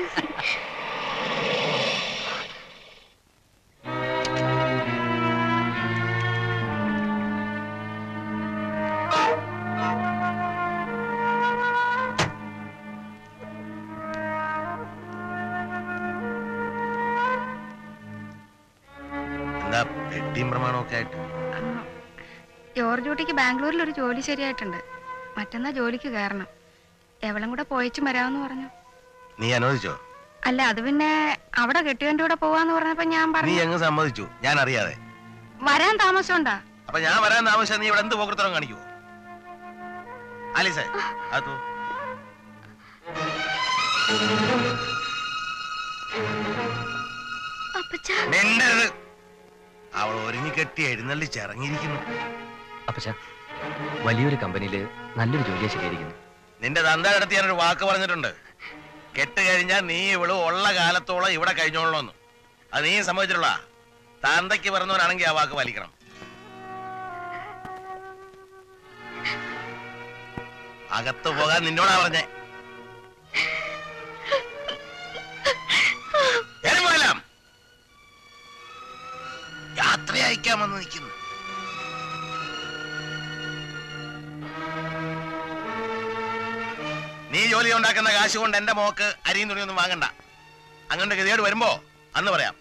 എന്താ പെട്ടിയും പ്രമാണമൊക്കെ ആയിട്ട് ജോർജ് കുട്ടിക്ക് ബാംഗ്ലൂരിൽ ഒരു ജോലി ശരിയായിട്ടുണ്ട് മറ്റന്നാ ജോലിക്ക് കയറണം എവളും കൂടെ പോയിച്ചും വരാമെന്ന് പറഞ്ഞു നീ അനുവദിച്ചോ അല്ല അത് പിന്നെ അവിടെ കെട്ടിയവന്റെ കൂടെ പോവാന്ന് പറഞ്ഞപ്പോ ഞാൻ നീ പറഞ്ഞു അങ്ങ് സമ്മതിച്ചു ഞാൻ അറിയാതെ വരാൻ താമസമുണ്ടാ അപ്പൊ ഞാൻ വരാൻ താമസിച്ചാൽ നീ ഇവിടെ എന്ത് പോക്കൃത്തരം കാണിക്കുവോ ആലീസേ അതോ മിണ്ടരുത് അവൾ ഒരുങ്ങി കെട്ടി എഴുന്നള്ളിച്ച് ഇറങ്ങിയിരിക്കുന്നു അപ്പച്ച വലിയൊരു കമ്പനിയിൽ നല്ലൊരു ജോലിയാ ശരിയായിരിക്കുന്നു നിന്റെ തന്ത അടുത്ത് ഞാനൊരു വാക്ക് പറഞ്ഞിട്ടുണ്ട് കെട്ട് കഴിഞ്ഞാൽ നീ ഇവള് ഉള്ള കാലത്തോളം ഇവിടെ കഴിഞ്ഞോളൂന്ന് അത് നീ സമ്മതിച്ചിട്ടുള്ള തന്തയ്ക്ക് പറഞ്ഞവനാണെങ്കിൽ ആ വാക്ക് പാലിക്കണം അകത്ത് പോകാൻ നിന്നോടാ പറഞ്ഞേ ഏറി പോകലാം. യാത്ര അയക്കാമെന്ന് നിൽക്കുന്നു നീ ജോലി ഉണ്ടാക്കുന്ന കാശ് കൊണ്ട് എന്റെ മോക്ക് അരിയും തുണിയൊന്നും വാങ്ങണ്ട അങ്ങനെ ഗതികേട് വരുമ്പോ അന്ന് പറയാം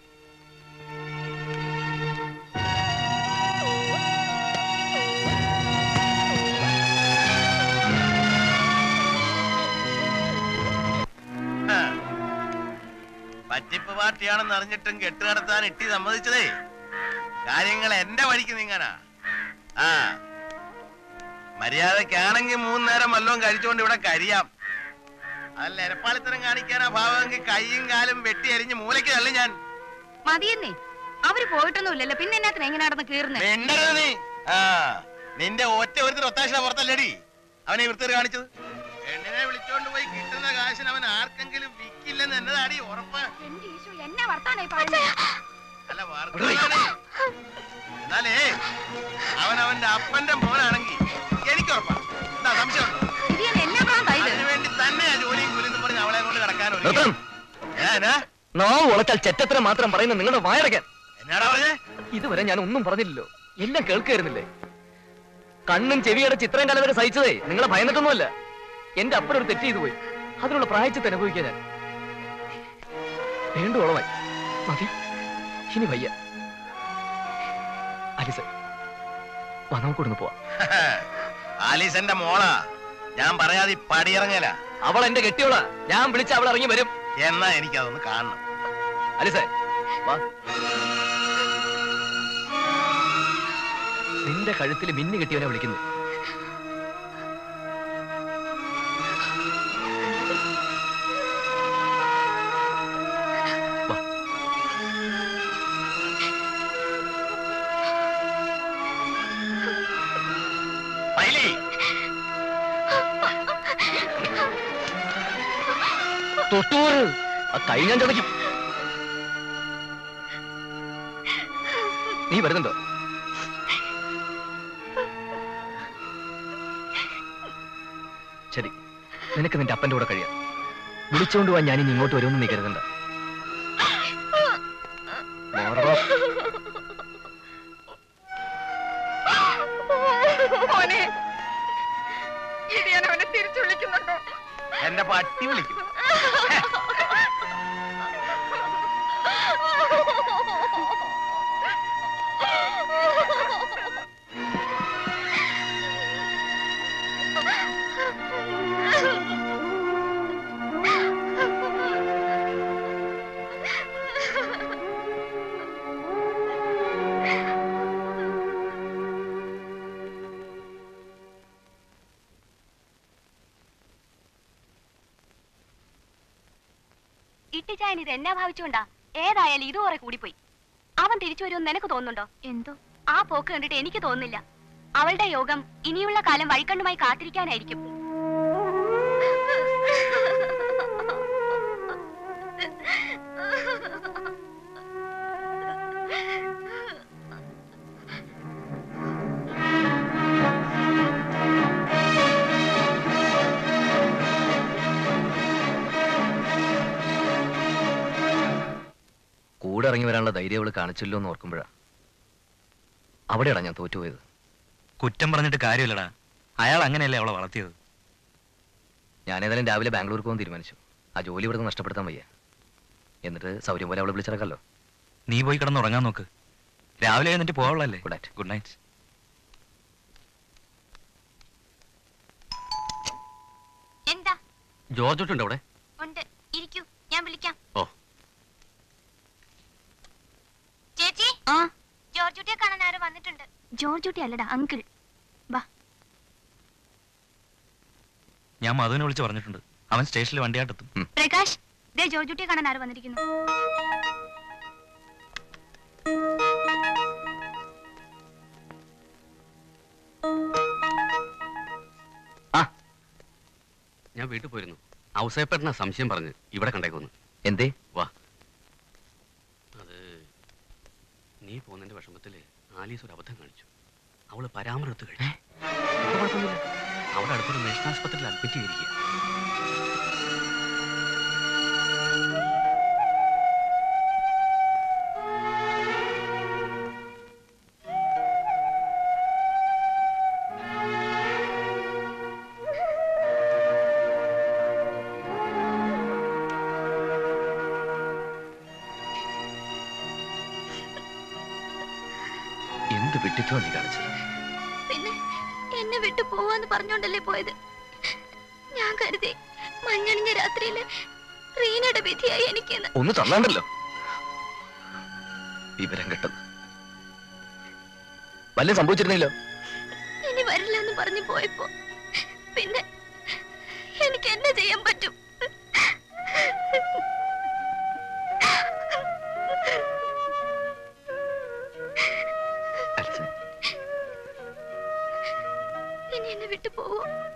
ആ. പറ്റിപ്പ് പാർട്ടിയാണെന്ന് അറിഞ്ഞിട്ടും കെട്ട് നടത്താൻ ഇട്ടി സമ്മതിച്ചതേ കാര്യങ്ങൾ എന്റെ വഴിക്ക് നീങ്ങാനാ ആ മര്യാദക്കാണെങ്കിൽ മൂന്ന് നേരം വല്ലതും കഴിച്ചുകൊണ്ട് ഇവിടെ കരിയാം അതല്ല എരപ്പാളിത്തരം കാണിക്കാനാ ഭാവമെങ്കിൽ കൈയും കാലും വെട്ടി അരിഞ്ഞ് മൂലയ്ക്ക് തള്ളി ഞാൻ മതിയെന്നേ അവര് പോയിട്ടൊന്നുമില്ലല്ലോ പിന്നെ എന്നാത്തിന് എങ്ങനെ നടന്ന് കീറുന്നേ മിണ്ടരുത് നീ ആ നിന്റെ ഒറ്റ ഒരുത്തർ ഒത്താശ പുറത്തല്ലേടി അവനെ വൃത്തിർ കാണിച്ചത് പെണ്ണിനെ വിളിച്ചോണ്ട് പോയി കിട്ടുന്ന കാശിന് അവൻ ആർക്കെങ്കിലും വിക്കില്ലെന്ന് എന്നതാടി ഉറപ്പ് എന്നാ വർത്താനായി പറയുന്നത് അല്ല വർത്തമാനേ. എന്നാലേ അവൻ അവന്റെ അപ്പന്റെ മോനാണെങ്കിൽ എനിക്ക് ഉറപ്പാ എന്താ സംശയമുണ്ടോ അതിനു വേണ്ടി തന്നെയാ ജോലിയും കൂലിയും പറഞ്ഞ് അവളെ കൊണ്ട് കിടക്കാൻ നിർത്തണം. ഞാനാ നാവ് ഉളച്ചാൽ ചെറ്റത്തരം മാത്രം പറയുന്ന നിങ്ങളുടെ വായടക്കാൻ എന്നാടാ പറഞ്ഞേ ഇതുവരെ ഞാൻ ഒന്നും പറഞ്ഞില്ലല്ലോ എല്ലാം കേൾക്കായിരുന്നില്ലേ കണ്ണും ചെവിയടച്ച് ഇത്രയും കാലം വരെ സഹിച്ചതേ നിങ്ങളെ ഭയന്നിട്ടൊന്നുമല്ല എന്റെ അപ്പനൊരു തെറ്റ് ചെയ്തു പോയി അതിനുള്ള പ്രായച്ചത്ത് അനുഭവിക്കാൻ ഞാൻ വേണ്ടുവോളമായി മതി ഇനി വയ്യ അലിസ് വാ നമുക്കൊടുന്ന് പോവാം ആലീസന്റെ മോളാ ഞാൻ പറയാതെ ഈ പടിയിറങ്ങല അവൾ എന്റെ കെട്ടിയോളാ ഞാൻ വിളിച്ച അവൾ ഇറങ്ങി വരും എന്നാ എനിക്കതൊന്ന് കാണണം അലിസേ വാ നിന്റെ കഴുത്തിൽ മിന്നു കെട്ടിയവനെ വിളിക്കുന്നു വാ. പൈലി തൊട്ടൂറ് ആ കൈ ഞാൻ ചതയ്ക്കും നീ വരുന്നുണ്ടോ ശരി നിനക്ക് നിന്റെ അപ്പന്റെ കൂടെ കഴിയാം വിളിച്ചോണ്ട് പോവാൻ ഞാൻ ഇനി ഇങ്ങോട്ട് വരുമെന്ന് നീ കരുതണ്ട മോറോ. മോനെ ഇത് ഞാൻ അവനെ തിരിച്ചു വിളിക്കുന്നുണ്ടോ എന്റെ പട്ടി വിളിക്കും ഇട്ടിച്ചായൻ ഇത് എന്നാ ഭാവിച്ചുകൊണ്ടാ ഏതായാലും ഇത് കുറെ കൂടിപ്പോയി അവൻ തിരിച്ചു വരുമെന്ന് നിനക്ക് തോന്നുന്നുണ്ടോ എന്തോ ആ പോക്ക് കണ്ടിട്ട് എനിക്ക് തോന്നുന്നില്ല അവളുടെ യോഗം ഇനിയുള്ള കാലം വഴിക്കണ്ണുമായി കാത്തിരിക്കാനായിരിക്കും കൂടെ ഇറങ്ങി വരാനുള്ള ധൈര്യം അവള് കാണിച്ചല്ലോ എന്ന് ഓർക്കുമ്പോഴാ അവിടെയാടാ ഞാൻ തോറ്റുപോയത് കുറ്റം പറഞ്ഞിട്ട് കാര്യമില്ലടാ അയാൾ അങ്ങനെയല്ലേ അവളെ വളർത്തിയത് ഞാൻ ഏതായാലും രാവിലെ ബാംഗ്ലൂർക്ക് പോകാൻ തീരുമാനിച്ചു ആ ജോലി ഇവിടുന്ന് നഷ്ടപ്പെടുത്താൻ വയ്യ എന്നിട്ട് സൗകര്യം പോലെ അവളെ വിളിച്ചിറക്കല്ലോ നീ പോയി കിടന്ന് ഉറങ്ങാൻ നോക്ക് രാവിലെ എന്നിട്ട് പോകാനുള്ളല്ലേ ഗുഡ് നൈറ്റ് ഗുഡ് നൈറ്റ് എന്താ ജോർജ് ഉണ്ട് അവിടെ ഉണ്ട് ഇരിക്കൂ ഞാൻ വിളിക്കാം ഓ. ചേച്ചി ആ ജോർജുട്ടിയെ കാണാൻ ആരും വന്നിട്ടുണ്ട് ജോർജുട്ടി അല്ലടാ അങ്കിൾ ഞാൻ മധുവിനെ വിളിച്ച് പറഞ്ഞിട്ടുണ്ട് അവൻ സ്റ്റേഷനിൽ വണ്ടിയാട്ടെത്തും പ്രകാശ് ദേ ജോർജുട്ടിയെ കാണാൻ ആരും വന്നിരിക്കുന്നു ഞാൻ വീട്ടിൽ പോയിരുന്നു ഔസേപ്പേട്ടനാ സംശയം പറഞ്ഞ് ഇവിടെ കണ്ടേക്കൊന്ന് എന്തേ വാ അത് നീ പോകുന്നതിന്റെ വിഷമത്തില് ആലീസ് ഒരു അബദ്ധം കാണിച്ചു അവള് പരാമർത്ത് കഴിഞ്ഞു ഇപ്പൊ കുഴപ്പമൊന്നുമില്ല. അവിടെ അടുത്തൊരു മേഷനാസ്പത്രിയിൽ അഡ്മിറ്റ് ചെയ്തിരിക്കുക എന്ത് വിട്ടിത്തോ നീ കാണിച്ചത് പിന്നെ എന്നെ വിട്ടു പോവാന്ന് പറഞ്ഞോണ്ടല്ലേ പോയത് ഞാൻ കരുതി മഞ്ഞണിഞ്ഞ രാത്രിയില് റീനയുടെ വിധിയായി എനിക്കെന്ന് ഒന്ന് തന്നാണ്ടല്ലോ വിവരം കെട്ടത് വല്ല സംഭവിച്ചിരുന്നില്ലോ ഇനി വരില്ല എന്ന് പറഞ്ഞു പോയപ്പോ പിന്നെ എനിക്ക് എന്നെ ചെയ്യാൻ പറ്റും വിട്ടു പോവോ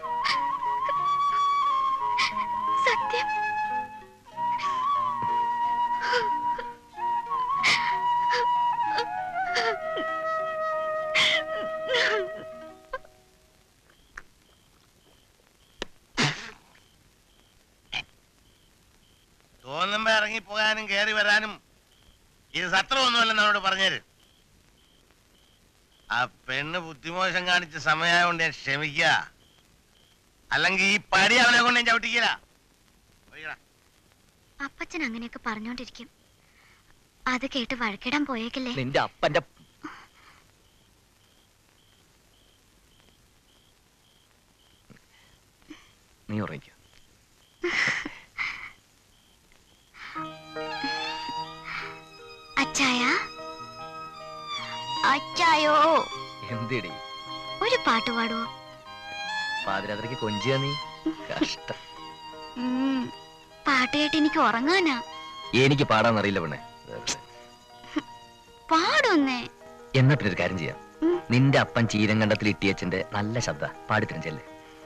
സത്യം തോന്നുമ്പോ ഇറങ്ങി പോകാനും കയറി വരാനും ഇത് സത്രമൊന്നുമല്ല എന്നോട് പറഞ്ഞേര് ആ പെണ്ണ് ബുദ്ധിമോശം കാണിച്ച സമയമായോണ്ട് ഞാൻ ക്ഷമിക്കുക അല്ലെങ്കിൽ ഈ പടി അവനെ കൊണ്ട് ഞാൻ ചവിട്ടിക്കില്ല അപ്പച്ചൻ അങ്ങനെയൊക്കെ പറഞ്ഞോണ്ടിരിക്കും അത് കേട്ട് വഴക്കിടാൻ പോയേക്കല്ലേ നിന്റെ അപ്പന്റെ നീ ഉറങ്ങിക്കോ അച്ചായ അച്ചായോ എന്തിടി ഒരു പാട്ട് പാടുവോ പാതിരാത്രിക്ക് കൊഞ്ചിയ നീ കഷ്ടം ഉം, പാട്ട് കേട്ട് എനിക്ക് ഉറങ്ങാനാ എനിക്ക് പാടാൻ അറിയില്ല പെണ്ണെ വെറുതെ. പാടൊന്നേ എന്നാ പിന്നെ ഒരു കാര്യം ചെയ്യാം നിന്റെ അപ്പൻ ചീരങ്കണ്ടത്തിൽ ഇട്ടിയച്ചന്റെ നല്ല ശബ്ദ പാടിത്തരം ചെല്ലേ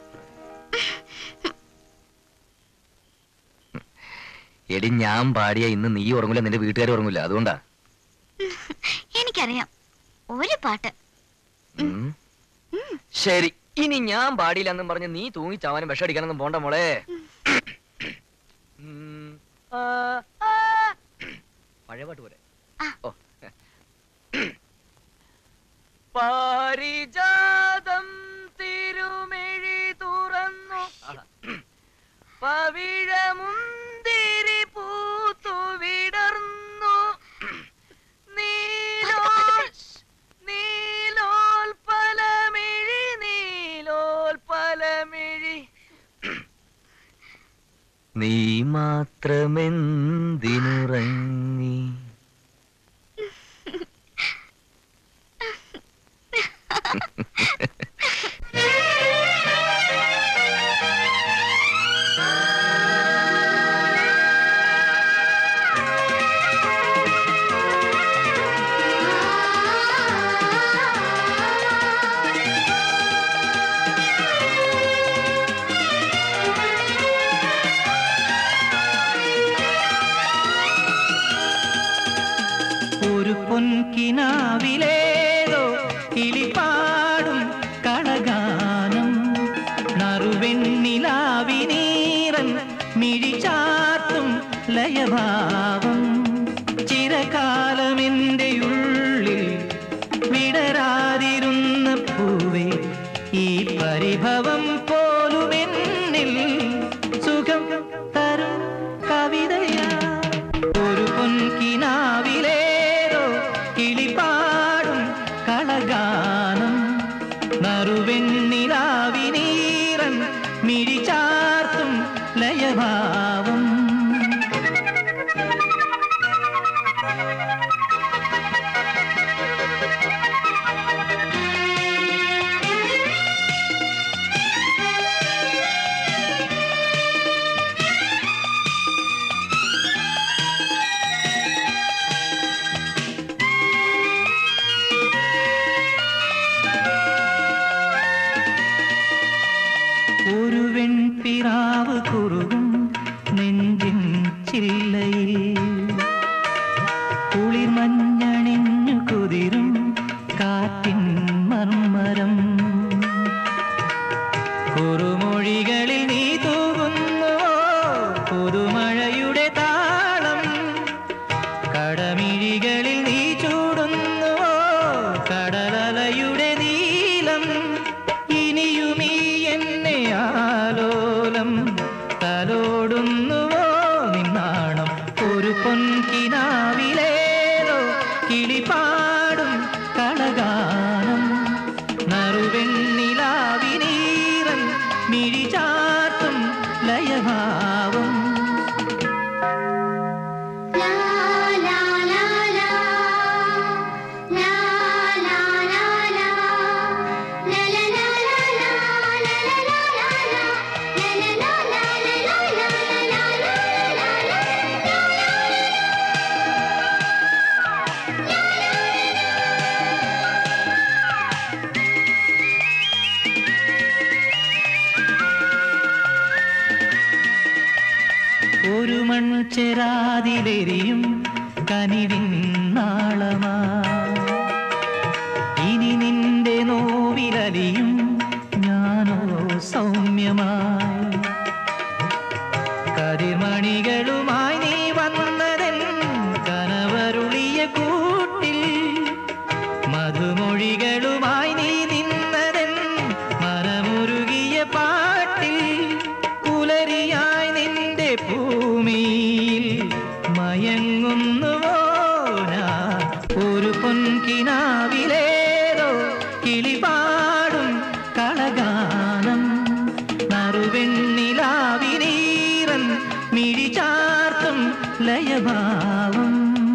എടി ഞാൻ പാടിയ ഇന്ന് നീ ഉറങ്ങൂല നിന്റെ വീട്ടുകാർ ഉറങ്ങൂല അതുകൊണ്ടാ എനിക്കറിയാം ഒരു പാട്ട് ഉം. ശരി ഇനി ഞാൻ പാടിയില്ലെന്നും പറഞ്ഞ് നീ തൂങ്ങി ചാവാനും വിഷമടിക്കാനൊന്നും പോണ്ട മോളെ ഉം. ആ, ആ. പഴയ പാട്ട് പോലെ ഓ പാരിജാതം തിരുമിഴി തുറന്നു പവിഴമുന്തിരി പൂത്തു വിടർന്നു നീലോൽ നീലോൽപലമിഴി നീലോൽപലമിഴി നീ മാത്രമെന്തിനുറങ്ങി ഒരു പൊൻകിനാവിലേതോ കിളിപ്പാടും കളഗാനം നറുവെണ്ണിലാവിനീറൻ മിഴിചാർത്തും ലയഭാവം ചിരകാലമെന്റെ ഉള്ളിൽ വിടരാതിരുന്ന പൂവേ ഈ പരിഭവം പോലും എന്നിൽ സുഖം തരും കവിതയാ ഒരു പൊൻകിനാവിലേതോ കിളിപ്പാടും കളഗാനം നറുവെണ്ണിലാവിനീറൻ മിഴിചാർത്തും ലയഭാവം ഒരു വെൺപിറാവ് കുറുകും നെഞ്ചിൻ ചില്ലയിൽ കുളിർ മഞ്ഞണിഞ്ഞു കുതിരും കാറ്റിൻ മർമരം കുറുമൊഴികളിൽ നീ തൂകുന്നു പുതുമഴയുടെ താളം കടമിഴികളിൽ നീ ചൂടുന്നു കടലലയുടെ നീലം ഇനിയുമീ എന്നെ ആലോലം തലോടുന്നുവോ നിന്നാണം ഒരു പൊൻകിനാവിലേതോ കിളിപ്പാടും കളഗാനം നറുവെണ്ണിലാവിനീറൻ മിഴിചാർത്തും ലയഭാവം la ചെരാതിലെരിയും കനിവിൻ നാളമാ ഇനി നിന്റെ നോവിലലിയും ഞാനോ സൗമ്യമായി കതിർമണികളുമായി നീ വന്നതൻ കനവരുളിയ കൂട്ടിൽ മധുമൊഴികളുമായി നീ നിന്നതൻ മനമുരുകിയ പാട്ടിൽ പുലരിയായി നിന്റെ ഭൂമിയിൽ മയങ്ങുന്നുവോ ഞാൻ ഒരു പൊൻകിനാവിലേതോ കിളിപാടും കളഗാനം നറുവെണ്ണിലാവിനീറൻ മിഴി ചാർത്തും ലയഭാവം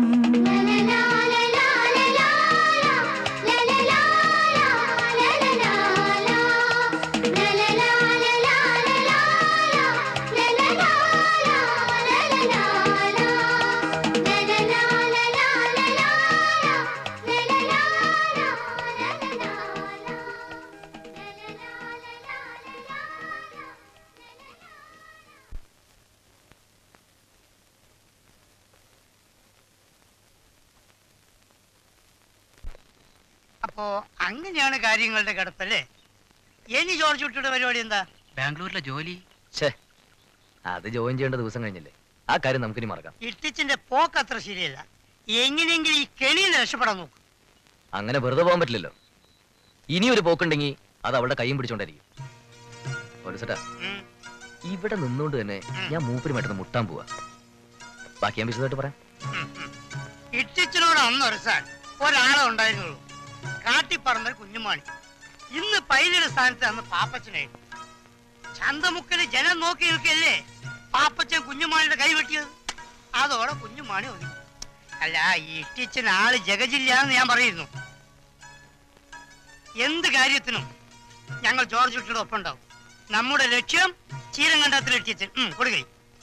അപ്പോ അങ്ങനെയാണ് കാര്യങ്ങളുടെ കിടപ്പല്ലേ ഇനി ജോർജ് കുട്ടിയുടെ പരിപാടി എന്താ ബാംഗ്ലൂരിലെ ജോലി ഛേ അത് ജോയിൻ ചെയ്യേണ്ട ദിവസം കഴിഞ്ഞില്ലേ ആ കാര്യം നമുക്കിനി മറക്കാം ഇട്ടിച്ചിന്റെ പോക്ക് അത്ര ശരിയല്ല എങ്ങനെയെങ്കിലും ഈ കെണിയിൽ നിന്ന് രക്ഷപ്പെടാൻ നോക്കും അങ്ങനെ വെറുതെ പോകാൻ പറ്റില്ലല്ലോ ഇനി ഒരു പോക്കുണ്ടെങ്കിൽ അത് അവളുടെ കൈയും പിടിച്ചോണ്ടായിരിക്കും ഒലിസട്ടാ ഇവിടെ നിന്നുകൊണ്ട് തന്നെ ഞാൻ മൂപ്പരുമായിട്ടൊന്ന് മുട്ടാൻ പോവാ ബാക്കി ഞാൻ വിശദമായിട്ട് പറയാം ഇട്ടിച്ചിനോട് അന്ന് ഒരു സാർ ഒരാളെ ഉണ്ടായിരുന്നുള്ളൂ കാട്ടിപ്പറന്ന കുഞ്ഞുമാണി ഇന്ന് പൈലയുടെ സ്ഥാനത്ത് അന്ന് പാപ്പച്ചനായിരുന്നു ചന്തമുക്കല് ജനം നോക്കി നിൽക്കല്ലേ പാപ്പച്ചൻ കുഞ്ഞുമാണിയുടെ കൈ വെട്ടിയത് അതോടെ കുഞ്ഞുമാണി ഒതുങ്ങി അല്ല ഈ ഇട്ടിച്ചൻ ആള് ജഗജില്ലാന്ന് ഞാൻ പറയുന്നു എന്ത് കാര്യത്തിനും ഞങ്ങൾ ജോർജ് കുട്ടിയുടെ ഒപ്പം ഉണ്ടാവും നമ്മുടെ ലക്ഷ്യം ചീരങ്കണ്ടത്തിൽ ഇട്ടിച്ചൻ ഉം, കൊടുക്കൈ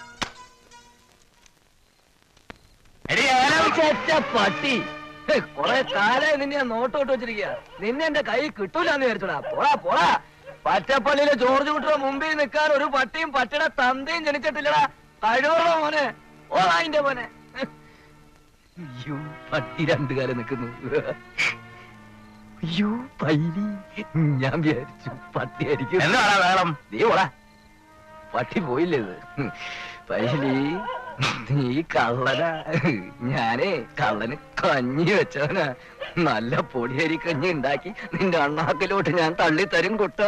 പട്ടി കൊറേ കാലായി നിന്നെ ഞാൻ നോട്ടോട്ട് വെച്ചിരിക്കുക നിന്നെ എന്റെ കൈ കിട്ടൂലെന്ന് വിചാരിച്ചോടാ പോടാ പോടാ പച്ചപ്പള്ളിയിലെ ജോർജ് കുട്ടിയുടെ മുമ്പിൽ നിൽക്കാൻ ഒരു പട്ടിയും പട്ടിയുടെ തന്തയും ജനിച്ചിട്ടില്ലടാ കഴിവുള്ള മോനെ ഓ അതിന്റെ മോനെ അയ്യോ പട്ടി രണ്ടു കാലം നിൽക്കുന്നു അയ്യോ പൈലി ഞാൻ വിചാരിച്ചു പട്ടിയായിരിക്കും എന്താടാ വേളം? നീ പോടാ പട്ടി പോയില്ലേ ഇത് പൈലി നീ കള്ളനാ ഞാനേ കള്ളന് കഞ്ഞി വെച്ചവനാ നല്ല പൊടിയരി കഞ്ഞി ഉണ്ടാക്കി നിന്റെ അണ്ണാക്കിലോട്ട് ഞാൻ തള്ളി തരും കുട്ടാ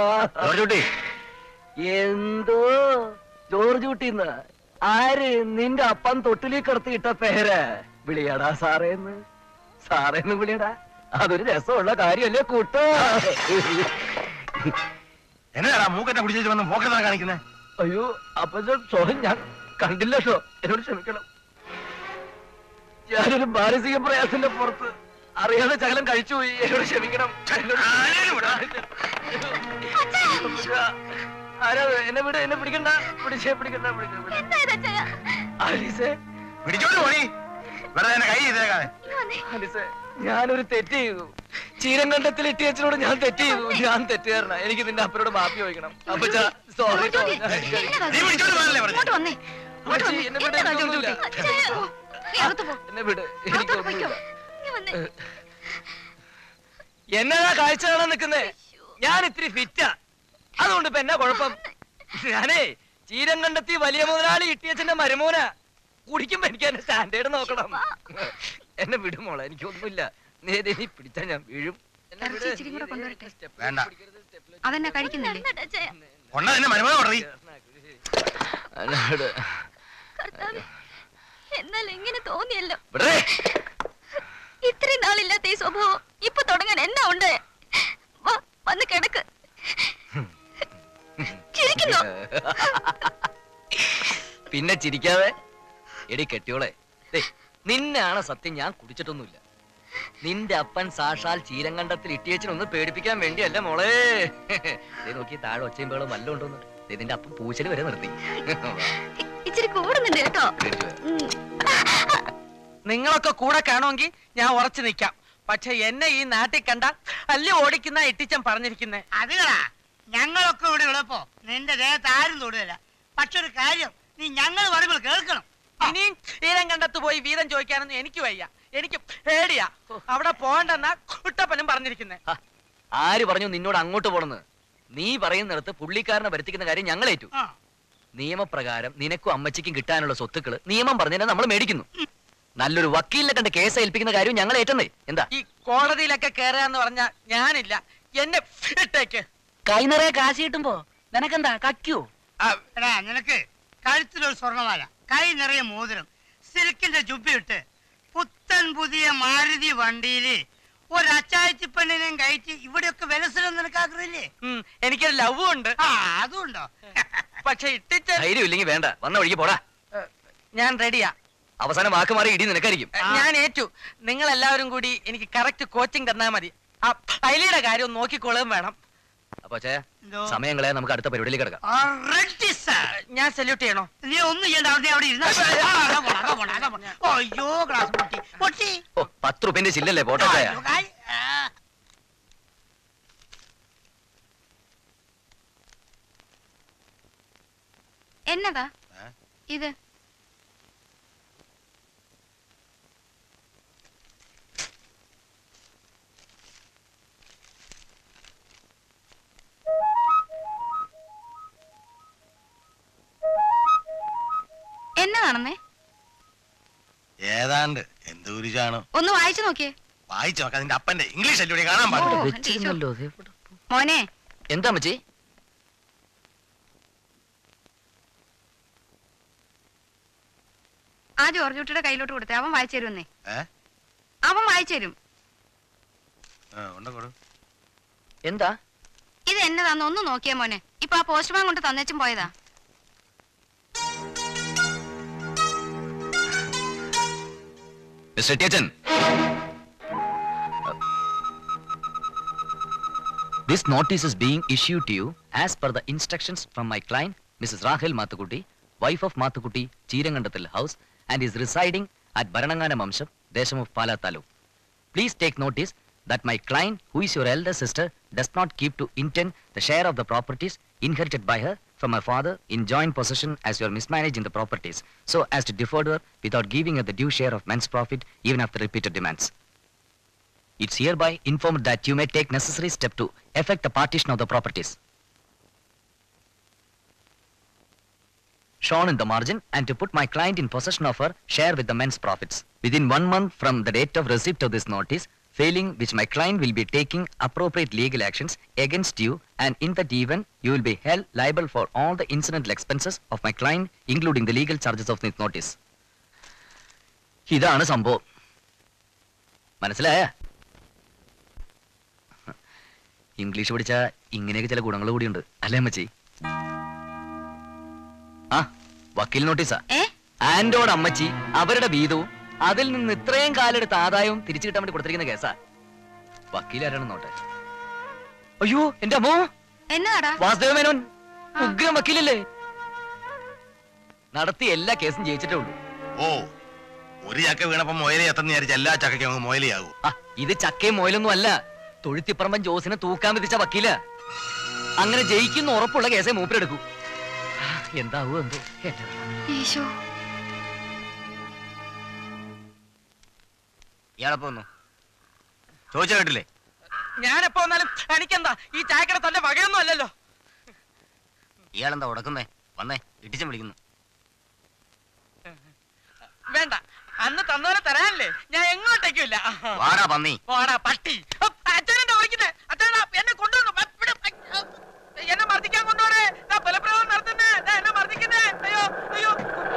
എന്തോ ജോർജ് കുട്ടിന്ന് ആര് നിന്റെ അപ്പം തൊട്ടിലി കിടത്തിയിട്ട പേര് വിളിയടാ സാറേന്ന് സാറേന്ന് വിളിയടാ അതൊരു രസമുള്ള കാര്യമല്ലേ കൂട്ടോ എന്നതാടാ മൂക്കറ്റ കുടിച്ചു വന്ന് പോക്കറ്റാ കാണിക്കുന്നേ അയ്യോ അപ്പൊ സോറി ഞാൻ കണ്ടില്ല ഷോ എന്നോട് ക്ഷമിക്കണം ഞാനൊരു മാനസിക പ്രയാസത്തിന്റെ പുറത്ത് അറിയാതെ ചകലം കഴിച്ചുപോയി എന്നോട് ക്ഷമിക്കണം എന്നോട് ആരാ അത്? എന്നെ വിട് എന്നെ പിടിക്കണ്ട പിടിച്ചേ പിടിക്കണ്ട പിടിക്കണ്ട ആലീസേ പിടിച്ചോണ്ട് പോടി വെറുതെ എന്നെ കൈ ചെയ്തേക്കാതെ ആലീസേ ഞാനൊരു തെറ്റ് ചെയ്തു ചീരങ്കണ്ടത്തിൽ ഇട്ടിയച്ചനോട് ഞാൻ തെറ്റ് ചെയ്തു ഞാൻ തെറ്റുകാരനാ എനിക്ക് നിന്റെ അപ്പനോട് മാപ്പി ചോദിക്കണം അപ്പൊ സോറി ഇങ്ങോട്ട് വന്നേ ഇങ്ങോട്ട് വന്നേ. എന്നെ വിട് എന്താ എനിക്കൊന്നുമില്ല. ജോർജ് കുട്ടി? നീ അകത്ത് പോ എന്നെ വിട് അകത്തോട്ട് പോയിക്കോ എനിക്കൊന്നുമില്ല നീ വന്നേ എന്നതാ കാഴ്ച കാണാൻ നിൽക്കുന്നേ ഞാൻ ഇത്തിരി ഫിറ്റാ അതുകൊണ്ട് ഇപ്പൊ എന്നാ കുഴപ്പം ഞാനേ ചീരം കണ്ടെത്തി വലിയ മുതലാളി ഇട്ടിയച്ചന്റെ മരുമോനാ കുടിക്കുമ്പോ എനിക്ക് എന്റെ സ്റ്റാൻഡേർഡ് നോക്കണം എന്നെ വിടും മോളെ എനിക്കൊന്നുമില്ല നീ ദേ നീ പിടിച്ചാ ഞാൻ വീഴും എന്നെ വിട്. ഇറച്ചി ഇച്ചിരി കൂടെ കൊണ്ടുവരട്ടെ വേണ്ട അതെന്നാ കഴിക്കുന്നില്ലേ കൊണ്ട നിന്നെ മരുമോനെ കൊണ്ടറി അല്ലാണ്ട് എന്നാൽ എങ്ങനെ തോന്നിയല്ലോ വിടറേ. ഇത്രയും നാളില്ലാത്ത ഈ സ്വഭാവം ഇപ്പൊ തുടങ്ങാൻ എന്നാ ഉണ്ട് വാ, വന്ന് കിടക്ക് ചിരിക്കുന്നു പിന്നെ ചിരിക്കാതെ എടി കെട്ടിയോളെ ദേ, നിന്നെയാണ് സത്യം ഞാൻ കുടിച്ചിട്ടൊന്നുമില്ല നിന്റെ അപ്പൻ സാക്ഷാൽ ചീരങ്കണ്ടത്തിൽ ഇട്ടിയച്ചിനൊന്ന് പേടിപ്പിക്കാൻ വേണ്ടിയല്ല മോളെ ദേ നോക്കി താഴെ ഒച്ചയും ബേളും വല്ലതും ഉണ്ടോന്ന് ദേ, നിന്റെ അപ്പൻ പൂച്ചല് വരെ നിർത്തി ഇച്ചിരി കൂടുന്നുണ്ട് കേട്ടോ ഉം. നിങ്ങളൊക്കെ കൂടെ കാണുമെങ്കിൽ ഞാൻ ഉറച്ചു നിൽക്കാം പക്ഷെ എന്നെ ഈ നാട്ടിൽ കണ്ട അല്ല ഓടിക്കുന്ന ഇട്ടിച്ചൻ പറഞ്ഞിരിക്കുന്നേ അതുകളാ ഞങ്ങളൊക്കെ ഇവിടെ ഉള്ളപ്പോ നിന്റെ ദേഹത്ത് ആരും തൊടുകയില്ല പക്ഷെ ഒരു കാര്യം നീ ഞങ്ങൾ പറയുമ്പോൾ കേൾക്കണം ഇനിയും വീരം കണ്ടത്ത് പോയി വീതം ചോദിക്കാനൊന്നും എനിക്ക് വയ്യ എനിക്ക് പേടിയാ അവിടെ പോകണ്ടെന്നാ കുട്ടപ്പനും പറഞ്ഞിരിക്കുന്നേ ആര് പറഞ്ഞു നിന്നോട് അങ്ങോട്ട് പോണെന്ന് നീ പറയുന്നിടത്ത് പുള്ളിക്കാരനെ വരുത്തിക്കുന്ന കാര്യം ഞങ്ങൾ ഏറ്റു നിയമപ്രകാരം നിനക്കും അമ്മച്ചിക്കും കിട്ടാനുള്ള സ്വത്തുക്കള് നിയമം പറഞ്ഞതിനെ നമ്മൾ മേടിക്കുന്നു നല്ലൊരു വക്കീലിനെ കണ്ട് കേസ് ഏൽപ്പിക്കുന്ന കാര്യം ഞങ്ങൾ ഏറ്റെന്നേ എന്താ ഈ കോടതിയിലൊക്കെ കയറാന്ന് പറഞ്ഞ ഞാനില്ല എന്നെ ഇട്ടേക്ക് കൈ നിറയെ കാശ് കിട്ടുമ്പോ നിനക്കെന്താ കക്കൂ എടാ നിനക്ക് കഴുത്തിലൊരു സ്വർണ്ണമാല കൈ നിറയെ മോതിരം സിൽക്കിന്റെ ജുബിയിട്ട് പുത്തൻ പുതിയ മാരുതി വണ്ടിയില് ഒരു അച്ചായത്തി പെണ്ണിനെയും കയറ്റി ഇവിടെയൊക്കെ വിലസരം നിനക്ക് ആഗ്രഹില്ലേ എനിക്കൊരു ലവ് ഉണ്ട് ആ അതുണ്ടോ പക്ഷെ ഇട്ടിച്ച ധൈര്യം ഇല്ലെങ്കിൽ വേണ്ട വന്ന വഴിക്ക് പോടാ ഞാൻ റെഡിയാ അവസാനം വാക്ക് മാറി ഇടി നിനക്കായിരിക്കും ഞാൻ ഏറ്റു നിങ്ങൾ എല്ലാവരും കൂടി എനിക്ക് കറക്റ്റ് കോച്ചിങ് തന്നാ മതി ആ പൈലിയുടെ കാര്യം ഒന്ന് നോക്കിക്കോളുകയും വേണം അപ്പൊ ചേ സമയങ്ങളെ നമുക്ക് അടുത്ത പരിപാടിയിലേക്ക് കിടക്കാം ഞാൻ സല്യൂട്ട് ചെയ്യണോ നീ ഒന്നും ചെയ്യണ്ട അവിടെ അവിടെ ഇരുന്നാ ആ, അതാ പോണെ, അതാ പോണെ, അതാ പോണെ. അയ്യോ ഗ്ലാസ് പൊട്ടി പൊട്ടി ഓ പത്ത് റുപ്യന്റെ ചില്ലല്ലേ പോട്ടെ ചായ. അയ്യോ, കായ്. ആ. എന്നതാ ഇത് എന്നതാണെന്നേ ഏതാണ്ട് എന്ത് കുരിശാണ് ഒന്ന് വായിച്ചു നോക്കിയേ വായിച്ചു നോക്കാം നിന്റെ അപ്പന്റെ ഇംഗ്ലീഷ് അല്ലൂടെ കാണാൻ പാടില്ല വെച്ചിരുന്നല്ലോ ദേ. മോനെ എന്താ അമ്മച്ചി ആ ജോർജ് കുട്ടിയുടെ കയ്യിലോട്ട് കൊടുത്തേ അവൻ വായിച്ചു തരുമെന്നേ ഏ അവൻ വായിച്ചു തരും ആ, ഉണ്ട് കൊടു എന്താ ഇത് എന്നതാന്ന് ഒന്ന് നോക്കിയാ മോനെ ഇപ്പൊ ആ പോസ്റ്റ്മാൻ കൊണ്ട് തന്നേച്ചും പോയതാ മിസ്റ്റർ ടിയച്ചൻ This notice is being issued to you as per the instructions from my client, Mrs. Rahel Mathukutti, wife of Mathukutti, Cheerangandathil House, and is residing at Baranangana Mamsham, Desham of Pala Taluk. Please take notice that my client, who is your elder sister, does not keep to intend the share of the properties inherited by her from her father in joint possession as you are mismanaging the properties, so as to defraud her without giving her the due share of men's profit even after repeated demands. It's hereby informed that you may take necessary step to effect the partition of the properties. Shown in the margin and to put my client in possession of her share with the men's profits. Within one month from the date of receipt of this notice, failing which my client will be taking appropriate legal actions against you and in that event you will be held liable for all the incidental expenses of my client including the legal charges of this notice. ഇതാണ് സംഭവം മനസ്സിലായ English പഠിച്ച ഇങ്ങനെയൊക്കെ ചില ഗുണങ്ങൾ കൂടിയുണ്ട് അല്ലേ അമ്മച്ചി ആ വക്കീൽ നോട്ടീസാ ആന്റോട് അമ്മച്ചി അവരുടെ വീതവും അതിൽ നിന്ന് ഇത്രയും കാലെടുത്ത ആദായവും തിരിച്ചു കിട്ടാൻ വേണ്ടി കൊടുത്തിരിക്കുന്ന കേസാ വക്കീൽ ആരാണ് നോട്ടെ അയ്യോ എന്റെ അമ്മോ എന്നതാടാ വാസുദേവ മേനോൻ ഉഗ്രം വക്കീലല്ലേ നടത്തി എല്ലാ കേസും ജയിച്ചിട്ടേ ഉള്ളൂ ഓ ഒരു ചക്ക വീണപ്പോ മൊയലി എത്തുന്ന വിചാരിച്ച എല്ലാ ചക്കയ്ക്കും അങ്ങ് മൊയലിയാകും ആ ഇത് ചക്കയും മോയിലൊന്നും അല്ല തൊഴുത്തിപ്പറമ്പൻ ജോസിനെ തൂക്കാൻ വിധിച്ച വക്കീല അങ്ങനെ ജയിക്കുന്ന ഉറപ്പുള്ള കേസേ മൂപ്പരെടുക്കൂ ആ, എന്താവോ എന്തോ എന്റെ ഈശോ ഇയാളെപ്പോ വന്നു ചോദിച്ച കേട്ടില്ലേ ഞാനെപ്പോ വന്നാലും എനിക്കെന്താ ഈ ചായക്കട തന്റെ വകയൊന്നും അല്ലല്ലോ ഇയാളെന്താ ഉടക്കുന്നേ വന്നേ ഇട്ടിച്ചും വിളിക്കുന്നു വേണ്ട അന്ന് തന്നോലെ തരാനല്ലേ ഞാൻ എങ്ങോട്ടേക്കും ഇല്ല വാടാ പന്നി വാടാ പട്ടി അച്ഛനെ വിളിക്കുന്നേ അച്ഛനാ എന്നെ കൊണ്ടുവന്നു അ, ഇവിടെ, അ, അ, എന്നെ മർദ്ദിക്കാൻ കൊണ്ടുപോണേ ഞാൻ ബലപ്രയോഗം നടത്തുന്നേ ദാ എന്നെ മർദ്ദിക്കുന്നേ അയ്യോ അയ്യോ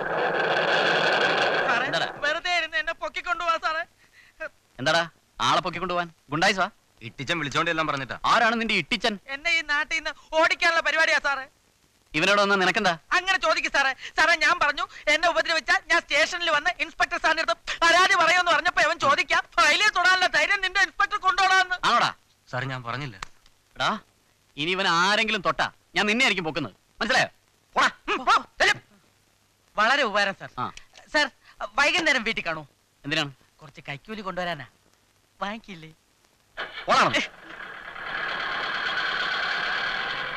സാറേ, വെറുതെ ഇരുന്ന് എന്നെ പൊക്കിക്കൊണ്ടുപോവാ സാറേ എന്താടാ ആളെ പൊക്കിക്കൊണ്ടുപോവാൻ ഗുണ്ടായിസാ ഇട്ടിച്ചൻ വിളിച്ചോണ്ട് എല്ലാം പറഞ്ഞിട്ടാ ആരാണ് നിന്റെ ഇട്ടിച്ചൻ എന്നെ ഈ നാട്ടിൽ നിന്ന് ഓടിക്കാനുള്ള പരിപാടിയാ സാറേ ഇവനോട് വന്ന് നിനക്കെന്താ അങ്ങനെ ചോദിക്കും സാറേ സാറേ ഞാൻ പറഞ്ഞു എന്നെ ഉപദ്രവിച്ചാൽ ഞാൻ സ്റ്റേഷനിൽ വന്ന് ഇൻസ്പെക്ടർ സാറിന്റെ അടുത്ത് പരാതി പറയുമെന്ന് പറഞ്ഞപ്പോ അവൻ ചോദിക്കാം ഫയലിൽ തൊടാനുള്ള ധൈര്യം നിന്റെ ഇൻസ്പെക്ടർ കൊണ്ടുപോടാന്ന് ആണോടാ സാർ ഞാൻ പറഞ്ഞില്ല എടാ ഇനി ഇവൻ ആരെങ്കിലും തൊട്ടാ ഞാൻ നിന്നെ ആയിരിക്കും പൊക്കുന്നത് മനസ്സിലായോ പോടാ, ഉം, പോ, ചെല്ലും. വളരെ ഉപകാരം സാർ ആ സാർ വൈകുന്നേരം വീട്ടിൽ കാണൂ എന്തിനാണ് കുറച്ച് കൈക്കൂലി കൊണ്ടുവരാനാ വാങ്ങിക്കില്ലേ പോടാ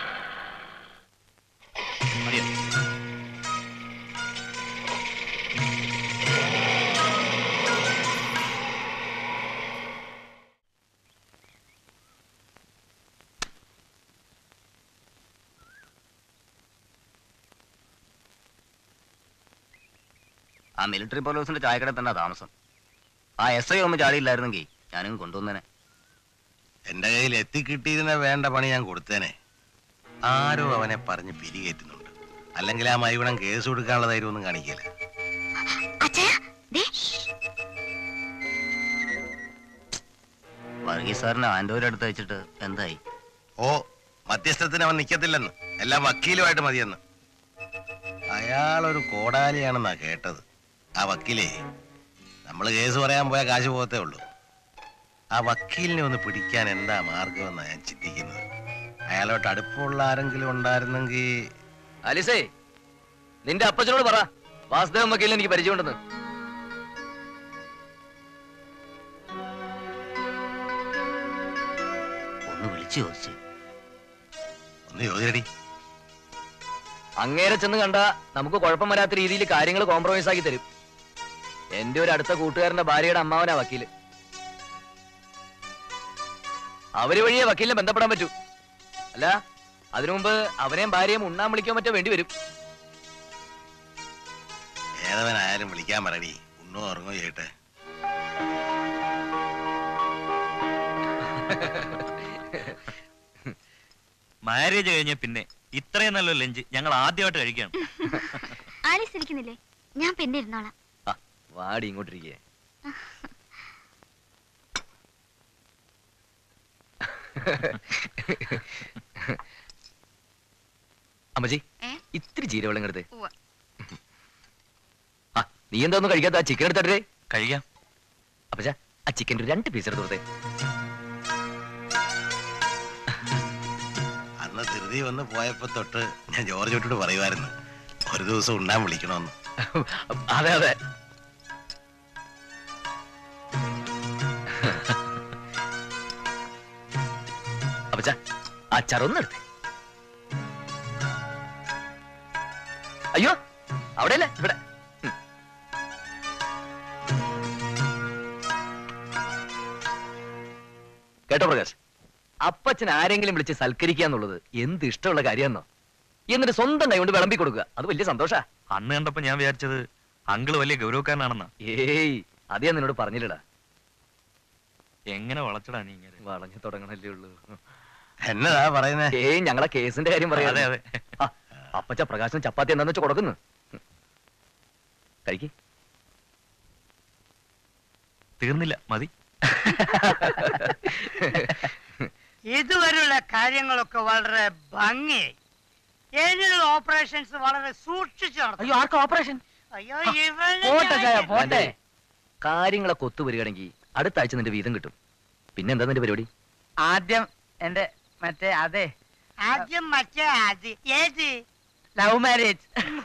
മതിയോ ആ മിലിറ്ററി പോലീസിന്റെ ചായക്കട തന്നെ താമസം ആ എസ് ഐ ഒന്നും ചാടിയില്ലായിരുന്നെങ്കിൽ ഞാനും കൊണ്ടുവന്നേനെ എന്റെ കയ്യിൽ എത്തിക്കിട്ടിയിരുന്ന വേണ്ട പണി ഞാൻ കൊടുത്തേനെ ആരോ അവനെ പറഞ്ഞ് പിരികേറ്റുന്നുണ്ട് അല്ലെങ്കിൽ ആ മൈവിടം കേസ് കൊടുക്കാനുള്ള ധൈര്യമൊന്നും കാണിക്കില്ല വർഗീസ് സാറിനെ ആൻഡോയുടെ അടുത്ത് വെച്ചിട്ട് എന്തായി ഓ മധ്യസ്ഥത്തിന് അവൻ നിൽക്കത്തില്ലെന്ന് എല്ലാം വക്കീലുമായിട്ട് മതിയെന്ന് അയാളൊരു കോടാലിയാണെന്നാ കേട്ടത് ആ വക്കീലേ നമ്മൾ കേസ് പറയാൻ പോയാൽ കാശ് പോകത്തേ ഉള്ളൂ ആ വക്കീലിനെ ഒന്ന് പിടിക്കാൻ എന്താ മാർഗമെന്നാ ഞാൻ ചിന്തിക്കുന്നത് അയാളോട്ട് അടുപ്പമുള്ള ആരെങ്കിലും ഉണ്ടായിരുന്നെങ്കിൽ ആലിസേ നിന്റെ അപ്പച്ചനോട് പറ വാസുദേവൻ വക്കീലിന് എനിക്ക് പരിചയമുണ്ടെന്ന് ഒന്ന് വിളിച്ചു ചോദിച്ചു ഒന്ന് ചോദിച്ചടി അങ്ങേരെ ചെന്ന് കണ്ട നമുക്ക് കുഴപ്പം വരാത്ത രീതിയിൽ കാര്യങ്ങൾ കോംപ്രമൈസ് ആക്കി തരും എന്റെ ഒരു അടുത്ത കൂട്ടുകാരന്റെ ഭാര്യയുടെ അമ്മാവനാ വക്കീല് അവര് വഴിയേ വക്കീലിനെ ബന്ധപ്പെടാൻ പറ്റൂ അല്ല അതിനു മുമ്പ് അവനെയും ഭാര്യയും ഉണ്ണാൻ വിളിക്കാൻ മറ്റോ വേണ്ടി വരും ഏതവനായാലും വിളിക്കാൻ പറയടി ഉണ്ണോ ഉറങ്ങോ ചെയ്യട്ടെ മാരേജ് കഴിഞ്ഞ പിന്നെ ഇത്രയും നല്ല ലഞ്ച് ഞങ്ങൾ ആദ്യമായിട്ട് കഴിക്കുകയാണ് ആലീസ് ഇരിക്കുന്നില്ലേ ഞാൻ പിന്നെ ഇരുന്നോളാം വാടി ഇങ്ങോട്ടിരിക്കേ അമ്മച്ചി ഇത്തിരി ജീരവെള്ളം എടുത്തേ ആ നീ എന്താ ഒന്നും കഴിക്കാത്ത ആ ചിക്കൻ എടുത്തേ കഴിക്കാം അപ്പച്ചാ ആ ചിക്കൻ്റെ ഒരു രണ്ട് പീസ് എടുത്ത് കൊടുത്തേ അന്ന് ധൃതി വന്ന് പോയപ്പോ തൊട്ട് ഞാൻ ജോർജ് വിട്ടിട്ട് പറയുമായിരുന്നു ഒരു ദിവസം ഉണ്ണാൻ വിളിക്കണമെന്ന് അതെ അതെ അപ്പച്ചാ അച്ചാറൊന്നും എടുത്തേ അയ്യോ അവിടെ അല്ലേ ഇവിടെ ഉം. കേട്ടോ പ്രകാശ് അപ്പച്ചൻ ആരെങ്കിലും വിളിച്ച് സൽക്കരിക്കുക എന്നുള്ളത് എന്ത് ഇഷ്ടമുള്ള കാര്യമെന്നോ എന്നിട്ട് സ്വന്തം കൈ കൊണ്ട് വിളമ്പി കൊടുക്കുക അത് വലിയ സന്തോഷാ അന്ന് കണ്ടപ്പോ ഞാൻ വിചാരിച്ചത് അങ്കിള് വലിയ ഗൗരവക്കാരനാണെന്നാ ഏയ് അത് ഞാൻ നിന്നോട് പറഞ്ഞില്ലടാ എങ്ങനെ വളച്ചടാ നീ ഇങ്ങനെ വളഞ്ഞു തുടങ്ങണല്ലേ ഉള്ളൂ എന്നതാ പറയുന്നേ ഏയ് ഞങ്ങളെ കേസിന്റെ കാര്യം പറയാം അതെ, അതെ. അപ്പച്ച പ്രകാശം ചപ്പാത്തി എന്താന്ന് വെച്ച് കൊടുക്കുന്നു കഴിക്ക് തീർന്നില്ല മതി ഇതുവരെയുള്ള കാര്യങ്ങളൊക്കെ വളരെ ഭംഗിയായി ഇനിയുള്ള ഓപ്പറേഷൻസ് വളരെ സൂക്ഷിച്ചു നടത്തും അയ്യോ ആർക്കും ഓപ്പറേഷൻ അയ്യോ ഇവനെ പോട്ടെ ചായ, ഞാൻ- പോട്ടെ. കാര്യങ്ങളൊക്കെ ഒത്തുവരികയാണെങ്കിൽ അടുത്ത ആഴ്ച നിന്റെ വീതം കിട്ടും പിന്നെ എന്താ നിന്റെ പരിപാടി ആദ്യം എന്റെ മറ്റേ അതെ ആദ്യം മറ്റേ ആദ്യം ഏത് ലവ് മാരേജ്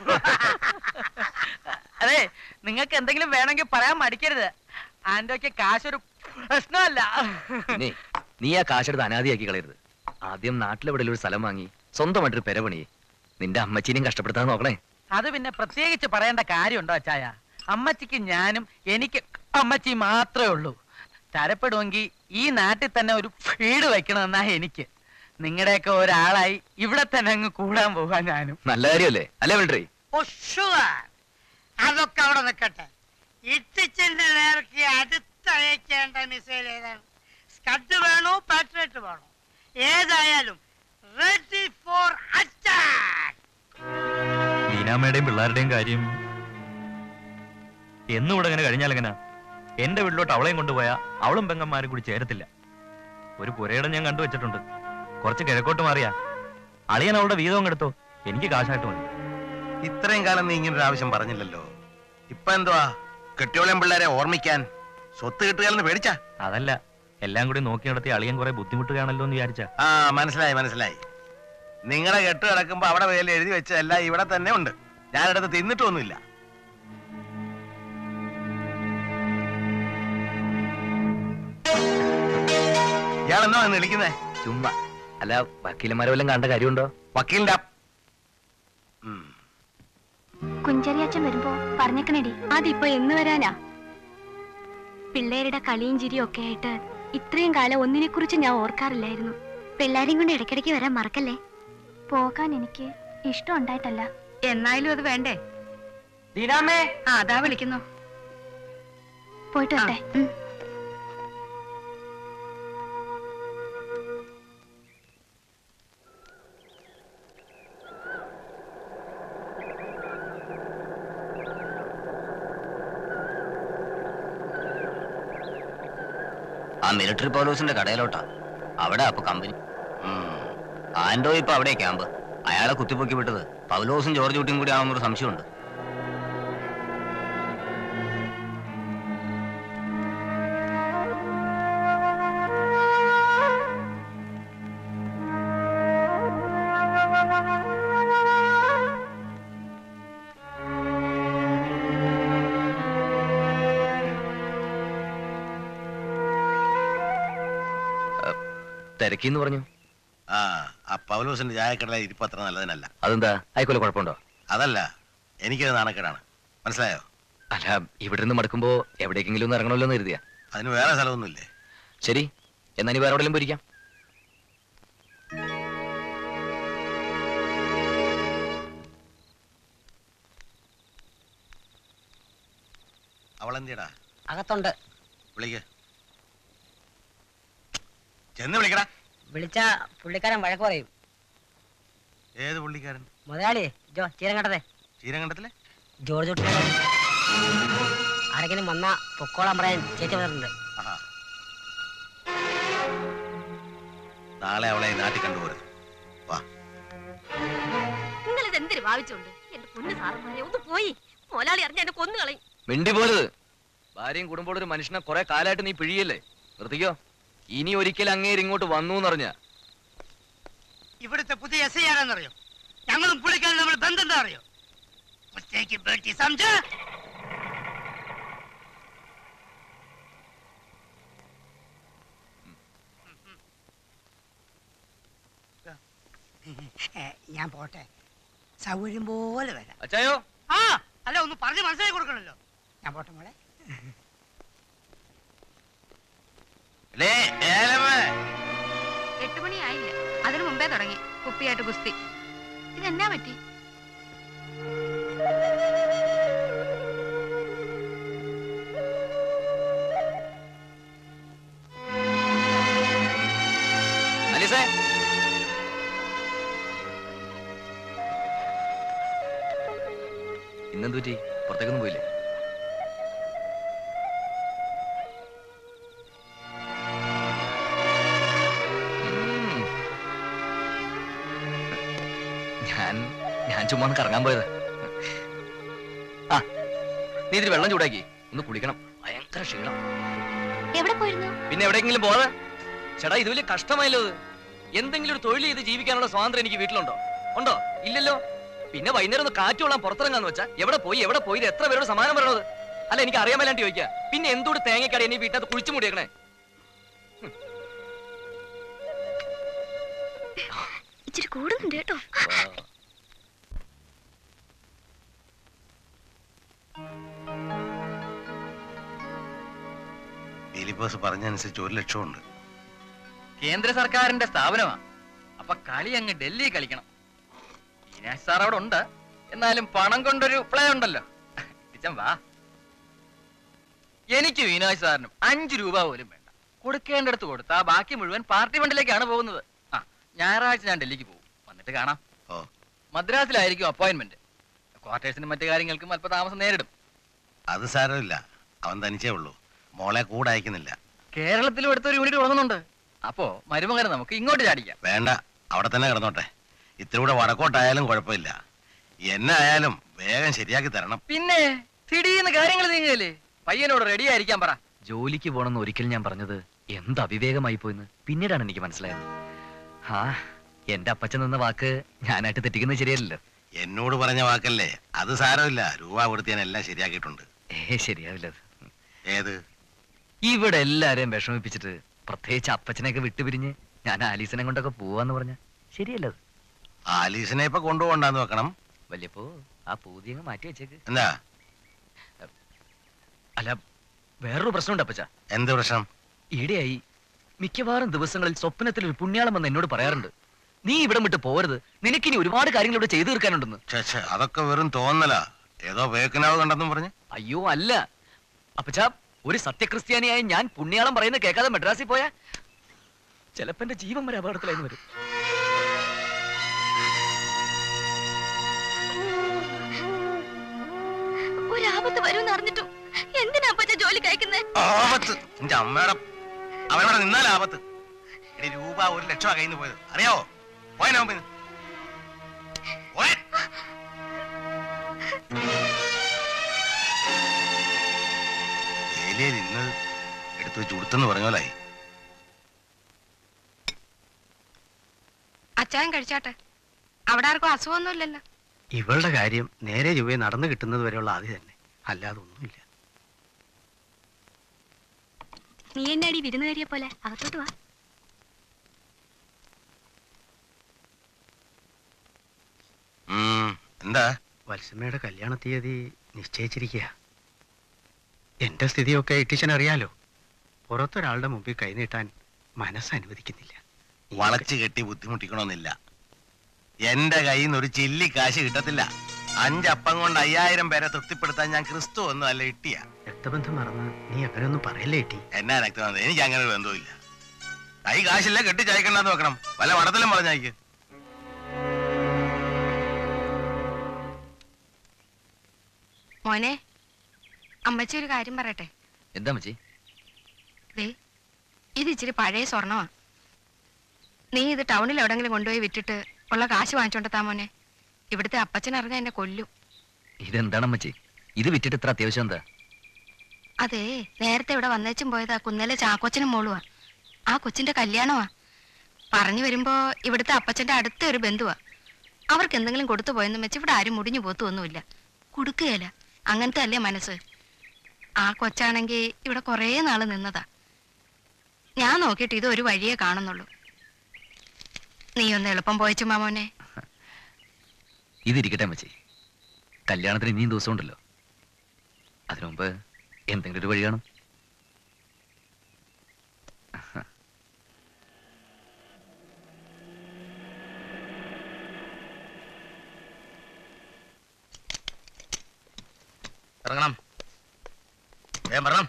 അതെ നിങ്ങൾക്ക് എന്തെങ്കിലും വേണമെങ്കിൽ പറയാൻ മടിക്കരുത് ആന്റോയ്ക്ക് കാശൊരു പ്രശ്നമല്ല പിന്നെ നീ ആ കാശെടുത്ത് അനാദിയാക്കി കളയരുത് ആദ്യം നാട്ടിലെവിടെയും ഒരു സ്ഥലം വാങ്ങി സ്വന്തമായിട്ടൊരു പെര പണിയേ നിന്റെ അമ്മച്ചീനെയും കഷ്ടപ്പെടുത്താൻ നോക്കണേ അത് പിന്നെ പ്രത്യേകിച്ച് പറയേണ്ട കാര്യമുണ്ടോ അച്ചായ അമ്മച്ചിക്ക് ഞാനും എനിക്ക് അമ്മച്ചി മാത്രമേ ഉള്ളൂ തരപ്പെടുമെങ്കിൽ ഈ നാട്ടിൽ തന്നെ ഒരു വീട് വെക്കണമെന്നാ എനിക്ക് നിങ്ങളുടെയൊക്കെ ഒരാളായി ഇവിടെ തന്നെ അങ്ങ് കൂടാൻ പോകാൻ ഞാനും നല്ല കാര്യമല്ലേ അല്ലേ മിലിറ്ററി ഓ ഷുവർ അതൊക്കെ അവിടെ നിൽക്കട്ടെ ഇട്ടിച്ചിന്റെ നേർക്ക് അടുത്തയക്കേണ്ട മിസൈൽ ഏതാണ് സ്കഡ് വേണോ പാട്രിയറ്റ് വേണോ ഏതായാലും റെഡി ഫോർ അറ്റാക്ക് ലീനാമ്മയുടെയും പിള്ളേരുടെയും കാര്യം എന്നും ഇവിടെ ഇങ്ങനെ കഴിഞ്ഞാൽ എങ്ങനെ എന്റെ വീട്ടിലോട്ട് അവളെയും കൊണ്ടുപോയാ അവളും പെങ്ങന്മാരും കൂടി ചേരത്തില്ല ഒരു പുരയിടം ഞാൻ കണ്ടുവച്ചിട്ടുണ്ട് കുറച്ച് കിഴക്കോട്ട് മാറിയാ അളിയൻ അവളുടെ വീതം എടുത്തോ എനിക്ക് കാശായിട്ട് മതി ഇത്രയും കാലം നീ ഇങ്ങനെ ഒരു ആവശ്യം പറഞ്ഞില്ലല്ലോ ഇപ്പൊ എന്തുവാ കെട്ടിയോളം പിള്ളേരെ ഓർമ്മിക്കാൻ സ്വത്ത് കിട്ടുകയെന്ന് പേടിച്ചാ അതല്ല എല്ലാം കൂടി നോക്കി നടത്തി അളിയൻ കുറെ ബുദ്ധിമുട്ടുകയാണല്ലോ എന്ന് വിചാരിച്ച ആ മനസ്സിലായി മനസ്സിലായി നിങ്ങളെ കെട്ട് കിടക്കുമ്പോ അവിടെ പേരിൽ എഴുതി വെച്ചതെല്ലാം ഇവിടെ തന്നെ ഉണ്ട് ഞാനിടത്ത് തിന്നിട്ടൊന്നുമില്ല ഇയാളെന്നോ എന്ന് വിളിക്കുന്നേ ചുമ്മാ അല്ല വക്കീലന്മാരെ വല്ലതും കണ്ട കാര്യമുണ്ടോ വക്കീലിന്റെ കുഞ്ചറിയച്ചൻ വരുമ്പോ പറഞ്ഞേക്കണേടി അതിപ്പോ എന്ന് വരാനാ പിള്ളേരുടെ കളിയും ചിരിയും ഒക്കെ ആയിട്ട് ഇത്രയും കാലം ഒന്നിനെ കുറിച്ച് ഞാൻ ഓർക്കാറില്ലായിരുന്നു പിള്ളേരെയും കൊണ്ട് ഇടയ്ക്കിടയ്ക്ക് വരാൻ മറക്കല്ലേ പോകാൻ എനിക്ക് ഇഷ്ടം ഉണ്ടായിട്ടല്ല എന്നായാലും അത് വേണ്ടേ ദീനാമേ ആ അതാ വിളിക്കുന്നു പോയിട്ട് വരട്ടെ ഉം. ആ മിലിറ്ററി പൗലോസിന്റെ കടയിലോട്ടാ അവിടെ അപ്പൊ കമ്പനി ആൻഡോ ഇപ്പൊ അവിടെ ക്യാമ്പ് അയാളെ കുത്തിപ്പൊക്കി വിട്ടത് പൗലോസും ജോർജ് കുട്ടിയും കൂടി ആവുന്നൊരു സംശയമുണ്ട് തിരക്കിന്ന് പറഞ്ഞു ആ ആ പൗലോസിന്റെ ചായക്കടയിലെ ഇരിപ്പ് അത്ര നല്ലതിനല്ല അതെന്താ ആയിക്കോലെ കുഴപ്പമുണ്ടോ അതല്ല എനിക്കത് നാണക്കേടാണ് മനസ്സിലായോ അല്ല ഇവിടെ നിന്ന് മടക്കുമ്പോ എവിടേക്കെങ്കിലും ഒന്ന് ഇറങ്ങണമല്ലോ എന്ന് കരുതിയാ അതിന് വേറെ സ്ഥലമൊന്നുമില്ലേ ശരി എന്നാ ഇനി വേറെ എവിടെയെങ്കിലും പോയിരിക്കാം അവളെന്തിയടാ അകത്തുണ്ട് വിളിക്ക ചെന്ന് വിളിക്കടാ വിളിച്ച പുള്ളിക്കാരൻ വഴക്ക് പറയും ഏത് പുള്ളിക്കാരൻ മുതലാളി ജോ ചീരങ്കണ്ടതെ ചീരകണ്ഠത്തിലെ ജോർജ് കുട്ടി ആരെങ്കിലും വന്നാ പൊക്കോളാൻ പറയാൻ ചേച്ചി പറഞ്ഞിട്ടുണ്ട് ആഹാ. നാളെ അവളെ ഈ നാട്ടിൽ കണ്ടുപോരുത് വാ നിങ്ങൾ ഇത് എന്തിനു ഭാവിച്ചോണ്ട് എന്റെ പൊന്ന് സാറന്മാരെ ഒന്ന് പോയി മോലാളി അറിഞ്ഞ എന്നെ കൊന്നു കളയും മിണ്ടി പോരുത് ഭാര്യയും കുടുംബത്തോട് ഒരു മനുഷ്യനെ കുറെ കാലമായിട്ട് നീ പിഴിയല്ലേ നിർത്തിക്കോ ഇനി ഒരിക്കൽ അങ്ങേര് ഇങ്ങോട്ട് വന്നു എന്നറിഞ്ഞ ഇവിടുത്തെ പുതിയ എസ് ഐ ആരാന്നറിയോ ഞങ്ങളും പുള്ളിക്കാരും നമ്മൾ ബന്ധം എന്താ അറിയോ മുസ്തേക്ക് ബേട്ടി സംജ ഞാൻ പോട്ടെ സൗകര്യം പോലെ വരാം അച്ചായോ ആ അല്ല ഒന്ന് പറഞ്ഞ് മനസ്സിലാക്കി കൊടുക്കണല്ലോ ഞാൻ പോട്ടെ മോളെ എട്ട് മണി ആയില്ല അതിനു മുമ്പേ തുടങ്ങി കുപ്പിയായിട്ട് ഗുസ്തി ഇതെന്നാ പറ്റി അലിസേ ഇന്നെന്ത് പറ്റി പുറത്തേക്കൊന്നും പോയില്ലേ ഉം. ഞാൻ ഞാൻ ചുമ്മാ ഒന്ന് കറങ്ങാൻ പോയത് ആ നീ ഇതിൽ വെള്ളം ചൂടാക്കി ഒന്ന് കുളിക്കണം ഭയങ്കര ക്ഷീണം എവിടെ പോയിരുന്നു പിന്നെ എവിടെയെങ്കിലും പോകാതെ ചേട്ടാ ഇത് വലിയ കഷ്ടമായല്ലോ ഇത് എന്തെങ്കിലും ഒരു തൊഴിൽ ചെയ്ത് ജീവിക്കാനുള്ള സ്വാതന്ത്ര്യം എനിക്ക് വീട്ടിലുണ്ടോ ഉണ്ടോ ഇല്ലല്ലോ പിന്നെ വൈകുന്നേരം ഒന്ന് കാറ്റ് കൊള്ളാൻ പുറത്തിറങ്ങാന്ന് വെച്ചാ എവിടെ പോയി എവിടെ പോയി ഇത് എത്ര പേരോട് സമാനം പറയണത് അല്ല എനിക്ക് അറിയാൻ മേലാണ്ട് ചോദിക്കാം പിന്നെ എന്തോട് തേങ്ങക്കടി നീ വീട്ടിനകത്ത് കുഴിച്ചു മൂടിയേക്കണേ ഇച്ചിരി കൂടുന്നുണ്ട് കേട്ടോ ഫിലിപ്പോസ് പറഞ്ഞനുസരിച്ച് ഒരു ലക്ഷമുണ്ട് കേന്ദ്ര സർക്കാരിന്റെ സ്ഥാപനമാ അപ്പൊ കളി അങ്ങ് ഡൽഹി കളിക്കണം വിനാശ് സാർ അവിടെ ഉണ്ട് എന്നാലും പണം കൊണ്ടൊരു പ്ലേ ഉണ്ടല്ലോ കിച്ചൻ വാ എനിക്ക് വിനാശ് സാറിനും അഞ്ചു രൂപ പോലും വേണ്ട കൊടുക്കേണ്ടടുത്ത് കൊടുത്താ ബാക്കി മുഴുവൻ പാർട്ടി ഫണ്ടിലേക്കാണ് പോകുന്നത് ആ ഞായറാഴ്ച ഞാൻ ഡൽഹിക്ക് പോകും വന്നിട്ട് കാണാം ഓ മദ്രാസിലായിരിക്കും അപ്പോയിന്റ്മെന്റ് ക്വാർട്ടേഴ്സിനും മറ്റു കാര്യങ്ങൾക്കും അല്പ താമസം നേരിടും അത് സാരമില്ല അവൻ തനിച്ചേ ഉള്ളൂ മോളെ കൂടെ അയക്കുന്നില്ല കേരളത്തിലും അടുത്തൊരു യൂണിറ്റ് തുടങ്ങുന്നുണ്ട് അപ്പോ മരുമകനെ നമുക്ക് ഇങ്ങോട്ട് ചാടിക്കാം വേണ്ട അവിടെ തന്നെ കിടന്നോട്ടെ ഇത്തിരി കൂടെ വടക്കോട്ടായാലും കുഴപ്പമില്ല എന്നെ ആയാലും വേഗം ശരിയാക്കി തരണം പിന്നെ തിടീന്ന് കാര്യങ്ങൾ നീങ്ങല്ലേ പയ്യനോട് റെഡി ആയിരിക്കാൻ പറ ജോലിക്ക് പോണെന്ന് ഒരിക്കൽ ഞാൻ പറഞ്ഞത് എന്ത് അവിവേകമായി പോയെന്ന് പിന്നീടാണ് എനിക്ക് മനസ്സിലായത് ആ എന്റെ അപ്പച്ചൻ നിന്ന വാക്ക് ഞാനായിട്ട് തെറ്റിക്കുന്നത് ശരിയല്ലല്ലോ എന്നോട് പറഞ്ഞ വാക്കല്ലേ അത് സാരമില്ല രൂപ കൊടുത്ത് ഞാൻ എല്ലാം ശരിയാക്കിയിട്ടുണ്ട് ഏ ശരിയാവില്ല അത്. ഏത് ഇവിടെ എല്ലാരെയും വിഷമിപ്പിച്ചിട്ട് പ്രത്യേകിച്ച് അപ്പച്ചനെയൊക്കെ വിട്ടുപിരിഞ്ഞ് ഞാൻ ആലീസിനെ കൊണ്ടൊക്കെ പോവാന്ന് പറഞ്ഞ ശരിയല്ല അത് ആലീസിനെ ഇപ്പൊ കൊണ്ടുപോകണ്ടെന്ന് വെക്കണം വല്യപ്പോ ആ പൂതി അങ്ങ് മാറ്റി വെച്ചേക്ക് എന്താ അല്ല വേറൊരു പ്രശ്നമുണ്ട് അപ്പച്ച എന്ത് പ്രശ്നം ഈടെയായി മിക്കവാറും ദിവസങ്ങളിൽ സ്വപ്നത്തിൽ ഒരു പുണ്യാളം വന്ന് എന്നോട് പറയാറുണ്ട് നീ ഇവിടെ വിട്ട് പോരുത് നിനക്കിനി ഒരുപാട് കാര്യങ്ങൾ ഇവിടെ ചെയ്തു തീർക്കാനുണ്ടെന്ന് ഛെ, ഛെ, അതൊക്കെ വെറും തോന്നലാ ഏതോ വേക്കനാവ് കണ്ടെന്നും പറഞ്ഞ് അയ്യോ അല്ല അപ്പച്ചാ ഒരു സത്യക്രിസ്ത്യാനിയായ ഞാൻ പുണ്യാളം പറയുന്നത് കേൾക്കാതെ മദ്രാസിൽ പോയാ ചിലപ്പോ എന്റെ ജീവൻ വരെ അപകടത്തിലായിരുന്നു വരും ഒരു ആപത്ത് വരുമെന്ന് അറിഞ്ഞിട്ടും എന്തിനാ അപ്പച്ച ജോലി കഴിക്കുന്നത് ആപത്ത് എന്റെ അമ്മയുടെ അവനവിടെ നിന്നാൽ ആപത്ത് എടി രൂപ ഒരു ലക്ഷമാ കയ്യിൽ നിന്ന് പോയത് അറിയാവോ പോയനോ ഏലിയയിൽ ഇന്ന് എടുത്തു വെച്ച് ഉടുത്തെന്ന് പറഞ്ഞോലായി അച്ചായൻ കഴിച്ചാട്ടെ അവിടെ ആർക്കും അസുഖമൊന്നുമില്ലല്ലോ ഇവളുടെ കാര്യം നേരെ ചൊവ്വേ നടന്നു കിട്ടുന്നത് വരെയുള്ള ആദ്യം തന്നെ അല്ലാതെ ഒന്നുമില്ല നീ എന്നാടി വിരുന്നുകാരിയെ പോലെ അകത്തോട്ട് വാ ഉം, എന്താ വത്സമ്മയുടെ കല്യാണ തീയതി നിശ്ചയിച്ചിരിക്കുക എന്റെ സ്ഥിതിയൊക്കെ ഇട്ടിച്ചൻ അറിയാലോ പുറത്തൊരാളുടെ മുമ്പിൽ കൈനീട്ടാൻ മനസ്സ് അനുവദിക്കുന്നില്ല വളച്ച് കെട്ടി ബുദ്ധിമുട്ടിക്കണമെന്നില്ല എന്റെ കയ്യിൽ നിന്ന് ഒരു ചില്ലി കാശ് കിട്ടത്തില്ല അഞ്ചപ്പം കൊണ്ട് അയ്യായിരം പേരെ തൃപ്തിപ്പെടുത്താൻ ഞാൻ ക്രിസ്തു ഒന്നും അല്ല ഇട്ടിയ രക്തബന്ധം മറന്ന് നീ അങ്ങനെയൊന്നും പറയല്ലേ ഇട്ടി എന്നാ രക്തബന്ധം എനിക്ക് അങ്ങനെ ഒരു ബന്ധവുമില്ല കൈ കാശില്ല കെട്ടിച്ചയക്കണ്ടെന്ന് വെക്കണം വല്ല വടത്തിലും പറഞ്ഞയക്ക് മോനെ അമ്മച്ചി ഒരു കാര്യം പറയട്ടെ എന്താ മച്ചി ദേ ഇത് ഇച്ചിരി പഴയ സ്വർണമാ നീ ഇത് ടൗണിൽ എവിടെങ്കിലും കൊണ്ടുപോയി വിറ്റിട്ട് ഉള്ള കാശ് വാങ്ങിച്ചോണ്ടെത്താ മോനെ ഇവിടുത്തെ അപ്പച്ചൻ അറിഞ്ഞ എന്നെ കൊല്ലും ഇതെന്താണ് അമ്മച്ചി ഇത് വിറ്റിട്ട് ഇത്ര അത്യാവശ്യം എന്താ അതെ നേരത്തെ ഇവിടെ വന്നേച്ചും പോയതാ കുന്നലെ ചാക്കോച്ചനും മോളുവാ ആ കൊച്ചിന്റെ കല്യാണമാ പറഞ്ഞു വരുമ്പോ ഇവിടുത്തെ അപ്പച്ചന്റെ അടുത്ത ഒരു ബന്ധുവാ അവർക്ക് എന്തെങ്കിലും കൊടുത്തു പോയെന്ന് വെച്ച് ഇവിടെ ആരും മുടിഞ്ഞു പോത്തൊന്നുമില്ല കൊടുക്കുകയല്ല അങ്ങനത്തെ അല്ലേ മനസ്സ് ആ കൊച്ചാണെങ്കി ഇവിടെ കുറേ നാള് നിന്നതാ ഞാൻ നോക്കിയിട്ട് ഇത് ഒരു വഴിയേ കാണുന്നുള്ളൂ നീ ഒന്ന് എളുപ്പം പോയച്ചു മാമോനെ ഇതിരിക്കട്ടെ അമ്മച്ചി കല്യാണത്തിന് ഇനിയും ദിവസം ഉണ്ടല്ലോ അതിനു മുമ്പ് എന്തെങ്കിലും ഒരു വഴി കാണും ഇറങ്ങണം വേഗം വരണം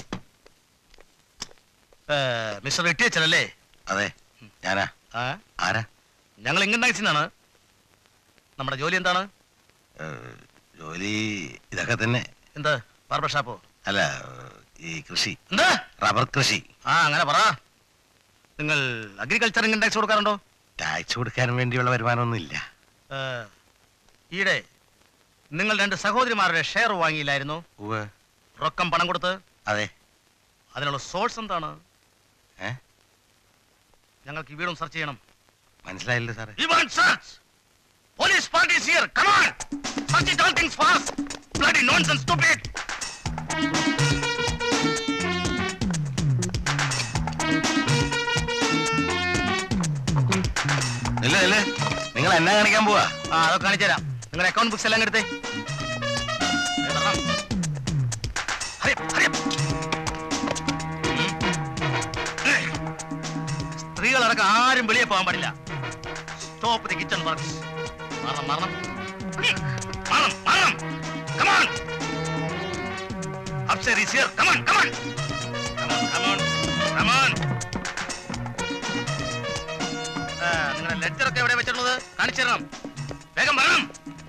മിസ്റ്റർ വെട്ടിയച്ചനല്ലേ അതെ ഞാനാ ആരാ ഞങ്ങൾ ഇങ്ങണ്ടാക്സിന്നാണ് നമ്മുടെ ജോലി എന്താണ് ജോലി ഇതൊക്കെ തന്നെ എന്ത് ബാർബർ ഷാപ്പോ അല്ല ഈ കൃഷി എന്താ റബ്ബർ കൃഷി ആ അങ്ങനെ പറ നിങ്ങൾ അഗ്രികൾച്ചർ ഇൻകം ടാക്സ് കൊടുക്കാറുണ്ടോ ടാക്സ് കൊടുക്കാൻ വേണ്ടിയുള്ള വരുമാനമൊന്നും ഇല്ല ഈടെ നിങ്ങൾ രണ്ട് സഹോദരിമാരുടെ ഷെയർ വാങ്ങിയില്ലായിരുന്നു റൊക്കം പണം കൊടുത്ത് അതെ അതിനുള്ള സോഴ്സ് എന്താണ് ഞങ്ങൾക്ക് ഈ വീടും സെർച്ച് ചെയ്യണം മനസ്സിലായില്ല സാറേ police party is here come on search it all things fast bloody nonsense stupid ഇല്ല ഇല്ല നിങ്ങൾ എന്നാ കാണിക്കാൻ പോവാ ആ അതൊക്കെ കാണിച്ചു തരാം നിങ്ങളുടെ അക്കൗണ്ട് ബുക്സ് എല്ലാം എടുത്തേ ദേ വരണം. Hurry up, hurry up. ഉം. സ്ത്രീകളടക്കം ആരും വെളിയെ പോകാൻ പാടില്ല സ്റ്റോപ്പ് ദി കിച്ചൺ വർക്ക്സ് മാറണം മാറണം ഉം. മാറണം മാറണം come on upstair is here come on come on come on come on come on നിങ്ങളുടെ ലെറ്റർ ഒക്കെ എവിടെ വെച്ചിട്ടുള്ളത് കാണിച്ചു തരണം വേഗം വരണം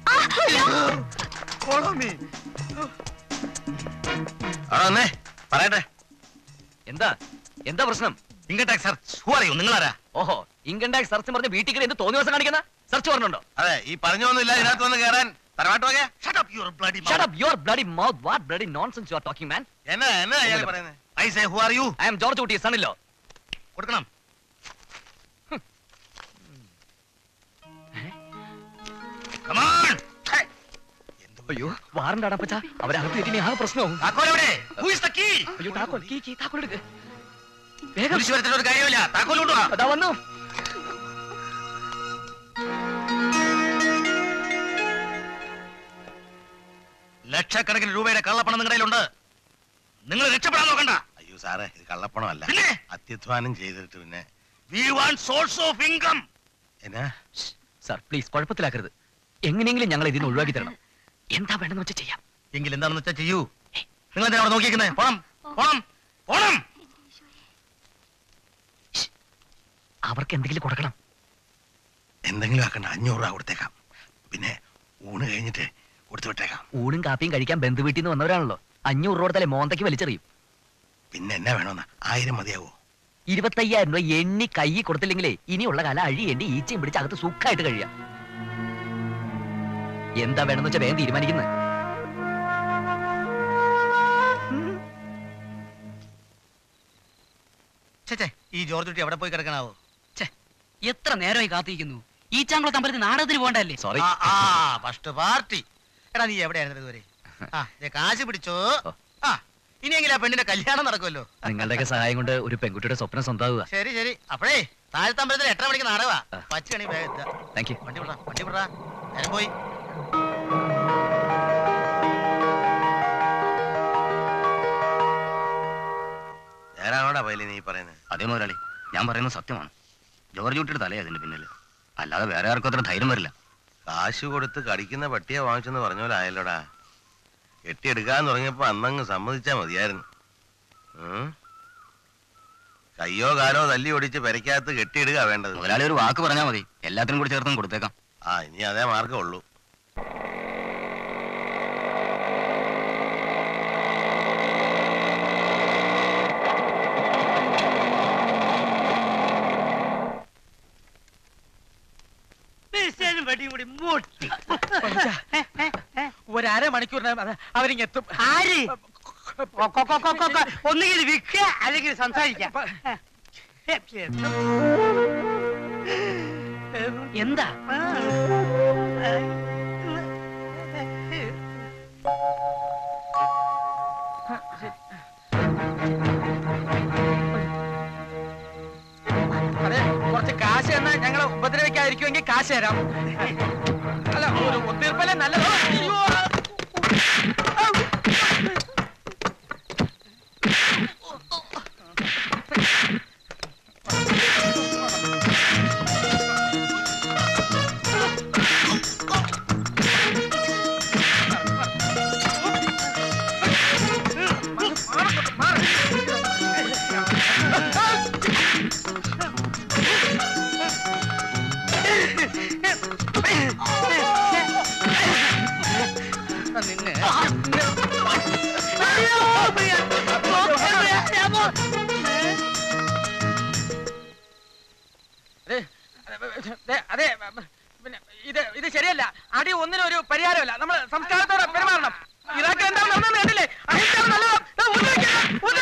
വന്നേ പറയട്ടെ എന്താ എന്താ പ്രശ്നം ഇൻകം ടാക്സ് സെർച്ച് ഹു അറിയോ നിങ്ങളാരാ ഓഹോ ഇൻകം ടാക്സ് സെർച്ച് പറഞ്ഞ് വീട്ടിൽ കയറി എന്ത് തോന്നിയ ദിവസം കാണിക്കുന്ന സെർച്ച് പറഞ്ഞുണ്ടോ അതെ ഈ പറഞ്ഞൊന്നുമില്ല ഇതിനകത്ത് വന്ന് കയറാൻ തറവാട്ട് വകയാ shut up your bloody Shut up your bloody mouth. What bloody nonsense you are talking, man? എന്നാ എന്നാ അയാൾ പറയുന്നത് I say who are you I am George Uti, son-in-law. കൊടുക്കണം അയ്യോ വാറണ്ടാടാ പച്ച അവരകത്ത് കയറ്റി ആ പ്രശ്നവും അയ്യോ താക്കോൽ കീ കീ താക്കോൽ എടുക്ക് കുരിശ് വരച്ചിട്ട് ഒരു കാര്യമില്ല താക്കോൽ കൊണ്ടുവാ അതാ വന്നു ലക്ഷക്കണക്കിന് രൂപയുടെ കള്ളപ്പണം നിങ്ങളുടെ കയ്യിലുണ്ട് നിങ്ങൾ രക്ഷപ്പെടാൻ നോക്കണ്ട അയ്യോ സാറേ ഇത് കള്ളപ്പണമല്ല അത്യധ്വാനം ചെയ്തിട്ട് പിന്നെ we want source of income എന്നാ സാർ പ്ലീസ് കുഴപ്പത്തിലാക്കരുത് എങ്ങനെയെങ്കിലും ഞങ്ങൾ ഇതിന് ഒഴിവാക്കി തരണം എന്താ വേണമെന്ന് വെച്ചാൽ ചെയ്യാം എങ്കിൽ എന്താണെന്ന് വെച്ചാൽ ചെയ്യൂ നിങ്ങൾ എന്തിനാ അവിടെ നോക്കിയിരിക്കുന്നേ പോണം പോണം പോണം അവർക്ക് എന്തെങ്കിലും കൊടുക്കണം എന്തെങ്കിലും ആക്കണ്ട അഞ്ഞൂറ് രൂപ കൊടുത്തേക്കാം പിന്നെ ഊണ് കഴിഞ്ഞിട്ട് കൊടുത്തു വിട്ടേക്കാം ഊണും കാപ്പിയും കഴിക്കാൻ ബന്ധു വീട്ടിൽ നിന്ന് വന്നവരാണല്ലോ അഞ്ഞൂറ് രൂപ കൊടുത്താലേ മോന്തയ്ക്ക് വലിച്ചെറിയും പിന്നെ എന്നാ വേണമെന്ന് ആയിരം മതിയാവോ ഇരുപത്തയ്യായിരം രൂപ എണ്ണി കൈ കൊടുത്തില്ലെങ്കിലേ ഇനിയുള്ള കാലം അഴി എണ്ണി ഈച്ചയും പിടിച്ച് അകത്ത് സുഖമായിട്ട് കഴിയാം എന്താ വേണമെന്ന് വെച്ചാൽ വേഗം തീരുമാനിക്കുന്നത് ചേച്ചേ ഈ ജോർജ് കുട്ടി എവിടെ പോയി കിടക്കണാവോ എത്ര നേരമായി കാത്തിരിക്കുന്നു ഈ ചാങ്കുളത്ത് അമ്പലത്തിൽ നാടകത്തിന് പോകണ്ടല്ലേ സോറി ആ, ആ ഫസ്റ്റ് പാർട്ടി എടാ നീ എവിടെയായിരുന്നു ഇതുവരെ ആ ദേ കാശ് പിടിച്ചോ ആ ഇനിയെങ്കിലും ആ പെണ്ണിന്റെ കല്യാണം നടക്കുമല്ലോ നിങ്ങളുടെയൊക്കെ സഹായം കൊണ്ട് ഒരു പെൺകുട്ടിയുടെ സ്വപ്നം സ്വന്തമാവുക ശരി ശരി അപ്പോഴേ താഴത്തമ്പലത്തിൽ എട്ടര മണിക്ക് നാടകവാ പച്ചണി വേഗം എത്തുക. താങ്ക് യു വണ്ടി വിടാ വണ്ടി വിടാ നേരം പോയി ഞാനാണോടാ പൈലി നീ പറയുന്നത് അതേ മുതലാളി ഞാൻ പറയുന്നത് സത്യമാണ് ജോർജ് കുട്ടിയുടെ തലേ അതിന്റെ പിന്നിൽ അല്ലാതെ വേറെ ആർക്കും അത്ര ധൈര്യം വരില്ല കാശ് കൊടുത്ത് കടിക്കുന്ന പട്ടിയെ വാങ്ങിച്ചെന്ന് പറഞ്ഞ പോലെ ആയല്ലോടാ കെട്ടിയെടുക്കാൻ തുടങ്ങിയപ്പോ അന്നങ്ങ് സമ്മതിച്ചാ മതിയായിരുന്നു ഉം? കയ്യോ കാലോ തല്ലി ഒടിച്ച് പെരക്കകത്ത് കെട്ടിയിടുക വേണ്ടത് മുതലാളി ഒരു വാക്ക് പറഞ്ഞാൽ മതി എല്ലാത്തിനും കൂടി ചേർത്തും കൊടുത്തേക്കാം ആ ഇനി അതേ മാർഗമുള്ളൂ മിസ്റ്റേനും വെടിയും കൂടി മുട്ടി ഒരു അരമണിക്കൂറിന് അവരിങ്ങെത്തും ആര് കൊ- കൊ- കൊ- കൊ- കൊ- ഒന്നുകിൽ വിൽക്കുക അല്ലെങ്കിൽ സംസാരിക്കാം എന്താ അതെ കുറച്ച് കാശ് എന്നാ ഞങ്ങളെ ഉപദ്രവിക്കാതിരിക്കുമെങ്കിൽ കാശ് തരാം അല്ല ഒരു ഒത്തീർപ്പല്ലേ നല്ലതോ അയ്യോ. നിന്നെ ദേ, ദേ, അതെ പിന്നെ ഇത് ഇത് ശരിയല്ല അടി ഒന്നിനും ഒരു പരിഹാരമല്ല നമ്മൾ സംസ്കാരത്തോടെ പെരുമാറണം ഇറാഖ് എന്താ നടന്നത് കണ്ടില്ലേ അഹിംസയാണ് നല്ലത്. ദേ, ഊതി വെക്കണം, ഊതി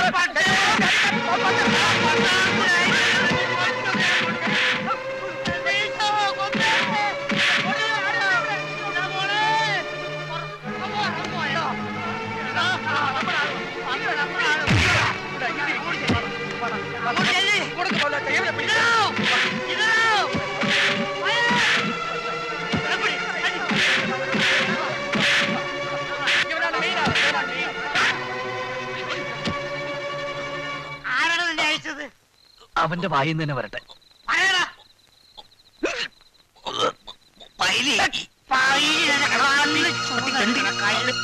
ആരാണ് നിന്നെ അയച്ചത് അവന്റെ വായിൽ നിന്ന് തന്നെ വരട്ടെ പറയടാ പൈലി നിന്റെ കണ്ണിൽ ചൂടുന്നുണ്ട്. കയ്യില്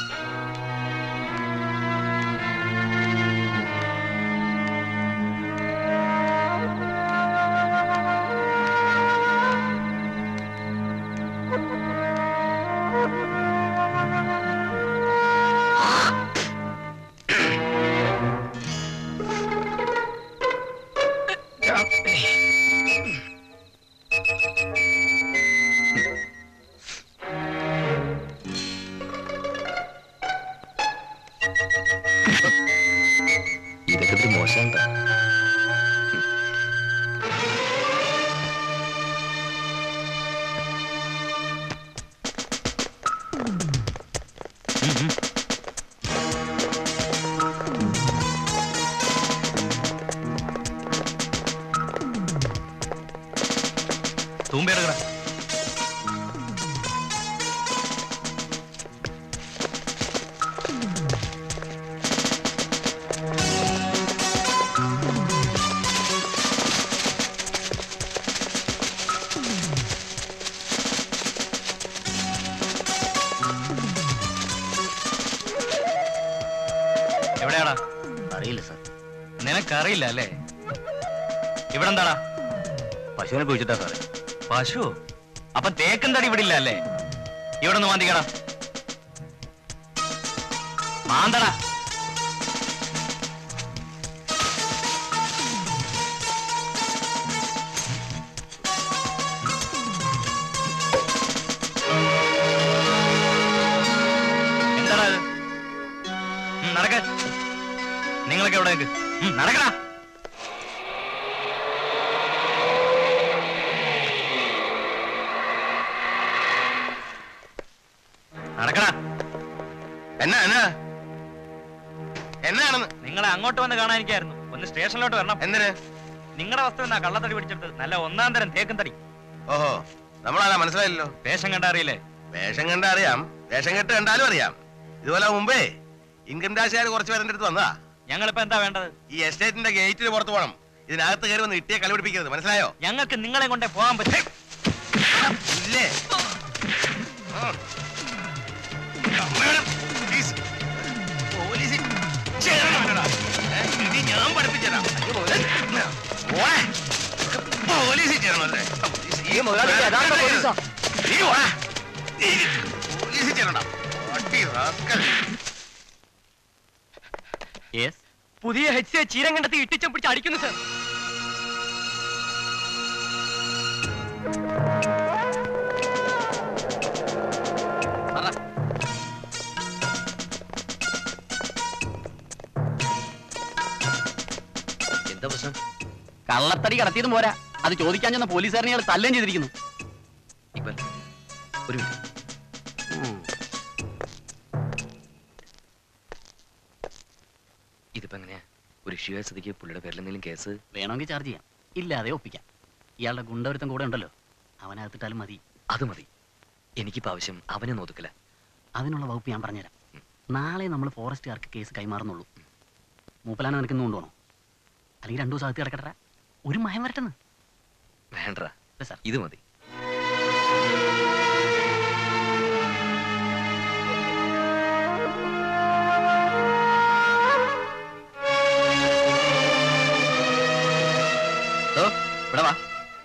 ഇതൊക്കെ ഇത്തിരി മോശമുണ്ട് തൂമ്പയെടുക്കണ നിനക്കറിയില്ല അല്ലേ ഇവിടെ എന്താടാ പശുവിനെ കുഴിച്ചിട്ടാ സാറേ പശു അപ്പൊ തേക്കും തടി ഇവിടെ ഇല്ല അല്ലേ ഇവിടെ ഒന്ന് മാന്തിക്കടാ മാന്തടാ എന്താടാ ഇത് ഉം, നടക്ക് നിങ്ങളൊക്കെ എവിടെ നിൽക്ക് ഉം, നടക്കടാ നടക്കടാ എന്നാ എന്നാ എന്നാണെന്ന് നിങ്ങളെ അങ്ങോട്ട് വന്ന് കാണാനിരിക്കായിരുന്നു ഒന്ന് സ്റ്റേഷനിലോട്ട് വരണം എന്തിന് നിങ്ങളുടെ വസ്തു എന്നാ കള്ളത്തടി പിടിച്ചെടുത്ത് നല്ല ഒന്നാം തരം തേക്കും തടി ഓഹോ നമ്മളാരാ മനസ്സിലായില്ലോ വേഷം കണ്ട അറിയില്ലേ വേഷം കണ്ട അറിയാം വേഷം കെട്ട് കണ്ടാലും അറിയാം ഇതുപോലെ മുമ്പേ ഇൻകം ടാക്സുകാർ കുറച്ച് പേരുടെ അടുത്ത് വന്നതാ ഞങ്ങളിപ്പോ എന്താ വേണ്ടത് ഈ എസ്റ്റേറ്റിന്റെ ഗേറ്റിന് പുറത്ത് പോകണം ഇതിനകത്ത് കയറി വന്ന് ഇട്ടിയെ കളി പിടിപ്പിക്കരുത് മനസ്സിലായോ ഞങ്ങൾക്ക് നിങ്ങളെ കൊണ്ടേ പോകാൻ പറ്റും ഇല്ലേ ആ. അമ്മയുടെ please. പോലീസ് ചേരണമല്ലടാ. ഏ, ഇനി ഞാൻ പഠിപ്പിച്ചതാ പോലീസ് ചേരണമല്ലേ ഈ മുതലാളിക്ക് യഥാർത്ഥ പോലീസാ. നീ പോടാ. നീ പോലീസ് ചേരണ പട്ടി റാസ്കൽ പുതിയ ഹെച്ച് ചീരം കണ്ടെത്തി ഇട്ടിച്ചം പിടിച്ച് അടിക്കുന്നു സർ എന്താ പ്രശ്നം കള്ളത്തടി കടത്തിയതും പോരാ അത് ചോദിക്കാൻ ചെന്ന പോലീസുകാരനെ ഇയാൾ തല്ലുകയും ചെയ്തിരിക്കുന്നു ഇക്ബാൽ ഒരു മിനിറ്റ് ഇതിപ്പോ എങ്ങനെയാ ഒരു ഇഷ്യൂ ആയ സ്ഥിതിക്ക് പുള്ളിയുടെ പേരിൽ എന്തെങ്കിലും കേസ് വേണമെങ്കിൽ ചാർജ് ചെയ്യാം ഇല്ലാതെ ഒപ്പിക്കാം ഇയാളുടെ ഗുണ്ടൊരുത്തം കൂടെ ഉണ്ടല്ലോ അവനകത്തിട്ടാലും മതി അത് മതി എനിക്കിപ്പോ ആവശ്യം അവനെ നോക്കില്ല അതിനുള്ള വകുപ്പ് ഞാൻ പറഞ്ഞുതരാം നാളെ നമ്മൾ ഫോറസ്റ്റുകാർക്ക് കേസ് കൈമാറുന്നുള്ളൂ മൂപ്പലാനെ നിനക്ക് ഇന്ന് കൊണ്ടുപോകണോ അല്ലെങ്കിൽ രണ്ടു ദിവസം അകത്ത് കിടക്കട്ടെ ഒരു മയം വരട്ടെന്ന് വേണ്ട ഇത് മതി ഓ, ഇവിടെ വാ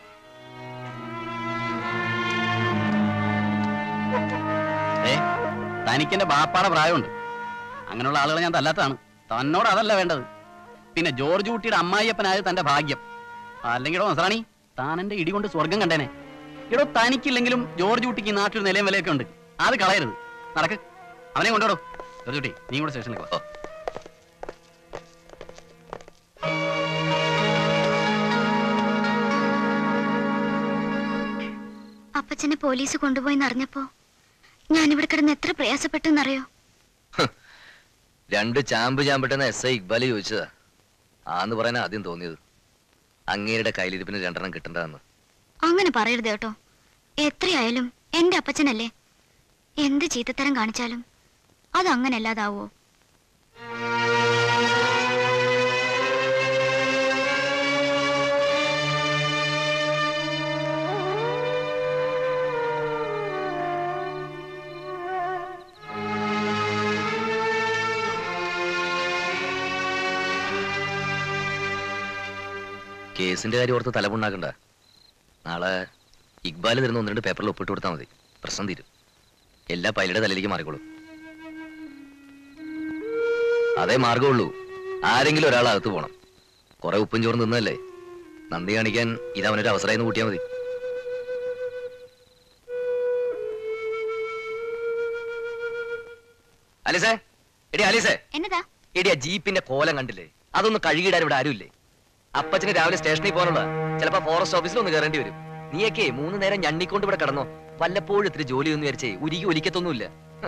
ഏ തനിക്കെന്റെ ബാപ്പാടെ പ്രായമുണ്ട് അങ്ങനെയുള്ള ആളുകളെ ഞാൻ തല്ലാത്തതാണ് തന്നോട് അതല്ല വേണ്ടത് പിന്നെ ജോർജ് കുട്ടിയുടെ അമ്മായിയപ്പനായത് തന്റെ ഭാഗ്യം അല്ലെങ്കിടോ നസറാണി താൻ എന്റെ ഇടി കൊണ്ട് സ്വർഗം കണ്ടേനെ ഇടോ തനിക്കില്ലെങ്കിലും ജോർജ് കുട്ടിക്ക് ഈ നാട്ടിൽ നിലയും വിലയൊക്കെ ഉണ്ട് അത് കളയരുത് നടക്ക് അവനെ കൊണ്ടോടോ ജോർജ് കുട്ടി നീ കൂടെ സ്റ്റേഷനിലേക്ക് വാ അപ്പച്ചനെ പോലീസ് കൊണ്ടുപോയി അറിഞ്ഞപ്പോ ഞാൻ ഇവിടെ കിടന്ന് എത്ര പ്രയാസപ്പെട്ടെന്നറിയോ രണ്ട് ചാമ്പ് ചാമ്പിട്ടെന്ന് എസ് ഐ ഇക്ബാല് ചോദിച്ചതാ ആന്ന് പറയാൻ ആദ്യം തോന്നിയത് അങ്ങേരുടെ കയ്യിലിരിപ്പിന് രണ്ടെണ്ണം കിട്ടണ്ടെന്ന് അങ്ങനെ പറയരുത് കേട്ടോ എത്രയായാലും എന്റെ അപ്പച്ചനല്ലേ എന്ത് ചീത്തത്തരം കാണിച്ചാലും അത് അങ്ങനെ അല്ലാതാവോ കേസിന്റെ കാര്യം ഓർത്ത് തലപുണ്ണാക്കണ്ട നാളെ ഇക്ബാല് തരുന്ന ഒന്ന് രണ്ട് പേപ്പറിൽ ഒപ്പിട്ട് കൊടുത്താൽ മതി പ്രശ്നം തീരും എല്ലാ പൈലയുടെ തലയിലേക്ക് മാറിക്കോളും അതേ മാർഗമുള്ളൂ ആരെങ്കിലും ഒരാൾ അകത്ത് പോണം കുറെ ഉപ്പും ചോറും തിന്നല്ലേ നന്ദി കാണിക്കാൻ ഇത് അവനൊരു അവസരമായി കൂട്ടിയാൽ മതി അലിസേ എടി അലിസേ എന്നതാ എടി ആ ജീപ്പിന്റെ കോലം കണ്ടില്ലേ അതൊന്ന് കഴുകിയിടാൻ ഇവിടെ ആരുമില്ലേ അപ്പച്ചന് രാവിലെ സ്റ്റേഷനിൽ പോകാനുള്ള ചിലപ്പോ ഫോറസ്റ്റ് ഓഫീസിൽ ഒന്ന് കയറേണ്ടി വരും നീയൊക്കെ മൂന്ന് നേരം ഞണ്ണിക്കൊണ്ട് ഇവിടെ കിടന്നോ വല്ലപ്പോഴും ഇത്തിരി ജോലി ഒന്ന് വിചാരിച്ചേ ഉരുകി ഒലിക്കത്തൊന്നുമില്ല ഹ്.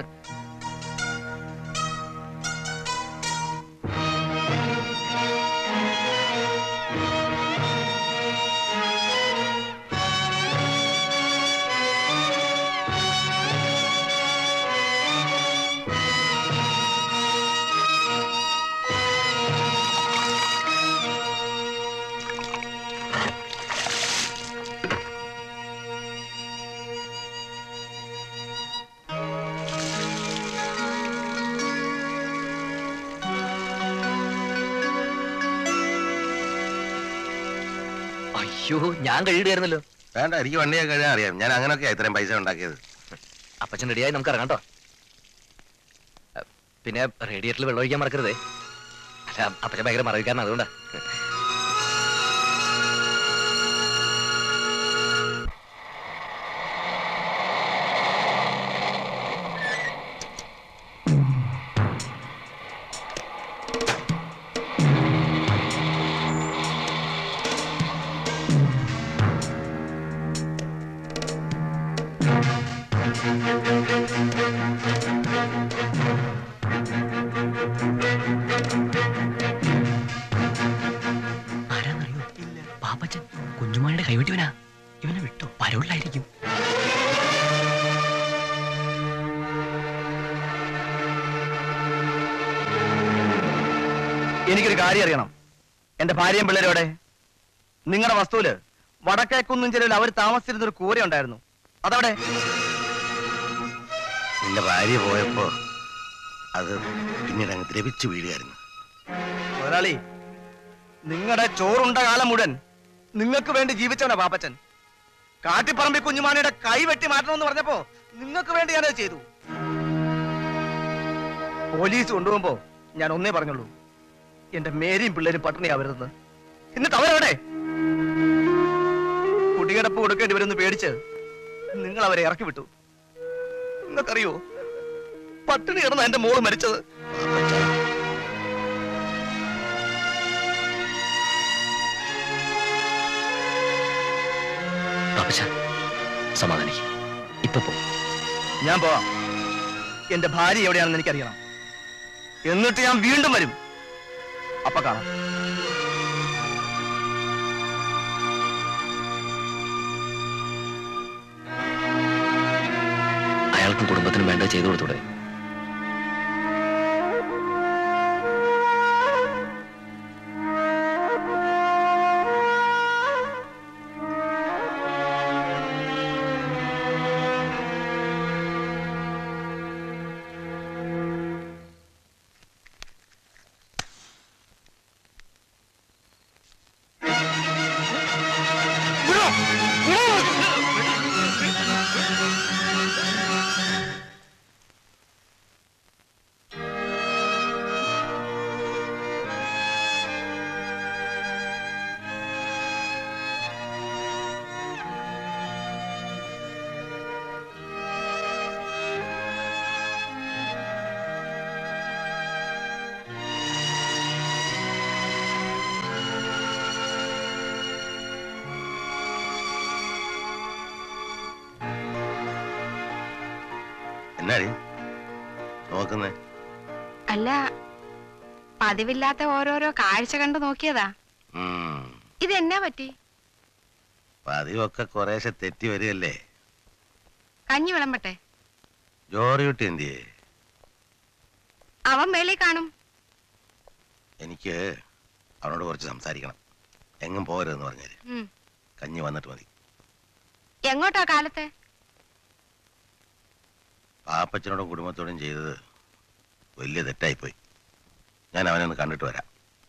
അയ്യോ ഞാൻ കഴിയിടുമായിരുന്നല്ലോ വേണ്ട എനിക്ക് വണ്ടിയൊക്കെ കഴിയാൻ അറിയാം ഞാൻ അങ്ങനെയൊക്കെയാ ഇത്രയും പൈസ ഉണ്ടാക്കിയത് അപ്പച്ചൻ റെഡിയായി നമുക്ക് ഇറങ്ങാം കേട്ടോ അഹ് പിന്നെ റേഡിയേറ്ററിൽ വെള്ളം ഒഴിക്കാൻ മറക്കരുതേ അല്ല അപ്പച്ചൻ ഭയങ്കര മറവിക്കാരൻ അതുകൊണ്ടാ പാപ്പച്ചൻ കുഞ്ഞുമായുടെ കൈവെട്ടിവനാ ഇവനെ വിട്ടോ പരോളിലായിരിക്കും എനിക്കൊരു കാര്യം അറിയണം എന്റെ ഭാര്യയും പിള്ളേരോടെ നിങ്ങളുടെ വസ്തുവില് വടക്കേക്കുന്നും ചെലവിൽ അവർ താമസിച്ചിരുന്ന ഒരു കൂര ഉണ്ടായിരുന്നു അതവിടെ നിന്റെ ഭാര്യ പോയപ്പോ അത് പിന്നീട് അങ്ങ് ദ്രവിച്ചു വീഴുകയായിരുന്നു മുതലാളി നിങ്ങളുടെ ചോറുണ്ട കാലം മുഴുവൻ നിങ്ങൾക്ക് വേണ്ടി ജീവിച്ചവനാ പാപ്പച്ചൻ കാട്ടിപ്പറമ്പിൽ കുഞ്ഞുമാണിയുടെ കൈ വെട്ടി മാറ്റണമെന്ന് പറഞ്ഞപ്പോ നിങ്ങൾക്ക് വേണ്ടി ഞാനത് ചെയ്തു പോലീസ് കൊണ്ടുപോകുമ്പോ ഞാൻ ഒന്നേ പറഞ്ഞുള്ളൂ എന്റെ മേരിയും പിള്ളേരും പട്ടിണിയാവരുതെന്ന് എന്നിട്ട് അവരവിടെ കുടികിടപ്പ് കൊടുക്കേണ്ടി വരുമെന്ന് പേടിച്ച് നിങ്ങൾ അവരെ ഇറക്കി വിട്ടു നിങ്ങൾക്കറിയോ പട്ടിണി കിടന്ന എന്റെ മോള് മരിച്ചത് പാപ്പച്ച സമാധാനിക്കും ഇപ്പൊ പോ ഞാൻ പോവാം എന്റെ ഭാര്യ എവിടെയാണെന്ന് എനിക്കറിയണം എന്നിട്ട് ഞാൻ വീണ്ടും വരും അപ്പൊ കാണാം അയാൾക്കും കുടുംബത്തിനും വേണ്ടത് ചെയ്തു കൊടുത്തൂടെ എന്നാടി നോക്കുന്നേ അല്ല പതിവില്ലാത്ത ഓരോരോ കാഴ്ച കണ്ടു നോക്കിയതാ ഉം. ഇത് എന്നാ പറ്റി പതിവൊക്കെ കുറേശ്ശെ തെറ്റി വരികയല്ലേ കഞ്ഞി വിളമ്പട്ടെ ജോറിയുട്ടി എന്തിയേ അവൻ മേളിൽ കാണും എനിക്ക് അവനോട് കുറച്ച് സംസാരിക്കണം എങ്ങും പോകരുതെന്ന് പറഞ്ഞാല് ഉം. കഞ്ഞി വന്നിട്ട് മതി എങ്ങോട്ടാ കാലത്തെ പാപ്പച്ചനോടും കുടുംബത്തോടും ചെയ്തത് വലിയ തെറ്റായിപ്പോയി ഞാൻ അവനെ ഒന്ന് കണ്ടിട്ട് വരാം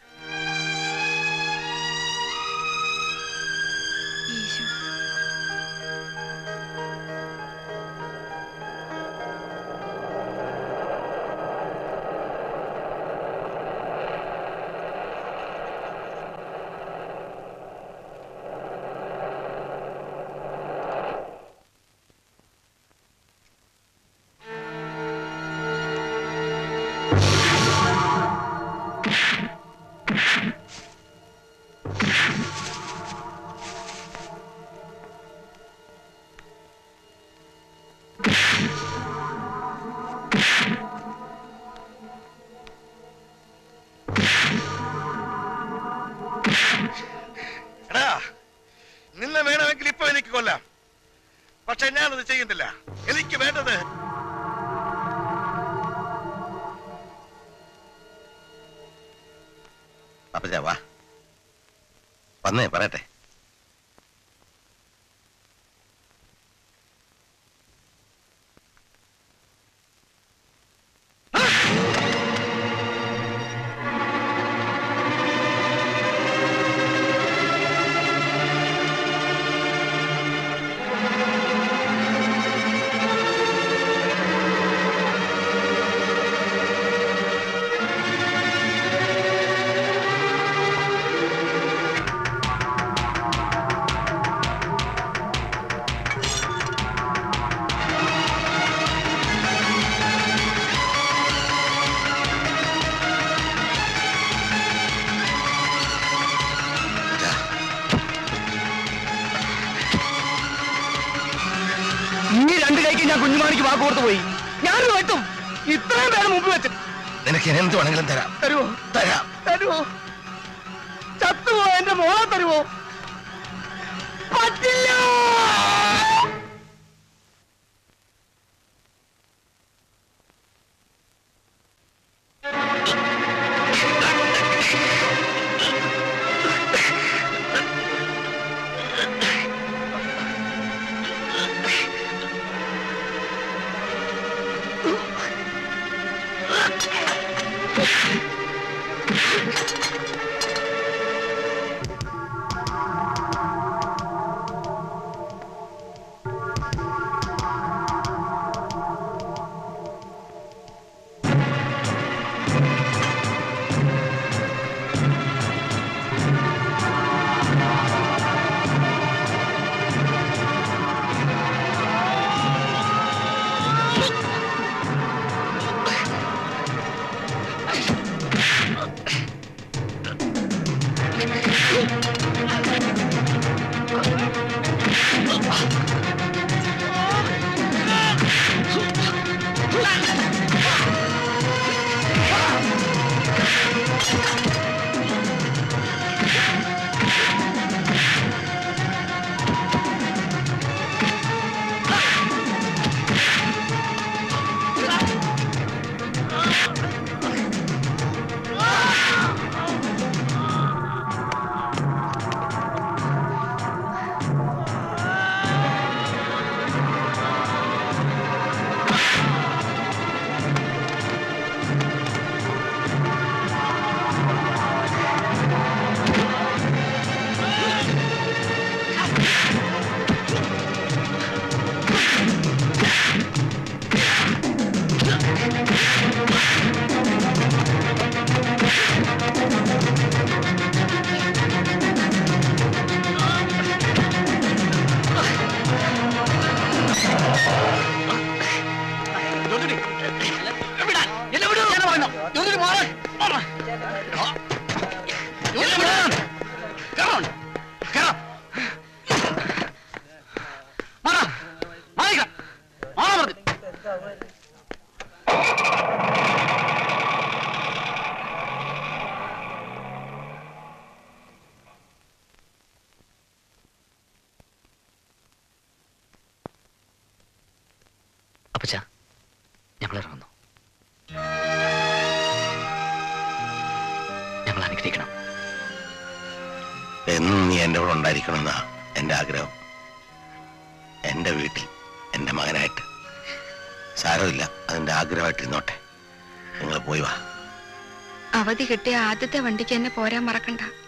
എടാ നിന്നെ വേണമെങ്കിൽ ഇപ്പൊ എനിക്ക് കൊല്ലാം പക്ഷെ ഞാനത് ചെയ്യുന്നില്ല എനിക്ക് വേണ്ടത് പാപ്പച്ച വാ വന്നേ പറയട്ടെ ഞാൻ കുഞ്ഞുമാണിക്ക് വാക്ക് കൊടുത്തു പോയി ഞാനത് വെട്ടും ഇത്രയും പേര് മുമ്പ് വെച്ച് നിനക്ക് ഇനി എന്ത് വേണമെങ്കിലും തരാം തരുവോ തരാം തരുവോ ചത്തുവോ എന്റെ മോളെ തരുവോ പറ്റില്ല അപ്പച്ച ഞങ്ങൾ ഇറങ്ങുന്നു ഞങ്ങൾ അനുഗ്രഹിക്കണം എന്നും നീ എൻ്റെ കൂടെ ഉണ്ടായിരിക്കണമെന്നാ എൻ്റെ ആഗ്രഹം എൻ്റെ വീട്ടിൽ എൻ്റെ മകനായിട്ട് സാരമില്ല അതിൻ്റെ ആഗ്രഹമായിട്ടിരുന്നോട്ടെ നിങ്ങൾ പോയി വാ അവധി കിട്ടിയ ആദ്യത്തെ വണ്ടിക്ക് എന്നെ പോരാൻ മറക്കണ്ട